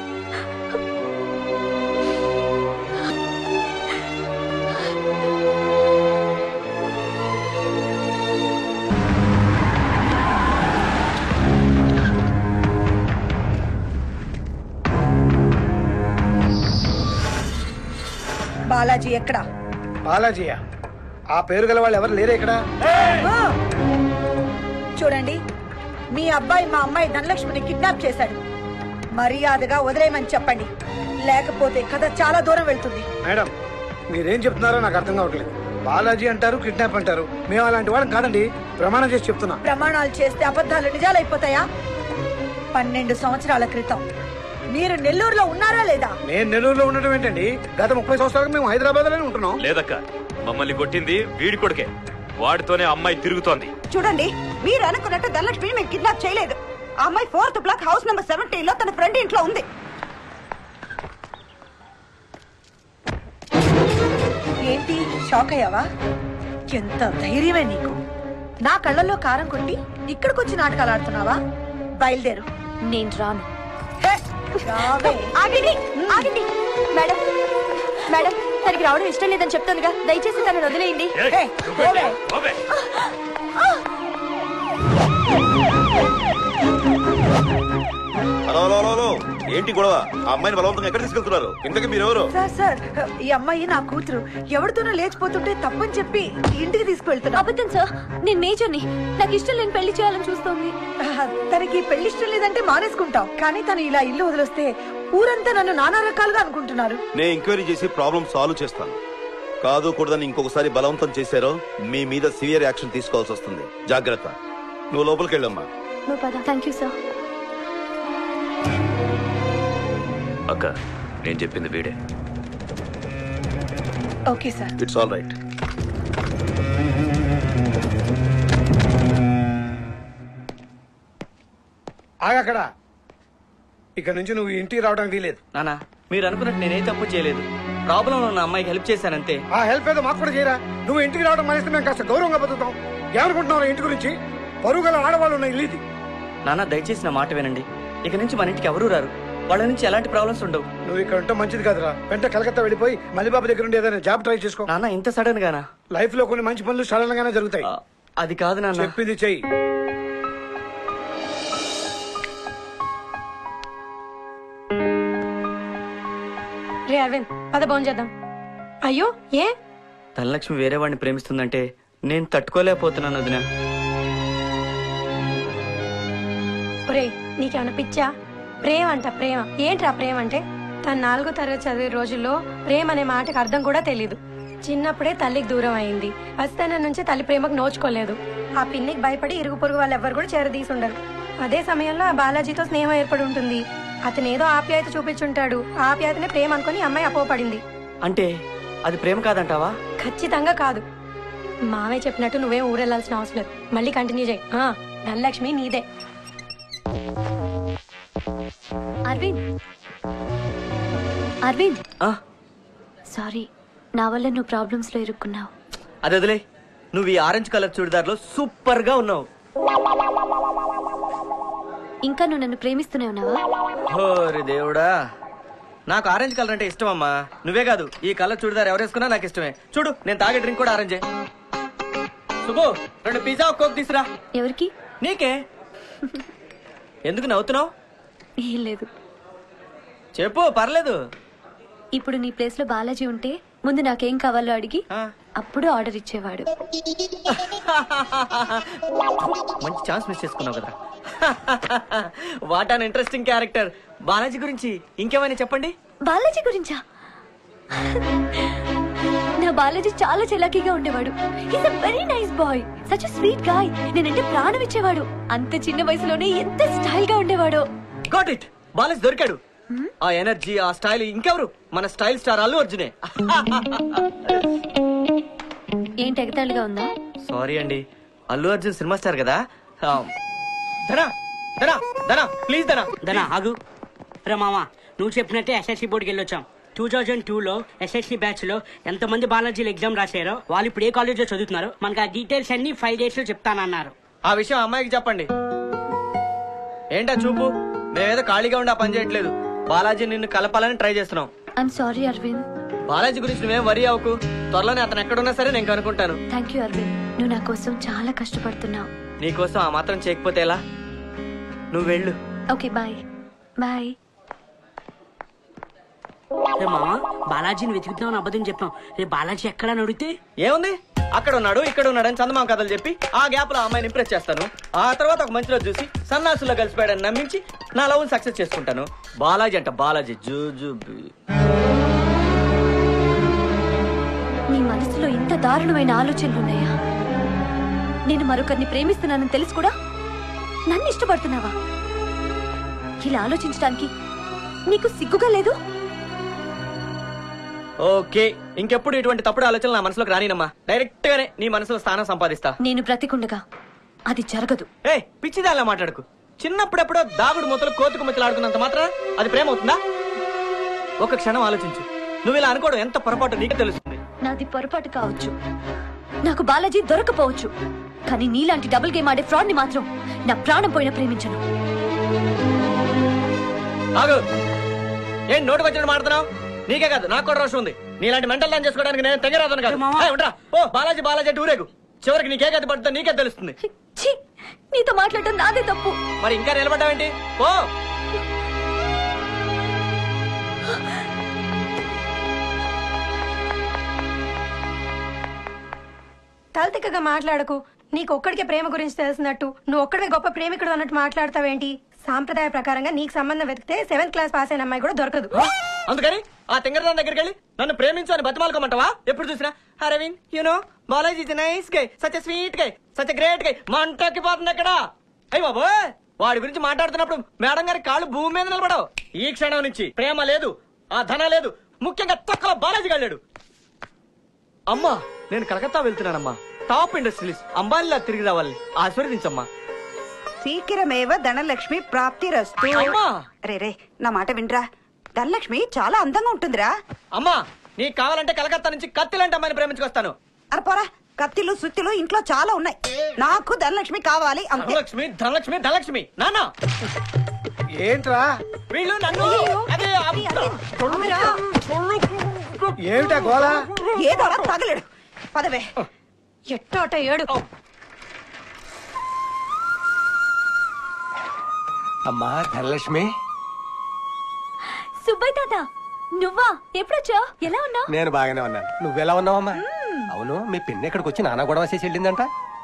బాలాజీ ఎక్కడా బాలాజీయా ఆ పేరు గల వాళ్ళు ఎవరు లేరే ఇక్కడ ఆ! చూడండి మీ అబ్బాయి మా అమ్మాయి ధనలక్ష్మిని కిడ్నాప్ చేశాడు మర్యాదగా వదిలేయమని చెప్పండి లేకపోతే కథ చాలా దూరం వెళ్తుంది మేడం మీరేం చెప్తున్నారో నాకు అర్థం కావట్లేదు బాలాజీ అంటారు కిడ్నాప్ అంటారు మేము అలాంటి వాళ్ళం కాదండి ప్రమాణం చేసి చెప్తున్నా ప్రమాణాలు చేస్తే అబద్ధాలు నిజాలైపోతాయా పన్నెండు సంవత్సరాల క్రితం మీరు నెల్లూరులో ఉన్నారా లేదా నేను నెల్లూరులో ఉండడం ఏంటండి గత ముప్పై సంవత్సరాలుగా మేము హైదరాబాద్ లోనే ఉంటున్నాం లేదక్క మమ్మల్ని కొట్టింది వీడి కొడుకే వాడితోనే అమ్మాయి తిరుగుతోంది చూడండి మీరు అనుకున్నట్టు ధనలక్ష్మిని మేము కిడ్నాప్ చేయలేదు ఆ అమ్మాయి fourth block house number seventeen లో తన ఫ్రెండ్ ఇంట్లో ఉంది ఏంటి షాక్ అయ్యావా ఎంత ధైర్యమే నీకు నా కళ్ళల్లో కారం కొట్టి ఇక్కడికొచ్చి నాటకాలు ఆడుతున్నావా బయలుదేరు నేను రాను ఆగండి ఆగండి మేడం మేడం తనకి రావడం ఇష్టం లేదని చెప్తానుగా దయచేసి తనని వదిలేయండి హలో హలో హలో, హలో ఏంటి గొడవ ఆ అమ్మాయిని బలవంతంగా ఎక్కడ తీసుకెళ్తున్నారు ఇంతకీ మీరెవరు సార్ సార్ ఈ అమ్మాయి నా కూతురు ఎవరితోనో లేచిపోతుంటే తప్పని చెప్పి ఇంటికి తీసుకువెళ్తున్నా అబద్ధం సార్ నేను మేజర్ని నాకు ఇష్టం లేని పెళ్లి చేయాలని చూస్తోంది తనకి పెళ్లి ఇష్టం లేదంటే మానేసుకుంటాం కానీ తను ఇలా ఇల్లు వదిలేస్తే ఊరంతా నన్ను నానా రకాలుగా అనుకుంటున్నారు నేను ఎంక్వైరీ చేసి ప్రాబ్లం సాల్వ్ చేస్తాను కాదు కూడదని ఇంకొకసారి బలవంతం చేశారో మీ మీద సివియర్ యాక్షన్ తీసుకోవాల్సి వస్తుంది జాగ్రత్త నువ్వు లోపలికి వెళ్ళమ్మా నువ్వు పద థ్యాంక్ యూ సార్ అక్క నేను చెప్పింది వీడే okay sir it's all right ఆగక్కడ ఇక్కడ నుంచి నువ్వు ఇంటికి రావడం వీలేదు నానా మీరు అనుకున్నట్టు నేనే తప్పు చేయలేదు ప్రాబ్లం ఉన్న అమ్మాయికి హెల్ప్ చేశానంతే ఆ హెల్ప్ ఏదో మాకు కూడా చేయరా నువ్వు ఇంటికి రావడం మానేస్తే మేము కాస్త గౌరవంగా బతుకుతాం ఏమనుకుంటున్నావు ఇంటి గురించి పరువు గల ఆడవాళ్ళు ఉన్న ఇల్లు ఇది నాన్న దయచేసి నా మాట వినండి ఇక నుంచి మన ఇంటికి ఎవరూ రారు వాళ్ళ నుంచి ఎలాంటి ప్రాబ్లమ్స్ ఉండవు నువ్వు ఇక్కడ ఉంటే మంచిది కాదురా వెంట కలకత్తా వెళ్ళిపోయి మల్లిబాబు దగ్గర ఉండి ఏదైనా జాబ్ ట్రై చేసుకో నాన్న ఇంత సడన్ గానా లైఫ్ లో కొన్ని మంచి పనులు సడన్ గానే జరుగుతాయి అది కాదు నాన్న చెప్పింది చెయ్యి రే అరవింద్ పద భోజనం చేద్దాం అయ్యో ఏ ధనలక్ష్మి వేరే వాడిని ప్రేమిస్తుందంటే నేను తట్టుకోలేకపోతున్నాను వదిన ఒరే నీకేమైనా పిచ్చా ప్రేమ అంట ప్రేమ ఏంట్రా ప్రేమ అంటే తన నాలుగో తరగతి చదివే రోజుల్లో ప్రేమ అనే మాటకు అర్థం కూడా తెలీదు చిన్నప్పుడే తల్లికి దూరం అయింది వస్తాన నుంచి తల్లి ప్రేమకు నోచుకోలేదు ఆ పిన్నికి భయపడి ఇరుగు పొరుగు వాళ్ళు ఎవ్వరు కూడా చేరదీసి ఉండరు అదే సమయంలో ఆ బాలాజీతో స్నేహం ఏర్పడి ఉంటుంది అతను ఏదో ఆప్యాయత చూపించుంటాడు ఆ ఆప్యాయతనే ప్రేమ అనుకుని ఈ అమ్మాయి అపోపడింది అంటే అది ప్రేమ కాదంటావా ఖచ్చితంగా కాదు మావే చెప్పినట్టు నువ్వేం ఊరెళ్లాల్సిన అవసరం లేదు మళ్ళీ కంటిన్యూ చేయి ఆ, ధనలక్ష్మి నీదే అరవింద్ అరవింద్ సారీ నా వల్ల నువ్వు ప్రాబ్లమ్స్ లో ఇరుక్కున్నావు అది వదిలే నువ్వు ఈ ఆరెంజ్ కలర్ చూడిదార్లో సూపర్ గా ఉన్నావు ఇంకా నువ్వు నన్ను ప్రేమిస్తూనే ఉన్నావా హోరి దేవుడా నాకు ఆరెంజ్ కలర్ అంటే ఇష్టం అమ్మా నువ్వే కాదు ఈ కలర్ చూడిదార్ ఎవరేసుకున్నా నాకు ఇష్టమే చూడు నేను తాగే డ్రింక్ కూడా ఆరెంజే సుబ్బు రెండు పిజ్జా ఒక కోక్ తీసురా ఎవరికి నీకే ఎందుకు నవ్వుతున్నావు ఏం లేదు చెప్పు పర్లేదు ఇప్పుడు నీ ప్లేస్ లో బాలాజీ ఉంటే ముందు నాకేం కావాలో అడిగి అప్పుడు ఆర్డర్ ఇచ్చేవాడు మంచి ఛాన్స్ మిస్ చేసుకున్నావు కదా what an interesting character Balaji గురించి ఇంకేమైనా చెప్పండి బాలాజీ గురించా నా బాలాజీ చాలా చలాకీగా ఉండేవాడు is a very nice boy such sweet guy నేనంటే ప్రాణం ఇచ్చేవాడు అంత చిన్న వయసులోనే ఎంత స్టైల్ గా ఉండేవాడో గాట్ ఇట్ బాలాజీ దొరికాడు ఆ ఎనర్జీ ఆ స్టైల్ ఇంకెవరు మన స్టైల్ స్టార్ అల్లు అర్జునే ఏంటి ఎగతాళిగా ఉందా సారీ అండి అల్లు అర్జున్ సినిమా స్టార్ కదా ఆ, ధనా ధనా ధనా ప్లీజ్ ధనా దనా ఆగు రా మామ నువ్వు చెప్పినట్టే ఎస్ఎస్సి బోర్డుకి వెళ్ళొచ్చాం టూ థౌజండ్ టూలో ఎస్ఎస్సి బ్యాచ్ లో ఎంతమంది బాలాజీలు ఎగ్జామ్ రాశారో వాళ్ళు ఇప్పుడు ఏ కాలేజ్లో చదువుతున్నారో మనకు ఆ డీటెయిల్స్ అన్ని ఫైవ్ డేస్ లో చెప్తానన్నారు ఆ విషయం అమ్మాయికి చెప్పండి ఏంటా చూపు మేమేదో ఖాళీగా ఉండి ఆ పని చేయట్లేదు బాలాజీ నిన్ను కలపాలని ట్రై చేస్తున్నాం ఐఎమ్ సారీ అరవింద్ బాలాజీ గురించి నువ్వేం వరి అవ్వకు త్వరలోనే అతను ఎక్కడున్నా సరే నేను కనుక్కుంటాను థ్యాంక్ యూ అరవింద్ నువ్వు నా కోసం చాలా కష్టపడుతున్నావు నీకోసం ఆ మాత్రం చేయకపోతే ఎలా నువ్వు వెళ్ళు ఓకే బాయ్ బాయ్ రే మామ బాలాజీని వెతుకుతామని అబద్ధం చెప్పాం రే బాలాజీ ఎక్కడ అని అడిగితే ఏముంది అక్కడ ఉన్నాడు ఇక్కడ ఉన్నాడు అని చందమామ కథలు చెప్పి ఆ గ్యాప్ లో ఆ అమ్మాయిని ఇంప్రెస్ చేస్తాను ఆ తర్వాత ఒక మంచి రోజు చూసి సన్నాసుల్లో కలిసిపోయాడని నమ్మించి నా లవ్ సక్సెస్ చేసుకుంటాను బాలాజీ అంట బాలాజీ జూజుబి నీ మనసులో ఇంత దారుణమైన ఆలోచనలు ఉన్నాయా నేను మరొకరిని ప్రేమిస్తున్నానని తెలుసు కూడా నన్ను ఇష్టపడుతున్నావా ఇలా ఆలోచించడానికి నీకు సిగ్గుగా లేదు ఓకే ఇంకెప్పుడు ఇటువంటి తప్పుడు ఆలోచనలు నా మనసులోకి రానినమ్మా డైరెక్ట్ గానే నీ మనసులో స్థానం సంపాదిస్తా నేను బ్రతికుండగా అది జరగదు ఏ పిచ్చిదాల్లా మాట్లాడుకు చిన్నప్పుడెప్పుడో దాగుడు మూతలు కోతుకు ముచ్చలు ఆడుకున్నంత మాత్రం అది ప్రేమ అవుతుందా ఒక క్షణం ఆలోచించు నువ్వు ఇలా అనుకోవడం ఎంత పొరపాటు నీకు తెలుస్తుంది నాది పొరపాటు కావచ్చు నాకు బాలాజీ దొరకపోవచ్చు కానీ నీలాంటి డబుల్ గేమ్ ఆడే ఫ్రాడ్ ని మాత్రం నా ప్రాణం పోయిన ప్రేమించను ఆగు ఏం నోటుకు వచ్చినట్టు మాడుతున్నావు నీకే కాదు నాకు కూడా రోషం ఉంది నీలాంటి మెంటల్ దాన్ని చేసుకోవడానికి నేను తెగరాదను కాదు ఏయ్, ఉండరా ఓ బాలాజీ బాలాజీ అంటే ఊరేగు చివరికి నీకే గతి పడుతుందో నీకే తెలుస్తుంది ఛీ నీతో మాట్లాడటం నాదే తప్పు మరి ఇంకా నిలబడ్డావేంటి ఓ తలతిక్కగా మాట్లాడకు నీకు ఒక్కడికే ప్రేమ గురించి తెలిసినట్టు నువ్వు ఒక్కడికే గొప్ప ప్రేమికుడు అన్నట్టు మాట్లాడతావేంటి సాంప్రదాయ ప్రకారంగా నీకు సంబంధం వెతికితే సెవెంత్ క్లాస్ పాస్ అయిన అమ్మాయి కూడా దొరకదు అందుకని ఆ తింగరదాని దగ్గరికి వెళ్ళి నన్ను ప్రేమించు అని బతిమాలుకోమంటావా ఎప్పుడు చూసినా Aravind you know Balaji is nice guy such sweet guy such great guy మంటకి పోతుంది అక్కడ అయ్యి బాబోయ్ వాడి గురించి మాట్లాడుతున్నప్పుడు మేడం గారి కాళ్ళు భూమి మీద నిలబడవు ఈ క్షణం నుంచి ప్రేమ లేదు ఆ ధన లేదు ముఖ్యంగా తొక్కల బాలాజీ గాళ్ళాడు అమ్మా నేను కలకత్తా వెళ్తున్నానమ్మా టాప్ ఇండస్ట్రీస్ అంబానీలా తిరిగి రావాలి ఆశీర్వదించమ్మా శీఘ్రమేవ ధనలక్ష్మి ప్రాప్తి రస్తు అమ్మా! రే రే నా మాట వినరా ధనలక్ష్మి చాలా అందంగా ఉంటుందిరా అమ్మా నీకు కావాలంటే కలకత్తా నుంచి కత్తిలాంటి అమ్మాయిని ప్రేమించుకొస్తాను అరపోరా కత్తిలు సుత్తిలు ఇంట్లో చాలా ఉన్నాయి నాకు ధనలక్ష్మి కావాలి అంతే ధనలక్ష్మి ధనలక్ష్మి ధనలక్ష్మి నాన్న ఏంట్రా వీళ్ళు నన్ను అదే ఏమిటా గోళ ఏదో తగలడు పదవే ఎట్టోట ఏడు అమ్మా ధనలక్ష్మి సుబ్బయ్య తాత నువ్వా ఎప్పుడొచ్చావు ఎలా ఉన్నావు నేను బాగానే ఉన్నాను నువ్వెలా ఉన్నావమ్మా అవును మీ పిన్ని ఇక్కడికి వచ్చి నాన్న గొడవ చేసి వెళ్ళిందంట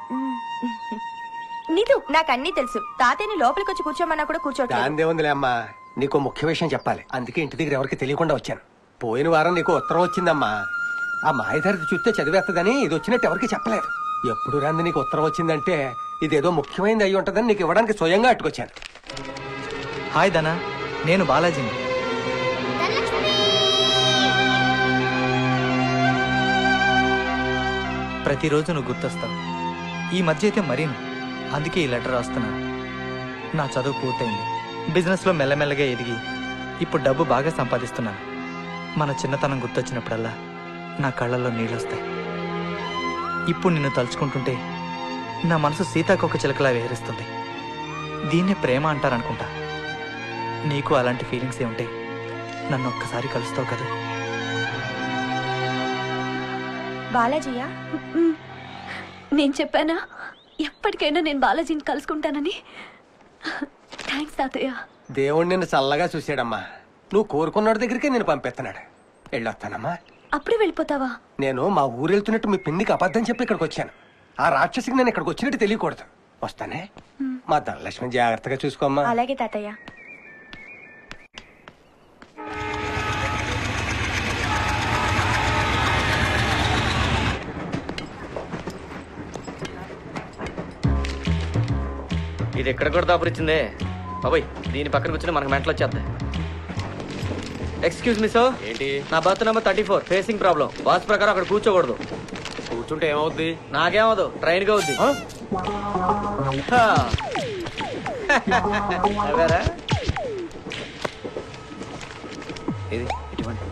నీదు నాకు అన్ని తెలుసు తాతయ్యని లోపలికి వచ్చి కూర్చోమన్నా కూడా కూర్చోట్లేదు దాందే ఉందిలే అమ్మా నీకు ముఖ్య విషయం చెప్పాలి అందుకే ఇంటి దగ్గర ఎవరికి తెలియకుండా వచ్చాను పోయిన వారం నీకు ఉత్తరం వచ్చిందమ్మా ఆ మాయధారి చూస్తే చదివేస్తదని ఇది వచ్చినట్టు ఎవరికి చెప్పలేదు ఎప్పుడు రాంది నీకు ఉత్తరం వచ్చిందంటే ఇదేదో ముఖ్యమైనది అయి ఉంటుందని నీకు ఇవ్వడానికి స్వయంగా అట్టుకొచ్చాను హాయ్ ధనా నేను బాలాజీని ప్రతిరోజు నువ్వు గుర్తొస్తావు ఈ మధ్య అయితే మరీను అందుకే ఈ లెటర్ రాస్తున్నాను నా చదువు పూర్తయింది బిజినెస్లో మెల్లమెల్లగా ఎదిగి ఇప్పుడు డబ్బు బాగా సంపాదిస్తున్నాను మన చిన్నతనం గుర్తొచ్చినప్పుడల్లా నా కళ్ళల్లో నీళ్ళొస్తాయి ఇప్పుడు నిన్ను తలుచుకుంటుంటే నా మనసు సీతాకొక చిలకలా విహరిస్తుంది దీన్నే ప్రేమ అంటారనుకుంటా నీకు అలాంటి ఫీలింగ్స్ ఏ ఉంటే నన్ను ఒక్కసారి కలుస్తావు కదా బాలాజీయా నేను చెప్పానా ఎప్పటికైనా నేను బాలాజీని కలుసుకుంటానని థ్యాంక్స్ తాతయ్య దేవుడు నిన్ను చల్లగా చూశాడమ్మా నువ్వు కోరుకున్నోడి దగ్గరికే నేను పంపిస్తున్నాడు వెళ్ళొస్తానమ్మా అప్పుడే వెళ్ళిపోతావా నేను మా ఊరు వెళ్తున్నట్టు మీ పిన్నికి అబద్ధం చెప్పి ఇక్కడికి వచ్చాను ఆ రాక్షసికి నేను ఇక్కడికి వచ్చినట్టు తెలియకూడదు వస్తానే మా ధనలక్ష్మి జాగ్రత్తగా చూసుకోమ్మా అలాగే తాతయ్య ఇది ఎక్కడ కూడా దాపురిచ్చిందే బాబాయ్ దీని పక్కన కూర్చొని మనకు మెంటలు వచ్చేద్దాయి ఎక్స్క్యూజ్ మీ సార్ ఏంటి నా berth number thirty four facing problem was ప్రకారం అక్కడ కూర్చోకూడదు కూర్చుంటే ఏమవుద్ది నాకేమవుదు ట్రైన్ గా అవుద్ది హా. నవ్వారా? ఇది ఇటువంటి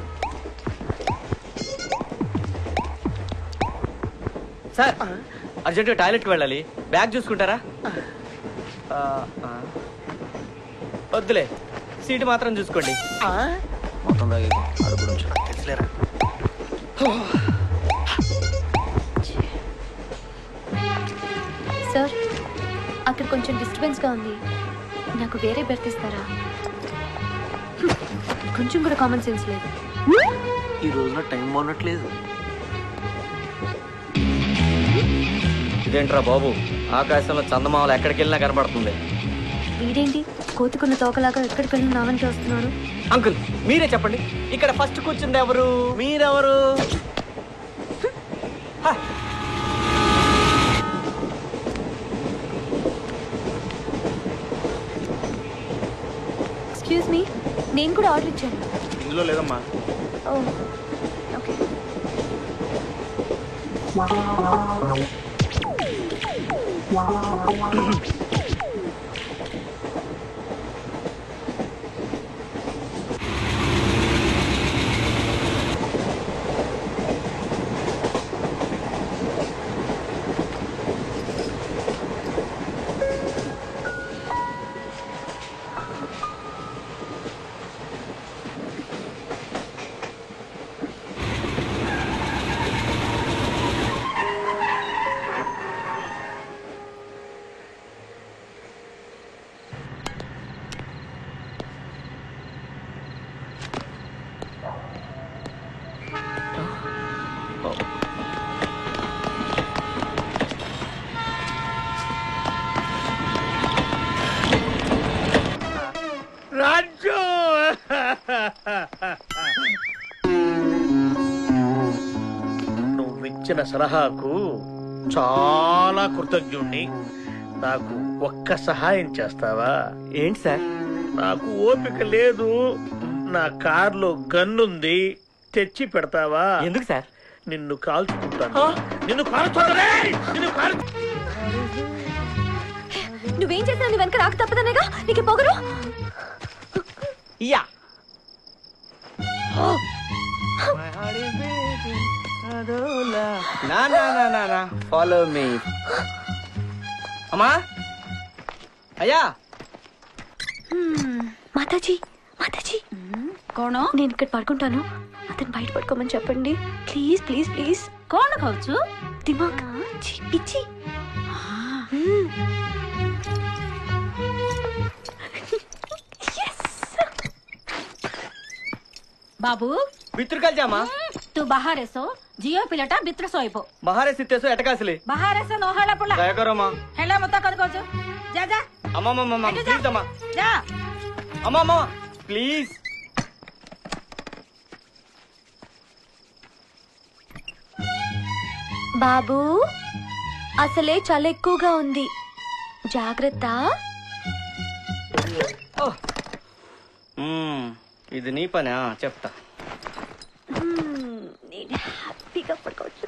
సార్ అర్జెంటుగా టాయిలెట్కి వెళ్ళాలి బ్యాగ్ చూసుకుంటారా ఆ, ఆ. వద్దులే సీటు మాత్రం చూసుకోండి మొత్తం బ్యాగ్ అడుగు నుంచి తెలుసులేరా సార్ అక్కడ కొంచెం డిస్టర్బెన్స్ గా ఉంది నాకు వేరే బెర్త్ ఇస్తారా హ్మ్. కొంచెం కూడా కామన్ సెన్స్ లేదు ఈ రోజున టైం బాగున్నట్లేదు ఇదేంట్రా బాబు ఆకాశంలో చందమామలు ఎక్కడికి వెళ్ళినా కనబడుతుంది వీడేంటి కోతుకున్న తోకలాగా ఎక్కడికి వెళ్ళిన నావంటి వస్తున్నాడు అంకుల్ మీరే చెప్పండి ఇక్కడ ఫస్ట్ కూర్చుంది ఎవరు మీరెవరు హ. ఎక్స్క్యూజ్ మీ నేను కూడా ఆర్డర్ ఇచ్చాను ఇందులో లేదమ్మా ఓ ఓకే రాజు నువ్విచ్చిన సలహాకు చాలా కృతజ్ఞుణ్ణి నాకు ఒక్క సహాయం చేస్తావా ఏంటి సార్ నాకు ఓపిక లేదు నా కార్లో గన్నుంది తెచ్చి పెడతావా ఎందుకు సార్ నిన్ను కాల్చుకుంటాను నిన్ను కాల్చుకుంటానే నిన్ను కాల్ నువ్వేం చేసినా నీ వెనక రాక తప్పదనేగా నీకు ఈ పొగరు యా నా నా నా నా నా ఫాలో మీ అమ్మా అయ్యా మాతాజీ మాతాజీ కోణం నేను ఇక్కడ పడుకుంటాను అతను బయట పడుకోమని చెప్పండి ప్లీజ్ ప్లీజ్ ప్లీజ్ కోణ కావచ్చు దిమాగ్ ఛీ, పిచ్చి మ్మ్. బాబు బిత్రుకల్ జామా తూ బహారేసో జియో పిల్లట బిత్ర సోయిపో బహారే సిత్తేసో ఎటకాసిలి బహారేసో నోహాళ పుల్ల దయకరమ్మా హెళ్ళ మొత్తం కదుకోవచ్చు జా జా అమ్మమ్మమ్మ ఎటు జా? ప్లీజ్ అమ్మా జా అమ్మమ్మ ప్లీజ్ బాబు అసలే చాలా ఎక్కువగా ఉంది జాగ్రత్త మ్మ్, ఇది నీ పనా చెప్తా మ్మ్, నేను హ్యాపీగా పడుకోవచ్చు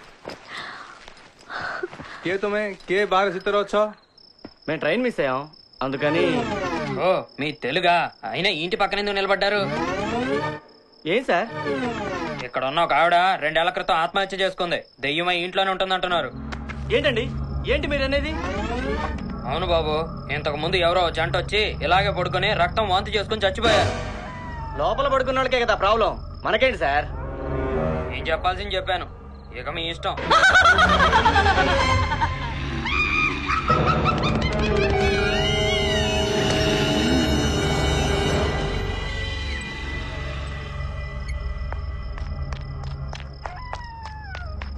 కే తుమే కే బాగా సిద్ధరవచ్చా మేము ట్రైన్ మిస్ అయ్యాం అందుకని ఓ మీ తెలుగా అయినా ఇంటి పక్కన ఎందుకు నిలబడ్డారు ఏం సార్ ఇక్కడ ఉన్న ఒక ఆవిడ రెండేళ్ల క్రితం ఆత్మహత్య చేసుకుంది దెయ్యమై ఇంట్లోనే ఉంటుందంటున్నారు ఏంటండి ఏంటి మీరు అనేది అవును బాబు ఇంతకు ముందు ఎవరో జంట వచ్చి ఇలాగే పడుకొని రక్తం వాంతి చేసుకుని చచ్చిపోయారు లోపల పడుకున్న వాళ్ళకే కదా ప్రాబ్లం మనకేంటి సార్ నేను చెప్పాల్సింది చెప్పాను ఇక మీ ఇష్టం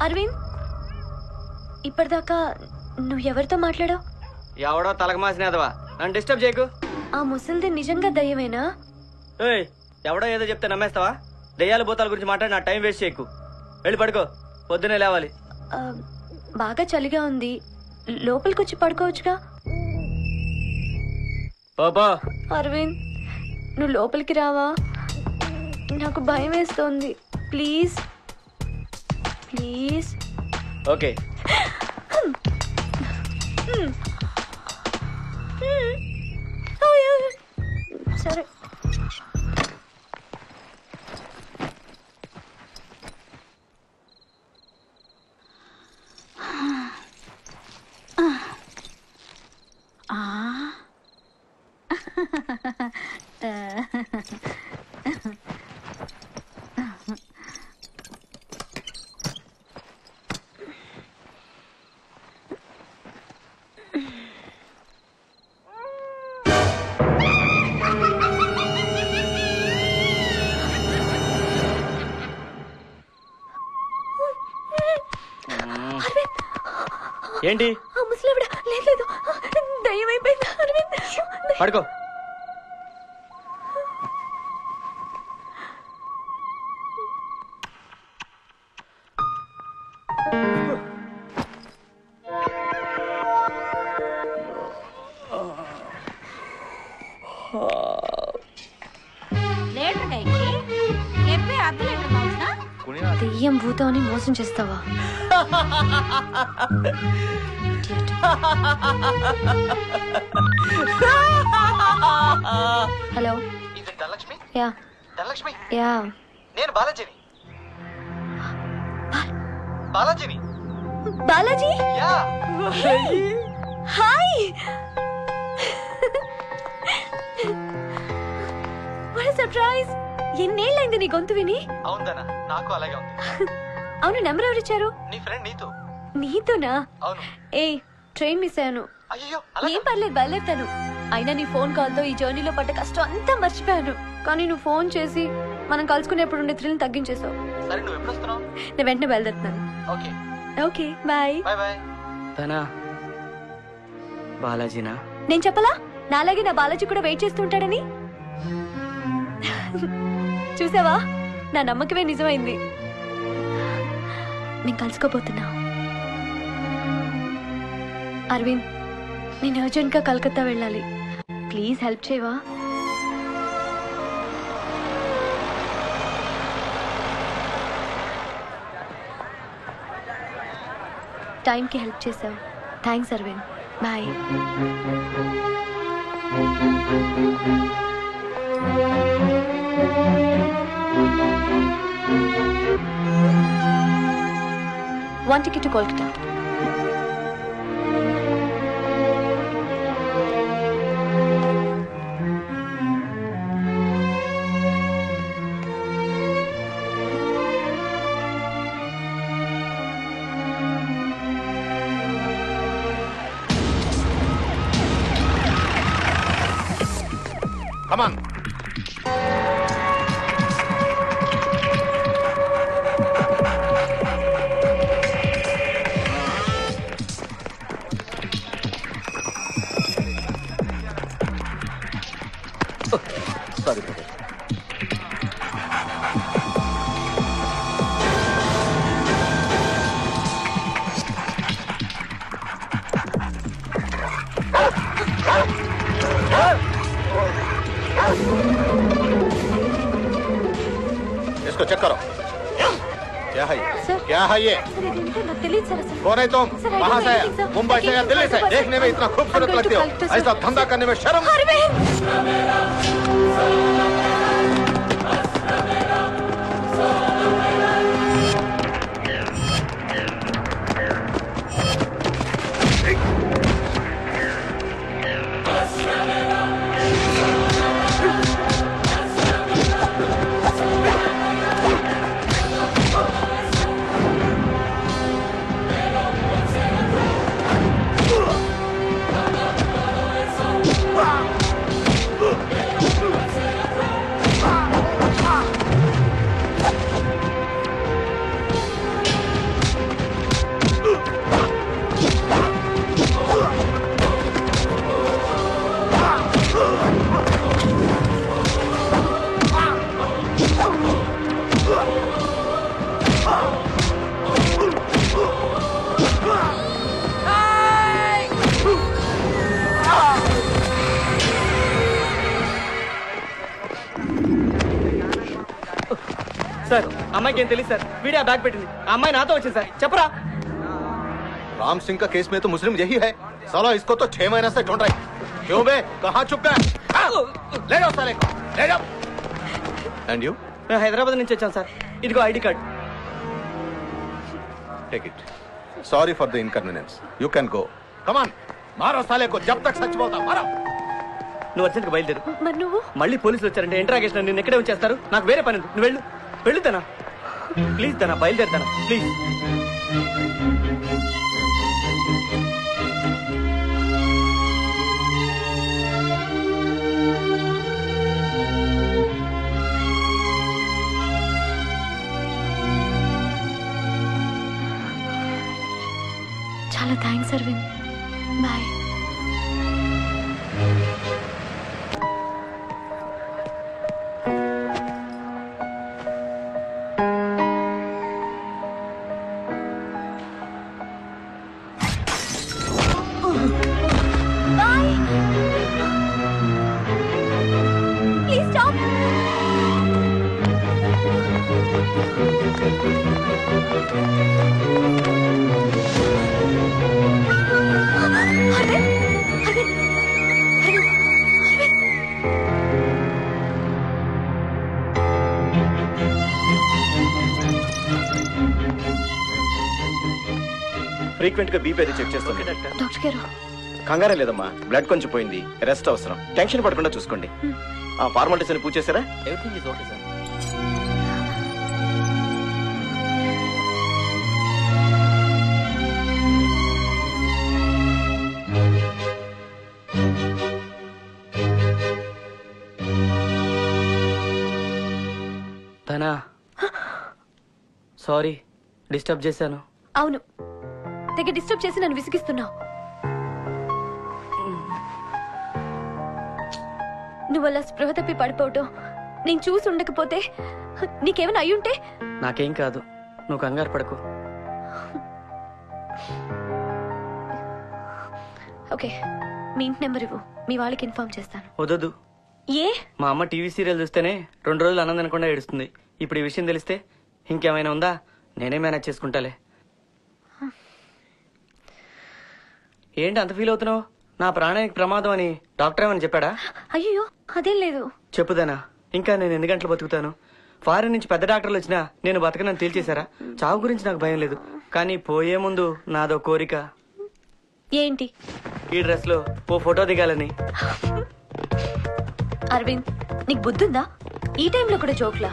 అరవింద్ ఇప్పటిదాకా నువ్వు ఎవరితో మాట్లాడావు ఎవడో తలకు మాసినదవా నన్ను డిస్టర్బ్ చేయకు ఆ ముసలిది నిజంగా దయ్యమేనా ఏయ్ ఎవడో ఏదో చెప్తే నమ్మేస్తావా దెయ్యాల భూతాల గురించి మాట్లాడి నా టైం వేస్ట్ చేయకు వెళ్ళి పడుకో పొద్దునే లేవాలి ఆ, బాగా చలిగా ఉంది లోపలికి వచ్చి పడుకోవచ్చుగా పాపా అరవింద్ నువ్వు లోపలికి రావా నాకు భయం వేస్తోంది ప్లీజ్ ప్లీజ్ ఓకే సరే ఏంటి ఆ ముసలివిడ లేదు లేదు దయ్యం అయిపోయింది అరవింద్ పడుకో లీటర్ ఎక్కి చెప్పి అర్ధ లీటర్ మౌసా దెయ్యం భూతం అని మోసం చేస్తావా హలో ఇది ధనలక్ష్మి యా ధనలక్ష్మి యా నేను బాలాజీని బాలాజీని బాలాజీ యా హాయ్ సర్ప్రైజ్ ఎన్నేళ్ళైంది నీ గొంతు విని అవుందనా నాకు అలాగే ఉంది అవును నెంబర్ ఎవరిచ్చారు నీ ఫ్రెండ్ నీతో నీతోనా అవును ఏ ట్రైన్ మిస్ అయ్యాను అయ్యో ఏం పర్లేదు బయలుదేరుతాను అయినా నీ ఫోన్ కాల్ తో ఈ జర్నీలో పడ్డ కష్టం అంతా మర్చిపోయాను కానీ నువ్వు ఫోన్ చేసి మనం కలుసుకునేప్పుడు ఉండే థ్రిల్ తగ్గించేసావు సరే నువ్వు ఎప్పుడు వస్తున్నావు నేను వెంటనే బయలుదేరుతున్నాను okay okay bye bye bye తనా బాలాజీనా నేను చెప్పలా నాలాగే నా బాలాజీ కూడా వెయిట్ చేస్తుంటాడని చూసావా నా నమ్మకమే నిజమైంది నేను కలుసుకోబోతున్నా అరవింద్ నేను అర్జెంట్గా కలకత్తా వెళ్ళాలి ప్లీజ్ హెల్ప్ చేయవా టైంకి హెల్ప్ చేసావు thanks Aravind bye One ticket to Kolkata. Come on sorry brother इसको चेक करो क्या है ये? सर। क्या है ये सर इదేంటో నాకు తెలియదు సార్ అసలు कौन है तुम Sir, I don't कहाँ know से anything, sir. मुंबई से या I came दिल्ली from से Kolkata, देखने में sir. इतना I'm खूबसूरत going to लगते हो Kolkata, sir. ऐसा धंधा करने में शर्म अरविंद సార్ అమ్మాయికి ఏం తెలియదు సార్ వీడే ఆ బ్యాగ్ పెట్టింది ఆ అమ్మాయి నాతో వచ్చింది సార్ చెప్పరా राम सिंह का केस में तो मुस्लिम यही है साला इसको तो छह महीने से ढूंढ रहे क्यों बे कहाँ छुप गए हाँ? ले जाओ साले को ले जाओ एंड यू మేము హైదరాబాద్ నుంచి వచ్చాం సార్ ఇదిగో ID card take it sorry for the inconvenience you can go come on मारो साले को जब तक सच बोलता मारो నువ్వు అర్జెంట్గా బయలుదేరు మరి నువ్వు మళ్ళీ పోలీసులు వచ్చారంటే ఇంట్రాగేషన్ నిన్ను ఎక్కడే ఉంచేస్తారు నాకు వేరే పని ఉంది. నువ్వు వెళ్ళు వెళ్ళు తనా ప్లీజ్ తనా బయలుదేరుతానా ప్లీజ్ చాలా thanks Aravind bye please stop frequent గా బీపీ అది చెక్ చేస్తాను డాక్టర్ గారు కంగారే లేదమ్మా బ్లడ్ కొంచెం పోయింది రెస్ట్ అవసరం టెన్షన్ పడకుండా చూసుకోండి ఆ ఫార్మాలిటీస్ అని పూజ చేశారా everything is okay sir Dhana sorry disturb చేశాను అవును తెగ డిస్టర్బ్ చేసి నన్ను విసిగిస్తున్నావు నువ్వు అలా స్పృహ తప్పి పడిపోవటం నేను చూసి ఉండకపోతే నీకేమైనా అయ్యుంటే నాకేం కాదు నువ్వు కంగారు పడకు ఓకే మీ ఇంటి నెంబర్ ఇవ్వు మీ వాళ్ళకి ఇన్ఫార్మ్ చేస్తాను వదదు ఏ మా అమ్మ టీవీ సీరియల్ చూస్తేనే రెండు రోజులు ఆనందం అనకుండా ఏడుస్తుంది ఇప్పుడు ఈ విషయం తెలిస్తే ఇంకేమైనా ఉందా నేనే మేనేజ్ చేసుకుంటాలే ఏంటి అంత ఫీల్ అవుతున్నావు నా ప్రాణానికి ప్రమాదం అని డాక్టర్ ఏమని చెప్పాడా అయ్యో అదేం లేదు చెప్పుదానా ఇంకా నేను ఎన్ని గంటలు బతుకుతాను ఫారెన్ నుంచి పెద్ద డాక్టర్లు వచ్చినా నేను బతకనని తేల్చేశారా చావు గురించి నాకు భయం లేదు కానీ పోయే ముందు నాదో కోరిక ఏంటి ఈ డ్రెస్ లో ఓ ఫోటో దిగాలని అరవింద్ నీకు బుద్ధుందా ఈ టైంలో కూడా జోక్లా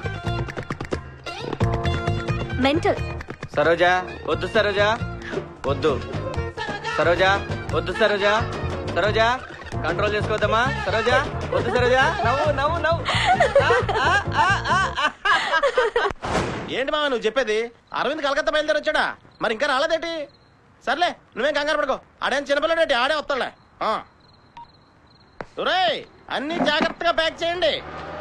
మెంటల్ సరోజా వద్దు సరోజా వద్దు సరోజా వద్దు సరోజా సరోజా కంట్రోల్ చేసుకోవద్దమ్మా సరోజా వద్దు సరోజా నవ్వు నవ్వు నవ్వు ఆ, ఆ, ఆ, ఆ, ఆ. ఏంటి మామ నువ్వు చెప్పేది అరవింద్ కలకత్తా బయలుదేరి వచ్చాడా మరి ఇంకా రాలేదేటి సర్లే నువ్వేం కంగారు పడుకో ఆడేం చిన్నపిల్లడేటి ఆడే వస్తాడులే ఆ. ఒరేయ్ అన్ని జాగ్రత్తగా ప్యాక్ చేయండి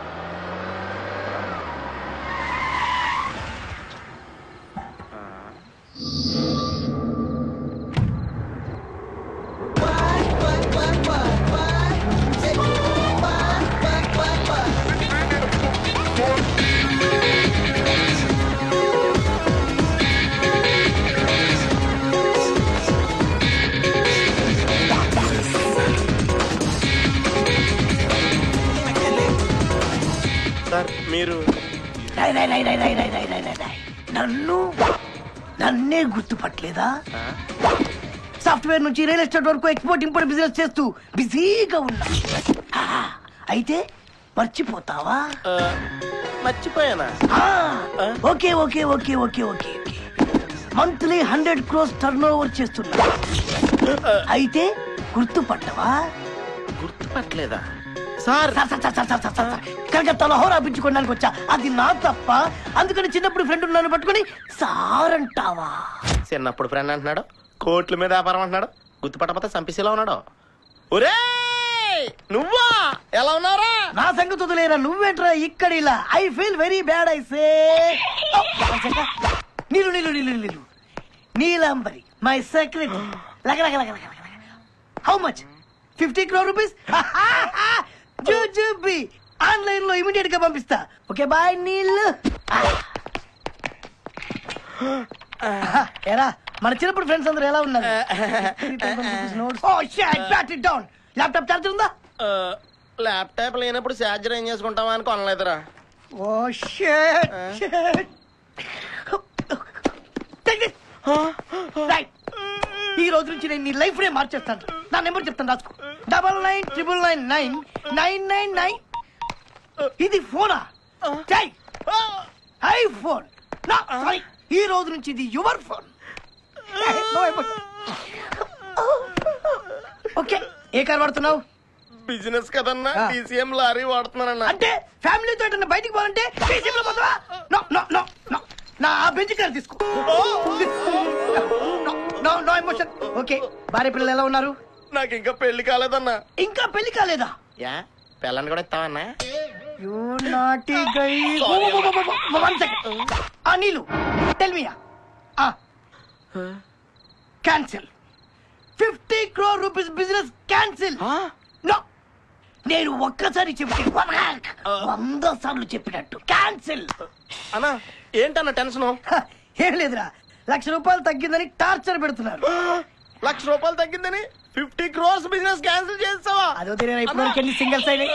సార్ మీరు రై, రై, రై, రై, రై, రై, రై, రై, రై, రై. నన్ను నన్నే గుర్తుపట్టలేదా సాఫ్ట్వేర్ నుంచి రియల్ ఎస్టేట్ వరకు ఎక్స్పోర్ట్ ఇంపోర్ట్ బిజినెస్ చేస్తూ బిజీగా ఉన్నా ఆహా, అయితే మర్చిపోతావా మర్చిపోయానా ఆ, okay okay okay okay okay okay monthly hundred crores turnover చేస్తున్నా అయితే గుర్తుపట్టవా గుర్తుపట్టలేదా sir sir sir sir sir sir sir sir కలకత్తాలో హోరా పిచ్చుకోవడానికి వచ్చా అది నా తప్ప అందుకని చిన్నప్పుడు ఫ్రెండ్ ఉన్నాను పట్టుకొని సార్ అంటావా చిన్నప్పుడు ఫ్రెండ్ అంటున్నాడు కోట్ల మీద వ్యాపారం అంటున్నాడు గుర్తుపట్టకపోతే చంపేసేలా ఉన్నాడు ఒరే నువ్వా ఎలా ఉన్నారా నా సంగతి వదిలేరా నువ్వేంట్రా ఇక్కడ ఇలా I feel very bad I say నీళ్ళు నీళ్ళు నీళ్ళు నీళ్ళు నీలాంబరి మై సెక్రటరీ లగ లగ లగ లగ how much fifty crore rupees జూజుబి ఆన్లైన్ లో ఇమీడియట్ గా పంపిస్తా ఓకే బాయ్ నీళ్ళు ఎరా మన చిన్నప్పుడు ఫ్రెండ్స్ అందరూ ఎలా ఉన్నారు oh shit bat it down laptop charger ఉందా ల్యాప్టాప్ లేనప్పుడు ఛార్జర్ ఏం చేసుకుంటావా అని కొనలేదురా ఓ షిట్ షిట్ రైట్ ఈ రోజు నుంచి నేను నీ లైఫ్ నే మార్చేస్తాను నా నెంబర్ చెప్తాను రాసుకో double nine triple nine nine nine nine nine ఇది ఫోనా జై ఐ ఫోన్ నా సారీ ఈ రోజు నుంచి ఇది యువర్ ఫోన్ ఓకే ఏ కార్ వాడుతున్నావు బిజినెస్ కదన్నా టీసీఎం లారీ వాడుతున్నానన్నా అంటే ఫ్యామిలీతో ఎటన్నా బయటికి పోవాలంటే TCM లో పోతావా నో నో నో నో నా బెంచ్ కార్ తీసుకో నో నో ఎమోషన్ ఓకే భార్య పిల్లలు ఎలా ఉన్నారు నాకు ఇంకా పెళ్లి కాలేదన్నా ఇంకా పెళ్లి కాలేదా యా పిల్లని కూడా ఇస్తావన్నా you naughty guy one second ఆ Neelu tell me cancel fifty crore rupees business cancel no నేను ఒక్కసారి చెప్పి వంద సార్లు చెప్పినట్టు క్యాన్సిల్ అన్నా ఏంటన్నా టెన్షన్ ఏం లేదురా లక్ష రూపాయలు తగ్గిందని టార్చర్ పెడుతున్నారు లక్ష రూపాయలు తగ్గిందని ఫిఫ్టీ క్రోర్స్ బిజినెస్ క్యాన్సిల్ చేస్తావా అదో తెలియదు ఇప్పటివరకు ఎన్ని సింగిల్స్ అయినాయి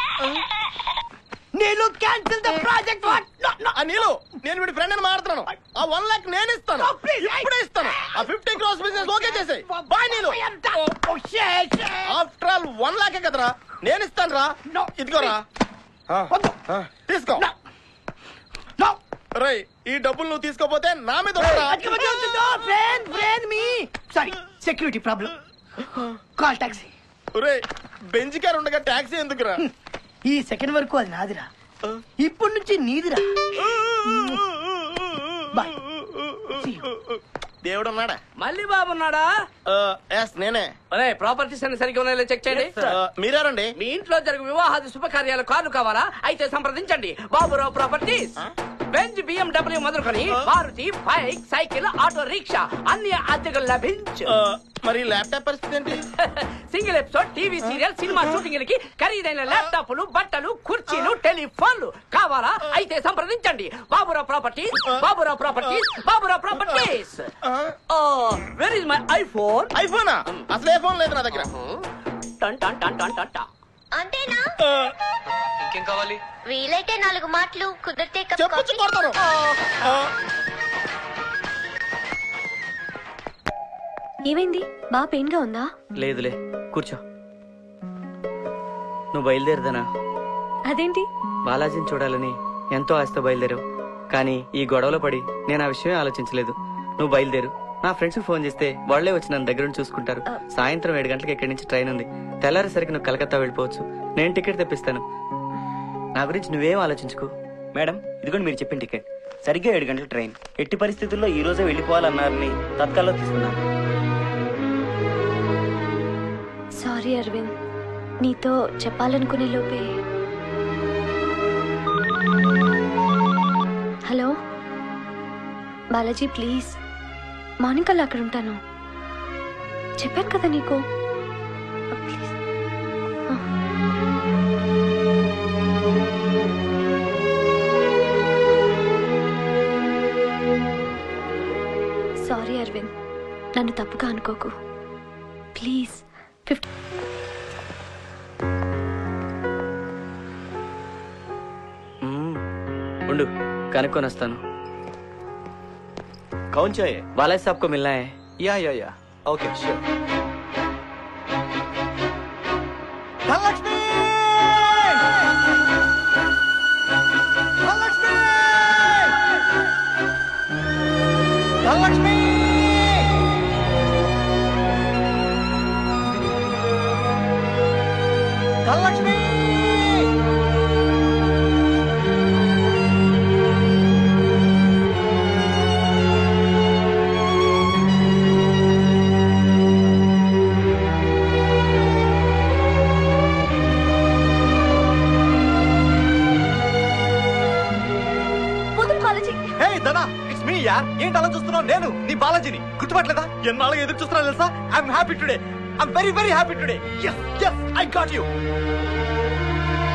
నేను క్యాన్సిల్ ద ప్రాజెక్ట్ ఆ నీలు నేను వీడి ఫ్రెండ్ అని మాడుతున్నాను ఆ వన్ లాక్ నేను ఇస్తాను ఇప్పుడే ఇస్తాను ఆ ఫిఫ్టీ క్రోర్స్ బిజినెస్ ఓకే చేసే bye Neelu after all one లాకే కదరా నేను ఇస్తాను రా ఇదిగోరా ఆ, ఆ, తీసుకో రేయ్ ఈ డబ్బులు నువ్వు తీసుకోపోతే నా మీద ఉండరా? ఫ్రెండ్ ఫ్రెండ్ మీ sorry security problem call taxi రేయ్ బెంచ్ కార్ ఉండగా టాక్సీ ఎందుకురా ఈ సెకండ్ వరకు అది నాదిరా ఇప్పటి నుంచి నీదిరా బాయ్ దేవుడు ఉన్నాడా మళ్ళీ బాబు ఉన్నాడా ఎస్ నేనే అరే ప్రాపర్టీస్ అన్ని సరిగ్గా ఉన్నాయో చెక్ చేయండి Yes, sir. Uh, మీరెవరండి మీ ఇంట్లో జరుగు వివాహాది శుభకార్యాల కార్లు కావాలా అయితే సంప్రదించండి బాబురావు ప్రాపర్టీస్ బెంజ్ బిఎండబ్ల్యూ మొదలుకొని Maruti bike cycle auto rickshaw అన్ని అద్దెకు లభించు మరి ల్యాప్టాప్ పరిస్థితి ఏంటి single episode TV serial cinema షూటింగ్లకి ఖరీదైన ల్యాప్టాప్లు బట్టలు కుర్చీలు టెలిఫోన్లు కావాలా అయితే సంప్రదించండి Baburao properties Baburao properties Baburao properties where is my iPhone ఐఫోనా అసలు ఏ ఫోన్ లేదు నా దగ్గర టన్ టన్ టన్ టన్ టన్ టన్ అంతేనా ఇంకేం కావాలి వీలైతే నాలుగు మాటలు కుదిరితే చెప్పొచ్చు కొడతాను ఏమైంది బాగా పెయిన్ గా ఉందా లేదులే కూర్చో నువ్వు బయలుదేరదనా అదేంటి బాలాజీని చూడాలని ఎంతో ఆశతో బయలుదేరావు కానీ ఈ గొడవలో పడి నేను ఆ విషయమే ఆలోచించలేదు నువ్వు బయలుదేరు నా ఫ్రెండ్స్ ఫోన్ చేస్తే వాళ్లే వచ్చి నన్ను దగ్గర నుండి చూసుకుంటారు సాయంత్రం ఏడు గంటలకు ఇక్కడి నుంచి ట్రైన్ ఉంది తెల్లారేసరికి నువ్వు కలకత్తా వెళ్ళిపోవచ్చు నేను టికెట్ తెప్పిస్తాను నా గురించి నువ్వేం ఆలోచించుకో మేడం ఇదిగోండి మీరు చెప్పిన టికెట్ సరిగ్గా ఏడు గంటల ట్రైన్ ఎట్టి పరిస్థితుల్లో ఈ రోజే వెళ్ళిపోవాలన్నారని తత్కాల్లో తీసుకున్నాను సారీ అరవింద్ నీతో చెప్పాలనుకునే లోపే హలో బాలాజీ ప్లీజ్ మార్నింగ్ కల్లా అక్కడ ఉంటాను చెప్పాను కదా నీకు ప్లీజ్ సారీ అరవింద్ నన్ను తప్పుగా అనుకోకు ప్లీజ్ ఫిఫ్టీ మ్మ్. ఉండు కనుక్కొని వస్తాను कौन चाहिए बालाजी साहब को मिलना है yeah yeah yeah okay sure Dhanalakshmi Dhanalakshmi Dhanalakshmi Dhanalakshmi college hey Dhana it's me యార్ ఏంటి అలా చూస్తున్నావు నేను నీ బాలాజీని గుర్తుపట్టలేదా ఎన్నాళ్ళు ఎదురు చూస్తున్నా తెలుసా I'm happy today I'm very very happy today yes yes I got you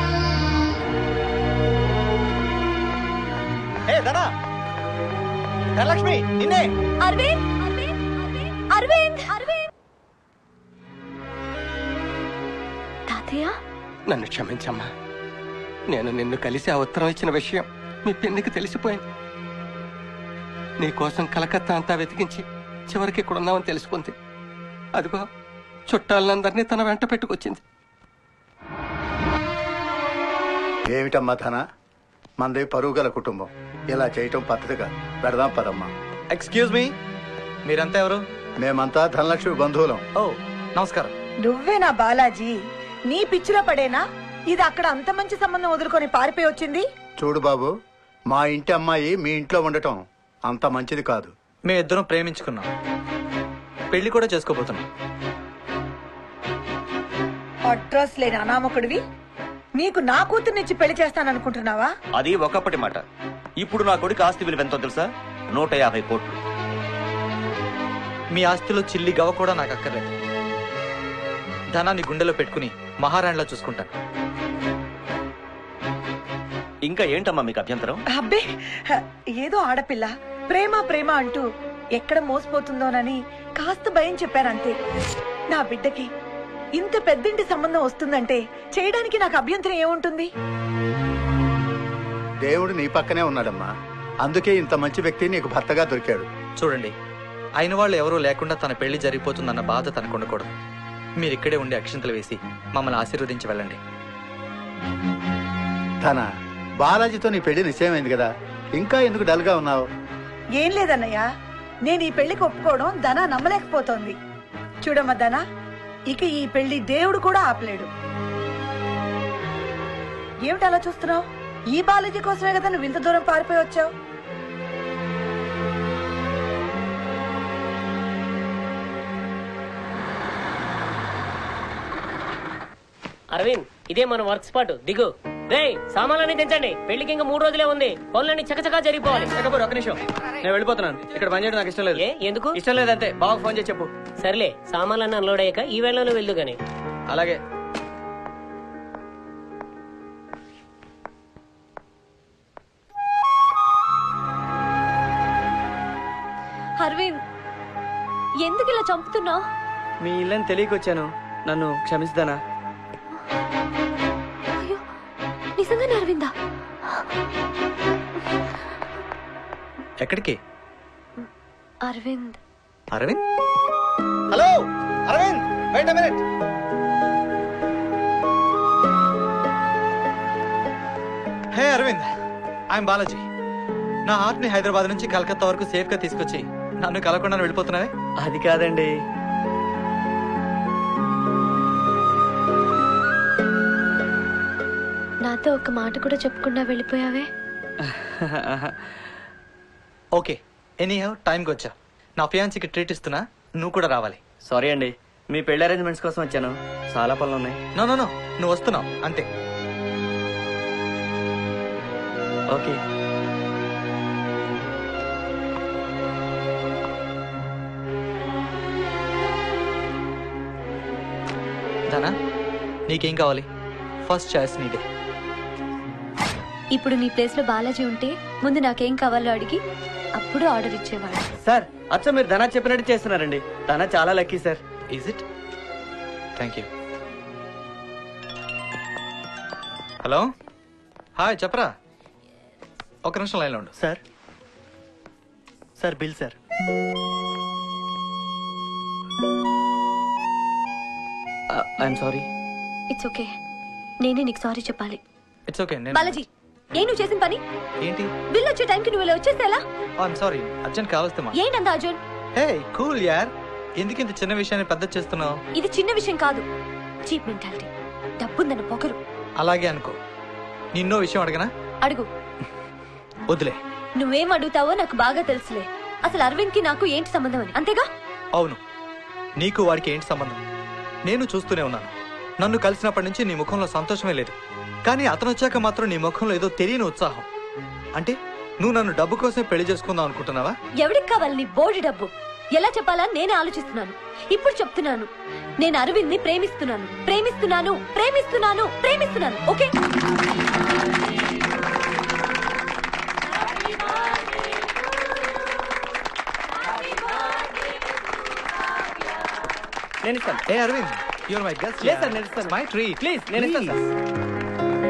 hey Dhana Dhanalakshmi నిన్నే అరవింద్ అరవింద్ అరవింద్ తాతయ్య నన్ను క్షమించమ్మా నేను నిన్ను కలిసి ఆ ఉత్తరం ఇచ్చిన విషయం మీ పిన్నికి తెలిసిపోయింది నీ కోసం కలకత్తా అంతా వెతికించి చివరికి ఇక్కడ ఉన్నామని తెలుసుకుంది అదిగో చుట్టాలందరినీ తన వెంట పెట్టుకొచ్చింది ఏమిటమ్మా ధన మనది పరువు గల కుటుంబం ఇలా చేయటం పద్ధతిగా పెడదాం పదమ్మా ఎక్స్క్యూజ్ మీ మీరంతా ఎవరు మేమంతా ధనలక్ష్మి బంధువులం ఓ నమస్కారం నువ్వేనా బాలాజీ నీ పిచ్చిలో పడేనా ఇది అక్కడ అంత మంచి సంబంధం వదులుకొని పారిపోయి వచ్చింది చూడు బాబు మా ఇంటి అమ్మాయి మీ ఇంట్లో ఉండటం అంత మంచిది కాదు మేమిద్దరం ప్రేమించుకున్నాం పెళ్లి కూడా చేసుకోబోతున్నాం అడ్రస్ లేని అనామకుడివి నీకు నా కూతుర్నిచ్చి పెళ్లి చేస్తాననుకుంటున్నావా అది ఒకప్పటి మాట ఇప్పుడు నా కొడుకు ఆస్తి విలువ ఎంతో తెలుసా నూట యాభై కోట్లు మీ ఆస్తిలో చిల్లి గవ కూడా నాకు అక్కర్లేదు ధనాన్ని గుండెలో పెట్టుకుని మహారాణిలా చూసుకుంటాను ఇంకా ఏంటమ్మా మీకు అభ్యంతరం అబ్బే హ, ఏదో ఆడపిల్ల ప్రేమ ప్రేమ అంటూ ఎక్కడ మోసపోతుందోనని కాస్త భయం చెప్పానంతే నా బిడ్డకి ఇంత పెద్దింటి సంబంధం వస్తుందంటే చేయడానికి నాకు అభ్యంతరం ఏముంటుంది దేవుడు నీ పక్కనే ఉన్నాడమ్మా అందుకే ఇంత మంచి వ్యక్తి నీకు భర్తగా దొరికాడు చూడండి అయిన వాళ్ళు ఎవరూ లేకుండా తన పెళ్లి జరిగిపోతుందన్న బాధ తనకు ఉండకూడదు మీరు ఇక్కడే ఉండి అక్షింతలు వేసి మమ్మల్ని ఆశీర్వదించి వెళ్ళండి ధన బాలాజీతో నీ పెళ్లి నిశ్చయమైంది కదా ఇంకా ఎందుకు డల్ గా ఉన్నావు ఏం లేదన్నయ్య నేను ఈ పెళ్లికి ఒప్పుకోవడం ధన నమ్మలేకపోతోంది చూడమ్మా ధన ఇక ఈ పెళ్లి దేవుడు కూడా ఆపలేడు ఏమిటి అలా చూస్తున్నావు ఈ బాలాజీ కోసమే కదా నువ్వు ఇంత దూరం పారిపోయి వచ్చావు అరవింద్ ఇదే మన వర్క్ స్పాట్ దిగు రే సామాన్లన్నీ తెంచండి పెళ్లికి ఇంకా మూడు రోజులే ఉంది పనులన్నీ చకచకా జరిగిపోవాలి చకపోరు ఒక నిమిషం నేను వెళ్ళిపోతున్నాను ఇక్కడ పని చేయడం నాకు ఇష్టం లేదు ఏ ఎందుకు ఇష్టం లేదంతే బాగా ఫోన్ చేసి చెప్పు సర్లే సామాన్లన్నీ అన్లోడ్ అయ్యాక ఈ వేళలో వెళ్దు గాని అలాగే అరవింద్ ఎందుకు ఇలా చంపుతున్నావు మీ ఇల్లని తెలియకొచ్చాను నన్ను క్షమిస్తానా నిజంగానే అరవిందా ఎక్కడికి Aravind Aravind hello Aravind wait minute hey Aravind I'm Balaji నా హార్ట్ ని హైదరాబాద్ నుంచి కలకత్తా వరకు సేఫ్ గా తీసుకొచ్చి నన్ను కలకుండా వెళ్ళిపోతున్నావే అది కాదండి నాతో ఒక మాట కూడా చెప్పకుండా వెళ్ళిపోయావే ఓకే ఎనీ హ్యావ్ టైంకి వచ్చా నా ఫియాన్సీకి ట్రీట్ ఇస్తున్నా నువ్వు కూడా రావాలి సారీ అండి మీ పెళ్లి అరేంజ్మెంట్స్ కోసం వచ్చాను చాలా పనులు ఉన్నాయి నో నో నో నువ్వు వస్తున్నావు అంతే ఓకే ధనా నీకేం కావాలి ఫస్ట్ చాయిస్ నీదే ఇప్పుడు నీ ప్లేస్ లో బాలాజీ ఉంటే ముందు నాకేం కావాలో అడిగి అప్పుడు ఆర్డర్ ఇచ్చేవాడు సార్ అచ్చ మీరు ధనా చెప్పినట్టు చేస్తున్నారండి ధన చాలా lucky sir is it thank you hello hi చెప్పరా ఒక నిమిషం లైన్లో ఉండు sir sir bill sir I'm sorry it's okay నేనే నీకు సారీ చెప్పాలి ఇట్స్ ఓకే నేను బాలాజీ ఏ నువ్వు చేసిన పని ఏంటి బిల్ వచ్చే టైంకి నువ్వు ఇలా వచ్చేస్తే ఎలా ఐఎమ్ సారీ అర్జెంట్ కావస్తే మా ఏంటంత అర్జున్ హే కూల్ యార్ ఎందుకు ఇంత చిన్న విషయాన్ని పెద్ద చేస్తున్నావు ఇది చిన్న విషయం కాదు చీప్ మెంటాలిటీ డబ్బుందన్న పొగరు అలాగే అనుకో నిన్నో విషయం అడగనా అడుగు వదిలే నువ్వేం అడుగుతావో నాకు బాగా తెలుసులే అసలు అరవింద్ కి నాకు ఏంటి సంబంధం అని అంతేగా అవును నీకు వాడికి ఏంటి సంబంధం నేను చూస్తూనే ఉన్నాను నన్ను కలిసినప్పటి నుంచి నీ ముఖంలో సంతోషమే లేదు కానీ అతను వచ్చాక మాత్రం నీ ముఖంలో ఏదో తెలియని ఉత్సాహం అంటే నువ్వు నన్ను డబ్బు కోసమే పెళ్లి చేసుకుందాం అనుకుంటున్నావా ఎవరికి కావాలి నీ బోర్డు డబ్బు ఎలా చెప్పాలా నేనే ఆలోచిస్తున్నాను ఇప్పుడు చెప్తున్నాను నేను అరవింద్ ని ప్రేమిస్తున్నాను ప్రేమిస్తున్నాను ప్రేమిస్తున్నాను ప్రేమిస్తున్నాను ఓకే నేను ఇస్తాను ఏ అరవింద్ యువర్ మై గెస్ట్ లేదు సార్ నేను ఇస్తాను మై ట్రీ ప్లీజ్ నేను ఇస్తాను సార్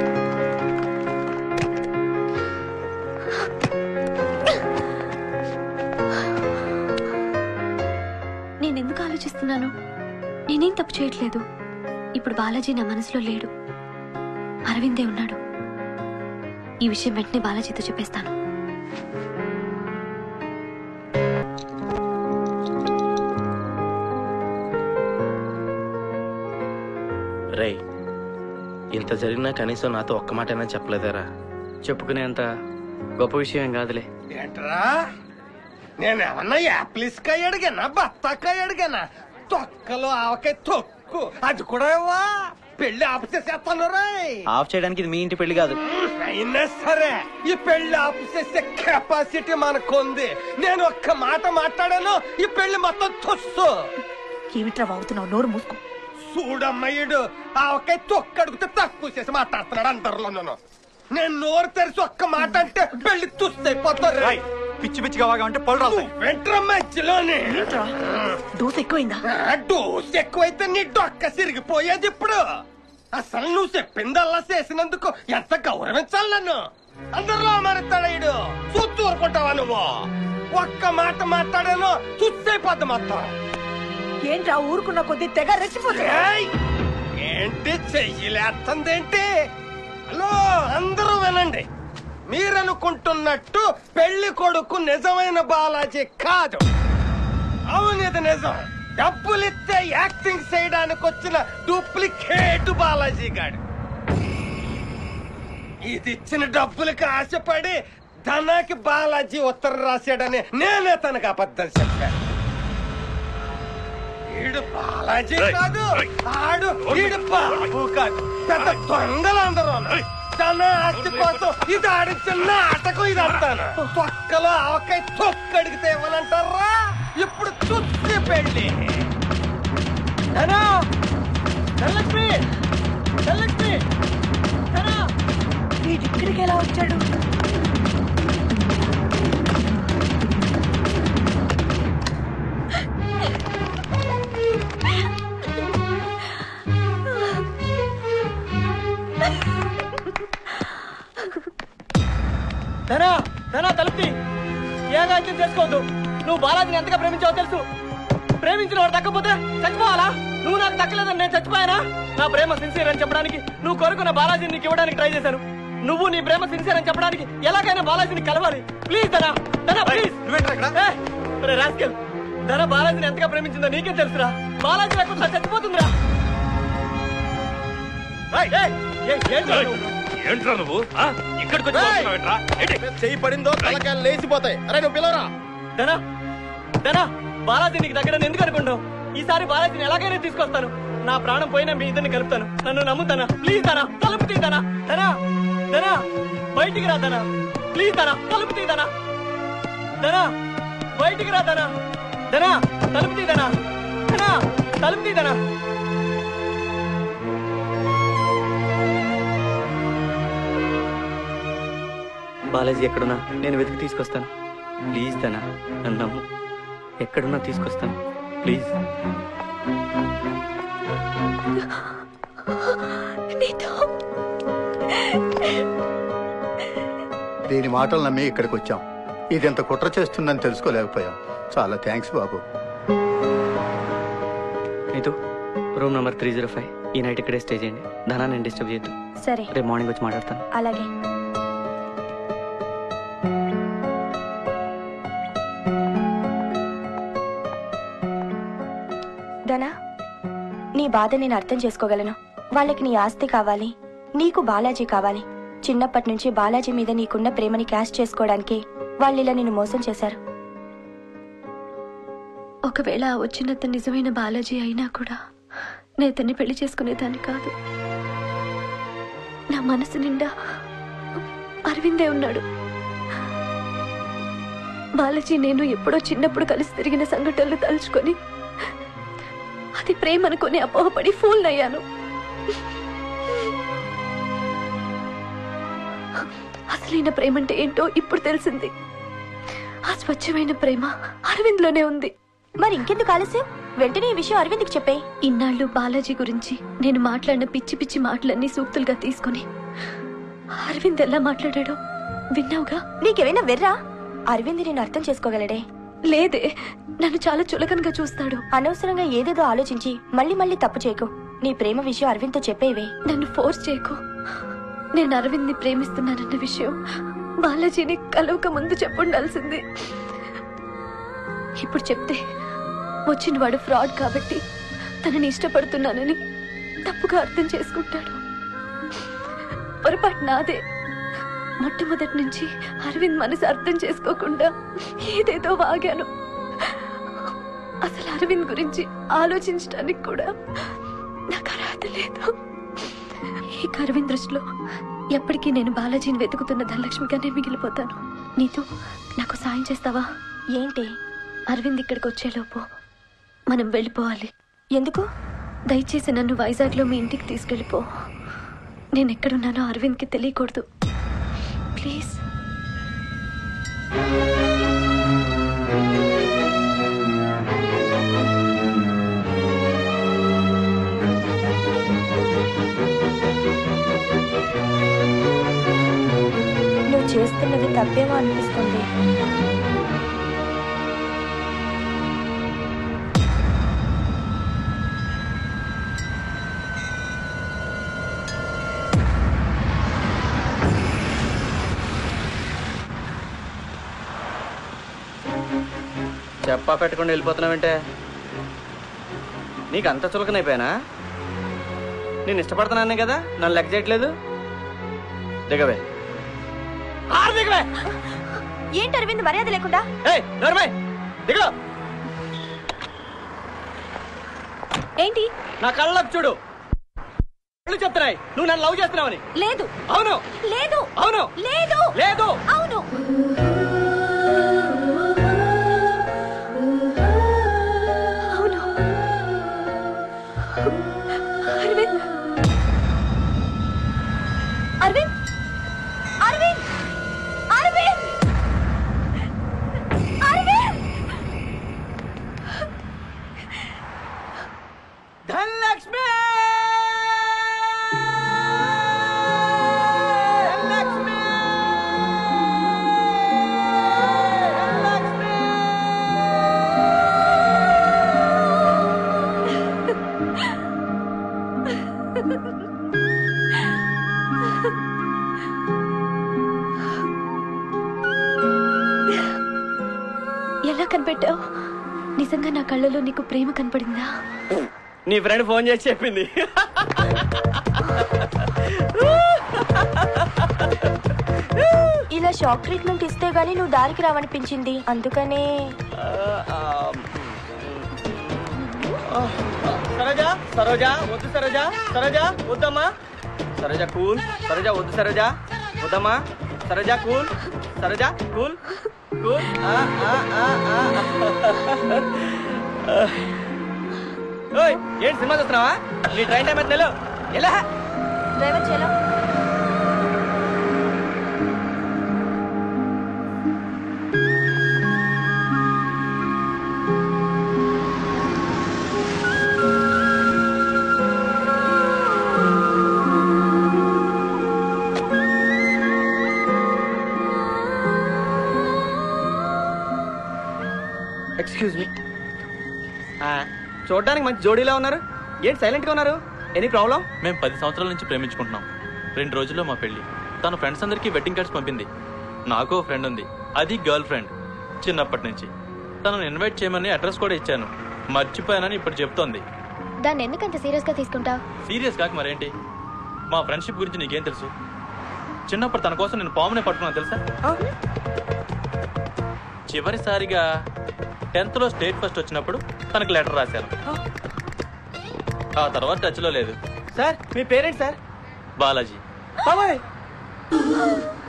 నేను ఎందుకు ఆలోచిస్తున్నాను నేనేం తప్పు చేయట్లేదు ఇప్పుడు బాలాజీ నా మనసులో లేడు అరవిందే ఉన్నాడు ఈ విషయం వెంటనే బాలాజీతో చెప్పేస్తాను రేయ్ ఇంత జరిగినా కనీసం నాతో ఒక్క మాటైనా చెప్పలేదారా చెప్పుకునేంత గొప్ప విషయం ఏం కాదులే ఏంట్రా నేను ఏమన్నా యాప్లిస్కాయ అడిగానా బత్తాకాయ అడిగానా తొక్కలో ఆవకాయ తొక్కు అది కూడా ఇవ్వా పెళ్లి ఆపు చేసేస్తాను రాయ్ ఆఫ్ చేయడానికి ఇది మీ ఇంటి పెళ్లి కాదు అయినా సరే ఈ పెళ్లి ఆపు చేసే కెపాసిటీ మనకుంది నేను ఒక్క మాట మాట్లాడాను ఈ పెళ్లి మొత్తం తొస్సు ఏమిట్రా వాగుతున్నావు నోరు మూసుకో చూడమ్మయ్యుడు ఆవకాయ తొక్క అడిగితే తక్కువ చేసి మాట్లాడుతున్నాడు అందరిలో నన్ను నేను నోరు తెరిచి ఒక్క మాట అంటే పెళ్లి తుస్తైపోతారు పిచ్చి పిచ్చిగా వాగా అంటే పళ్ళు రాస్తాయి వెంట్ర మధ్యలోనే డోస్ ఎక్కువైందా ఆ డోస్ ఎక్కువైతే నీ డొక్క సిరిగిపోయేది ఇప్పుడు అసలు నువ్వు చెప్పిందల్లా చేసినందుకు ఎంత గౌరవించాలి నన్ను అందరిలో మారుతాడు చూస్తూ ఊరుకుంటావా నువ్వు ఒక్క మాట మాట్లాడాను తుస్తైపోద్ది మొత్తం ఏంట్రా ఊరుకున్న కొద్దీ తెగ రెచ్చిపోతుంది ఏయ్! ఏంటి చెయ్యిలేస్తుందేంటి హలో అందరూ వినండి మీరనుకుంటున్నట్టు పెళ్లి కొడుకు నిజమైన బాలాజీ కాదు అవును ఇది నిజం డబ్బులిస్తే యాక్టింగ్ చేయడానికి వచ్చిన డూప్లికేట్ బాలాజీ గాడు ఇది ఇచ్చిన డబ్బులకి ఆశపడి ధనాకి బాలాజీ ఉత్తరం రాశాడని నేనే తనకు అబద్ధం చెప్పాను ఈడు బాలాజీ కాదు ఆడు ఈడు బాబు కాదు పెద్ద దొంగలందరూ తన ఆస్తి కోసం ఇది ఆడించిన నాటకం ఇది అంటాను తొక్కలో ఆవకాయ తొక్క అడిగితే ఇవ్వనంటారా ఇప్పుడు చుట్టి పెళ్ళి ధనా! ధనలక్ష్మి ధనలక్ష్మి ధనా! వీడిక్కడికి ఎలా వచ్చాడు ధనా ధనా తలుపుతి ఏగా అయితే చేసుకోవద్దు నువ్వు బాలాజీని ఎంతగా ప్రేమించావో తెలుసు ప్రేమించిన వాడు దక్కపోతే చచ్చిపోవాలా నువ్వు నాకు దక్కలేదని నేను చచ్చిపోయానా నా ప్రేమ సిన్సియర్ అని చెప్పడానికి నువ్వు కోరుకున్న బాలాజీని నీకు ఇవ్వడానికి ట్రై చేశాను నువ్వు నీ ప్రేమ సిన్సియర్ అని చెప్పడానికి ఎలాగైనా బాలాజీని కలవాలి please Dhana Dhana please rascal Dhana బాలాజీని ఎంతగా ప్రేమించిందో నీకే తెలుసురా బాలాజీ లేకుండా చచ్చిపోతుందిరా ఏయ్, ఏయ్, ఏయ్, ఏంట్రా నువ్వు? ఏంట్రా నువ్వు ఇక్కడికి చెయ్యి పడిందో తలకాయలు లేచిపోతాయి అరే నువ్వు పిలవరా ధనా ధనా బాలాజీ నీకు దగ్గర ఎందుకు అనుకుంటావు ఈసారి బాలాజీని ఎలాగైనా తీసుకొస్తాను నా ప్రాణం పోయినా మీ ఇద్దరిని కలుపుతాను నన్ను నమ్ముతానా ప్లీజ్ ధనా తలుపు తీదనా ధనా ధనా బయటికి రా ధనా ప్లీజ్ ధనా తలుపు తీదనా ధనా బయటికి రా ధనా ధనా తలుపు తీదనా ధనా తలుపు తీదనా బాలాజీ ఎక్కడున్నా నేను వెతికి తీసుకొస్తాను ప్లీజ్ ధనా నన్ను నమ్ము ఎక్కడున్నా తీసుకొస్తాను ప్లీజ్ దీని మాటలు నమ్మి ఇక్కడికి వచ్చాం ఇది ఇంత కుట్ర చేస్తుందని తెలుసుకోలేకపోయాం చాలా థ్యాంక్స్ బాబు Neetu room number three zero five ఈ నైట్ ఇక్కడే స్టే చేయండి ధనా నేను డిస్టర్బ్ చేయొద్దు సరే రేపు మార్నింగ్ వచ్చి మాట్లాడతాను అలాగే ధనా నీ బాధ నేను అర్థం చేసుకోగలను వాళ్ళకి నీ ఆస్తి కావాలి నీకు బాలాజీ కావాలి చిన్నప్పటి నుంచి బాలాజీ మీద నీకున్న ప్రేమని క్యాష్ చేసుకోవడానికి వాళ్ళు ఇలా నిన్ను మోసం చేశారు ఒకవేళ ఆ వచ్చినంత నిజమైన బాలాజీ అయినా కూడా నేను అతన్ని పెళ్లి చేసుకునేదాన్ని కాదు నా మనసు నిండా అరవిందే ఉన్నాడు బాలాజీ నేను ఎప్పుడో చిన్నప్పుడు కలిసి తిరిగిన సంఘటనలు తలుచుకొని అది ప్రేమ అనుకుని అపోహపడి ఫూల్ అయ్యాను అసలైన ప్రేమ అంటే ఏంటో ఇప్పుడు తెలిసింది ఆ స్వచ్ఛమైన ప్రేమ అరవింద్లోనే ఉంది మరి ఇంకెందుకు ఆలస్యం వెంటనే ఈ విషయం అరవింద్కి చెప్పే ఇన్నాళ్ళు బాలాజీ గురించి నేను మాట్లాడిన పిచ్చి పిచ్చి మాటలన్నీ సూక్తులుగా తీసుకొని అరవింద్ ఎలా మాట్లాడాడో విన్నావుగా నీకేమైనా వెర్రా అరవింద్ నేను అర్థం చేసుకోగలడే లేదే నన్ను చాలా చులకనగా చూస్తాడు అనవసరంగా ఏదేదో ఆలోచించి మళ్ళీ మళ్ళీ తప్పు చేయకు నీ ప్రేమ విషయం అరవింద్తో చెప్పేవే నన్ను ఫోర్స్ చేయకు నేను అరవింద్ ని ప్రేమిస్తున్నానన్న విషయం బాలాజీని కలవక ముందు చెప్పుండాల్సింది ఇప్పుడు చెప్తే వచ్చిన వాడు ఫ్రాడ్ కాబట్టి తనని ఇష్టపడుతున్నానని తప్పుగా అర్థం చేసుకుంటాడు పొరపాటు నాదే మొట్టమొదటి నుంచి అరవింద్ మనసు అర్థం చేసుకోకుండా ఏదేదో వాగాను అసలు అరవింద్ గురించి ఆలోచించడానికి కూడా నాకు అర్హత లేదు ఈ అరవింద్ దృష్టిలో ఎప్పటికీ నేను బాలాజీని వెతుకుతున్న ధనలక్ష్మిగానే మిగిలిపోతాను నీతో నాకు సాయం చేస్తావా ఏంటి అరవింద్ ఇక్కడికి వచ్చేలోపు మనం వెళ్ళిపోవాలి ఎందుకు దయచేసి నన్ను వైజాగ్లో మీ ఇంటికి తీసుకెళ్ళిపో నేను ఎక్కడున్నానో అరవింద్కి తెలియకూడదు ప్లీజ్ నువ్వు చేస్తున్నది తప్పేమో అనిపిస్తుంది చెప్పా పెట్టకుండా వెళ్ళిపోతున్నావంటే నీకు అంత చులకనైపోయానా నేను ఇష్టపడుతున్నానే కదా నన్ను లెక్క చేయట్లేదు దిగవే ఆరు దిగవే ఏంటి అరవింద్ మర్యాద లేకుండా ఏయ్ నోర్మై దిగో ఏంటి నా కళ్ళకు చూడు కళ్ళు చెప్తున్నాయి నువ్వు నన్ను లవ్ చేస్తున్నావని లేదు అవును లేదు అవును లేదు లేదు అవును అవును అరవింద్ అరవింద్ అరవింద్ అరవింద్ అరవింద్ ధనలక్ష్మి ధనలక్ష్మి ఎలా కనిపెట్టావు నిజంగా నా కళ్ళలో నీకు ప్రేమ కనపడిందా నీ ఫ్రెండ్ ఫోన్ చేసి చెప్పింది ఇలా షాక్ ట్రీట్మెంట్ ఇస్తే గానీ నువ్వు దారికి రావనిపించింది అందుకనే సరోజా సరోజా వద్దు సరోజా సరోజా వద్దమ్మా సరోజా కూల్ సరోజా వద్దు సరోజా వద్దమ్మా Saroja cool Saroja cool cool ఆ, ఆ, ఆ, ఆ. ఓయ్ ఏంటి సినిమా చూస్తున్నావా నీ ట్రైన్ టైం అయితే ఎలా డ్రైవర్ చేలో ఎక్స్క్యూజ్ మీ చూడడానికి మంచి జోడీలా ఉన్నారు ఏంటి సైలెంట్ గా ఉన్నారు ఎనీ ప్రాబ్లం మేము పది సంవత్సరాల నుంచి ప్రేమించుకుంటున్నాం రెండు రోజుల్లో మా పెళ్లి తన ఫ్రెండ్స్ అందరికీ వెడ్డింగ్ కార్డ్స్ పంపింది నాకు ఓ ఫ్రెండ్ ఉంది అది గర్ల్ ఫ్రెండ్ చిన్నప్పటి నుంచి తనను ఇన్వైట్ చేయమని అడ్రస్ కూడా ఇచ్చాను మర్చిపోయానని ఇప్పుడు చెప్తోంది దాన్ని ఎందుకంత సీరియస్ గా తీసుకుంటావు సీరియస్ కాక మరేంటి మా ఫ్రెండ్షిప్ గురించి నీకేం తెలుసు చిన్నప్పుడు తన కోసం నేను పామునే పట్టుకున్నాను తెలుసా చివరిసారిగా టెన్త్ లో స్టేట్ ఫస్ట్ వచ్చినప్పుడు తనకు లెటర్ రాశాను ఆ తర్వాత టచ్ లో లేదు సార్ మీ పేరెంట్స్ సార్ బాలాజీ బాబాయ్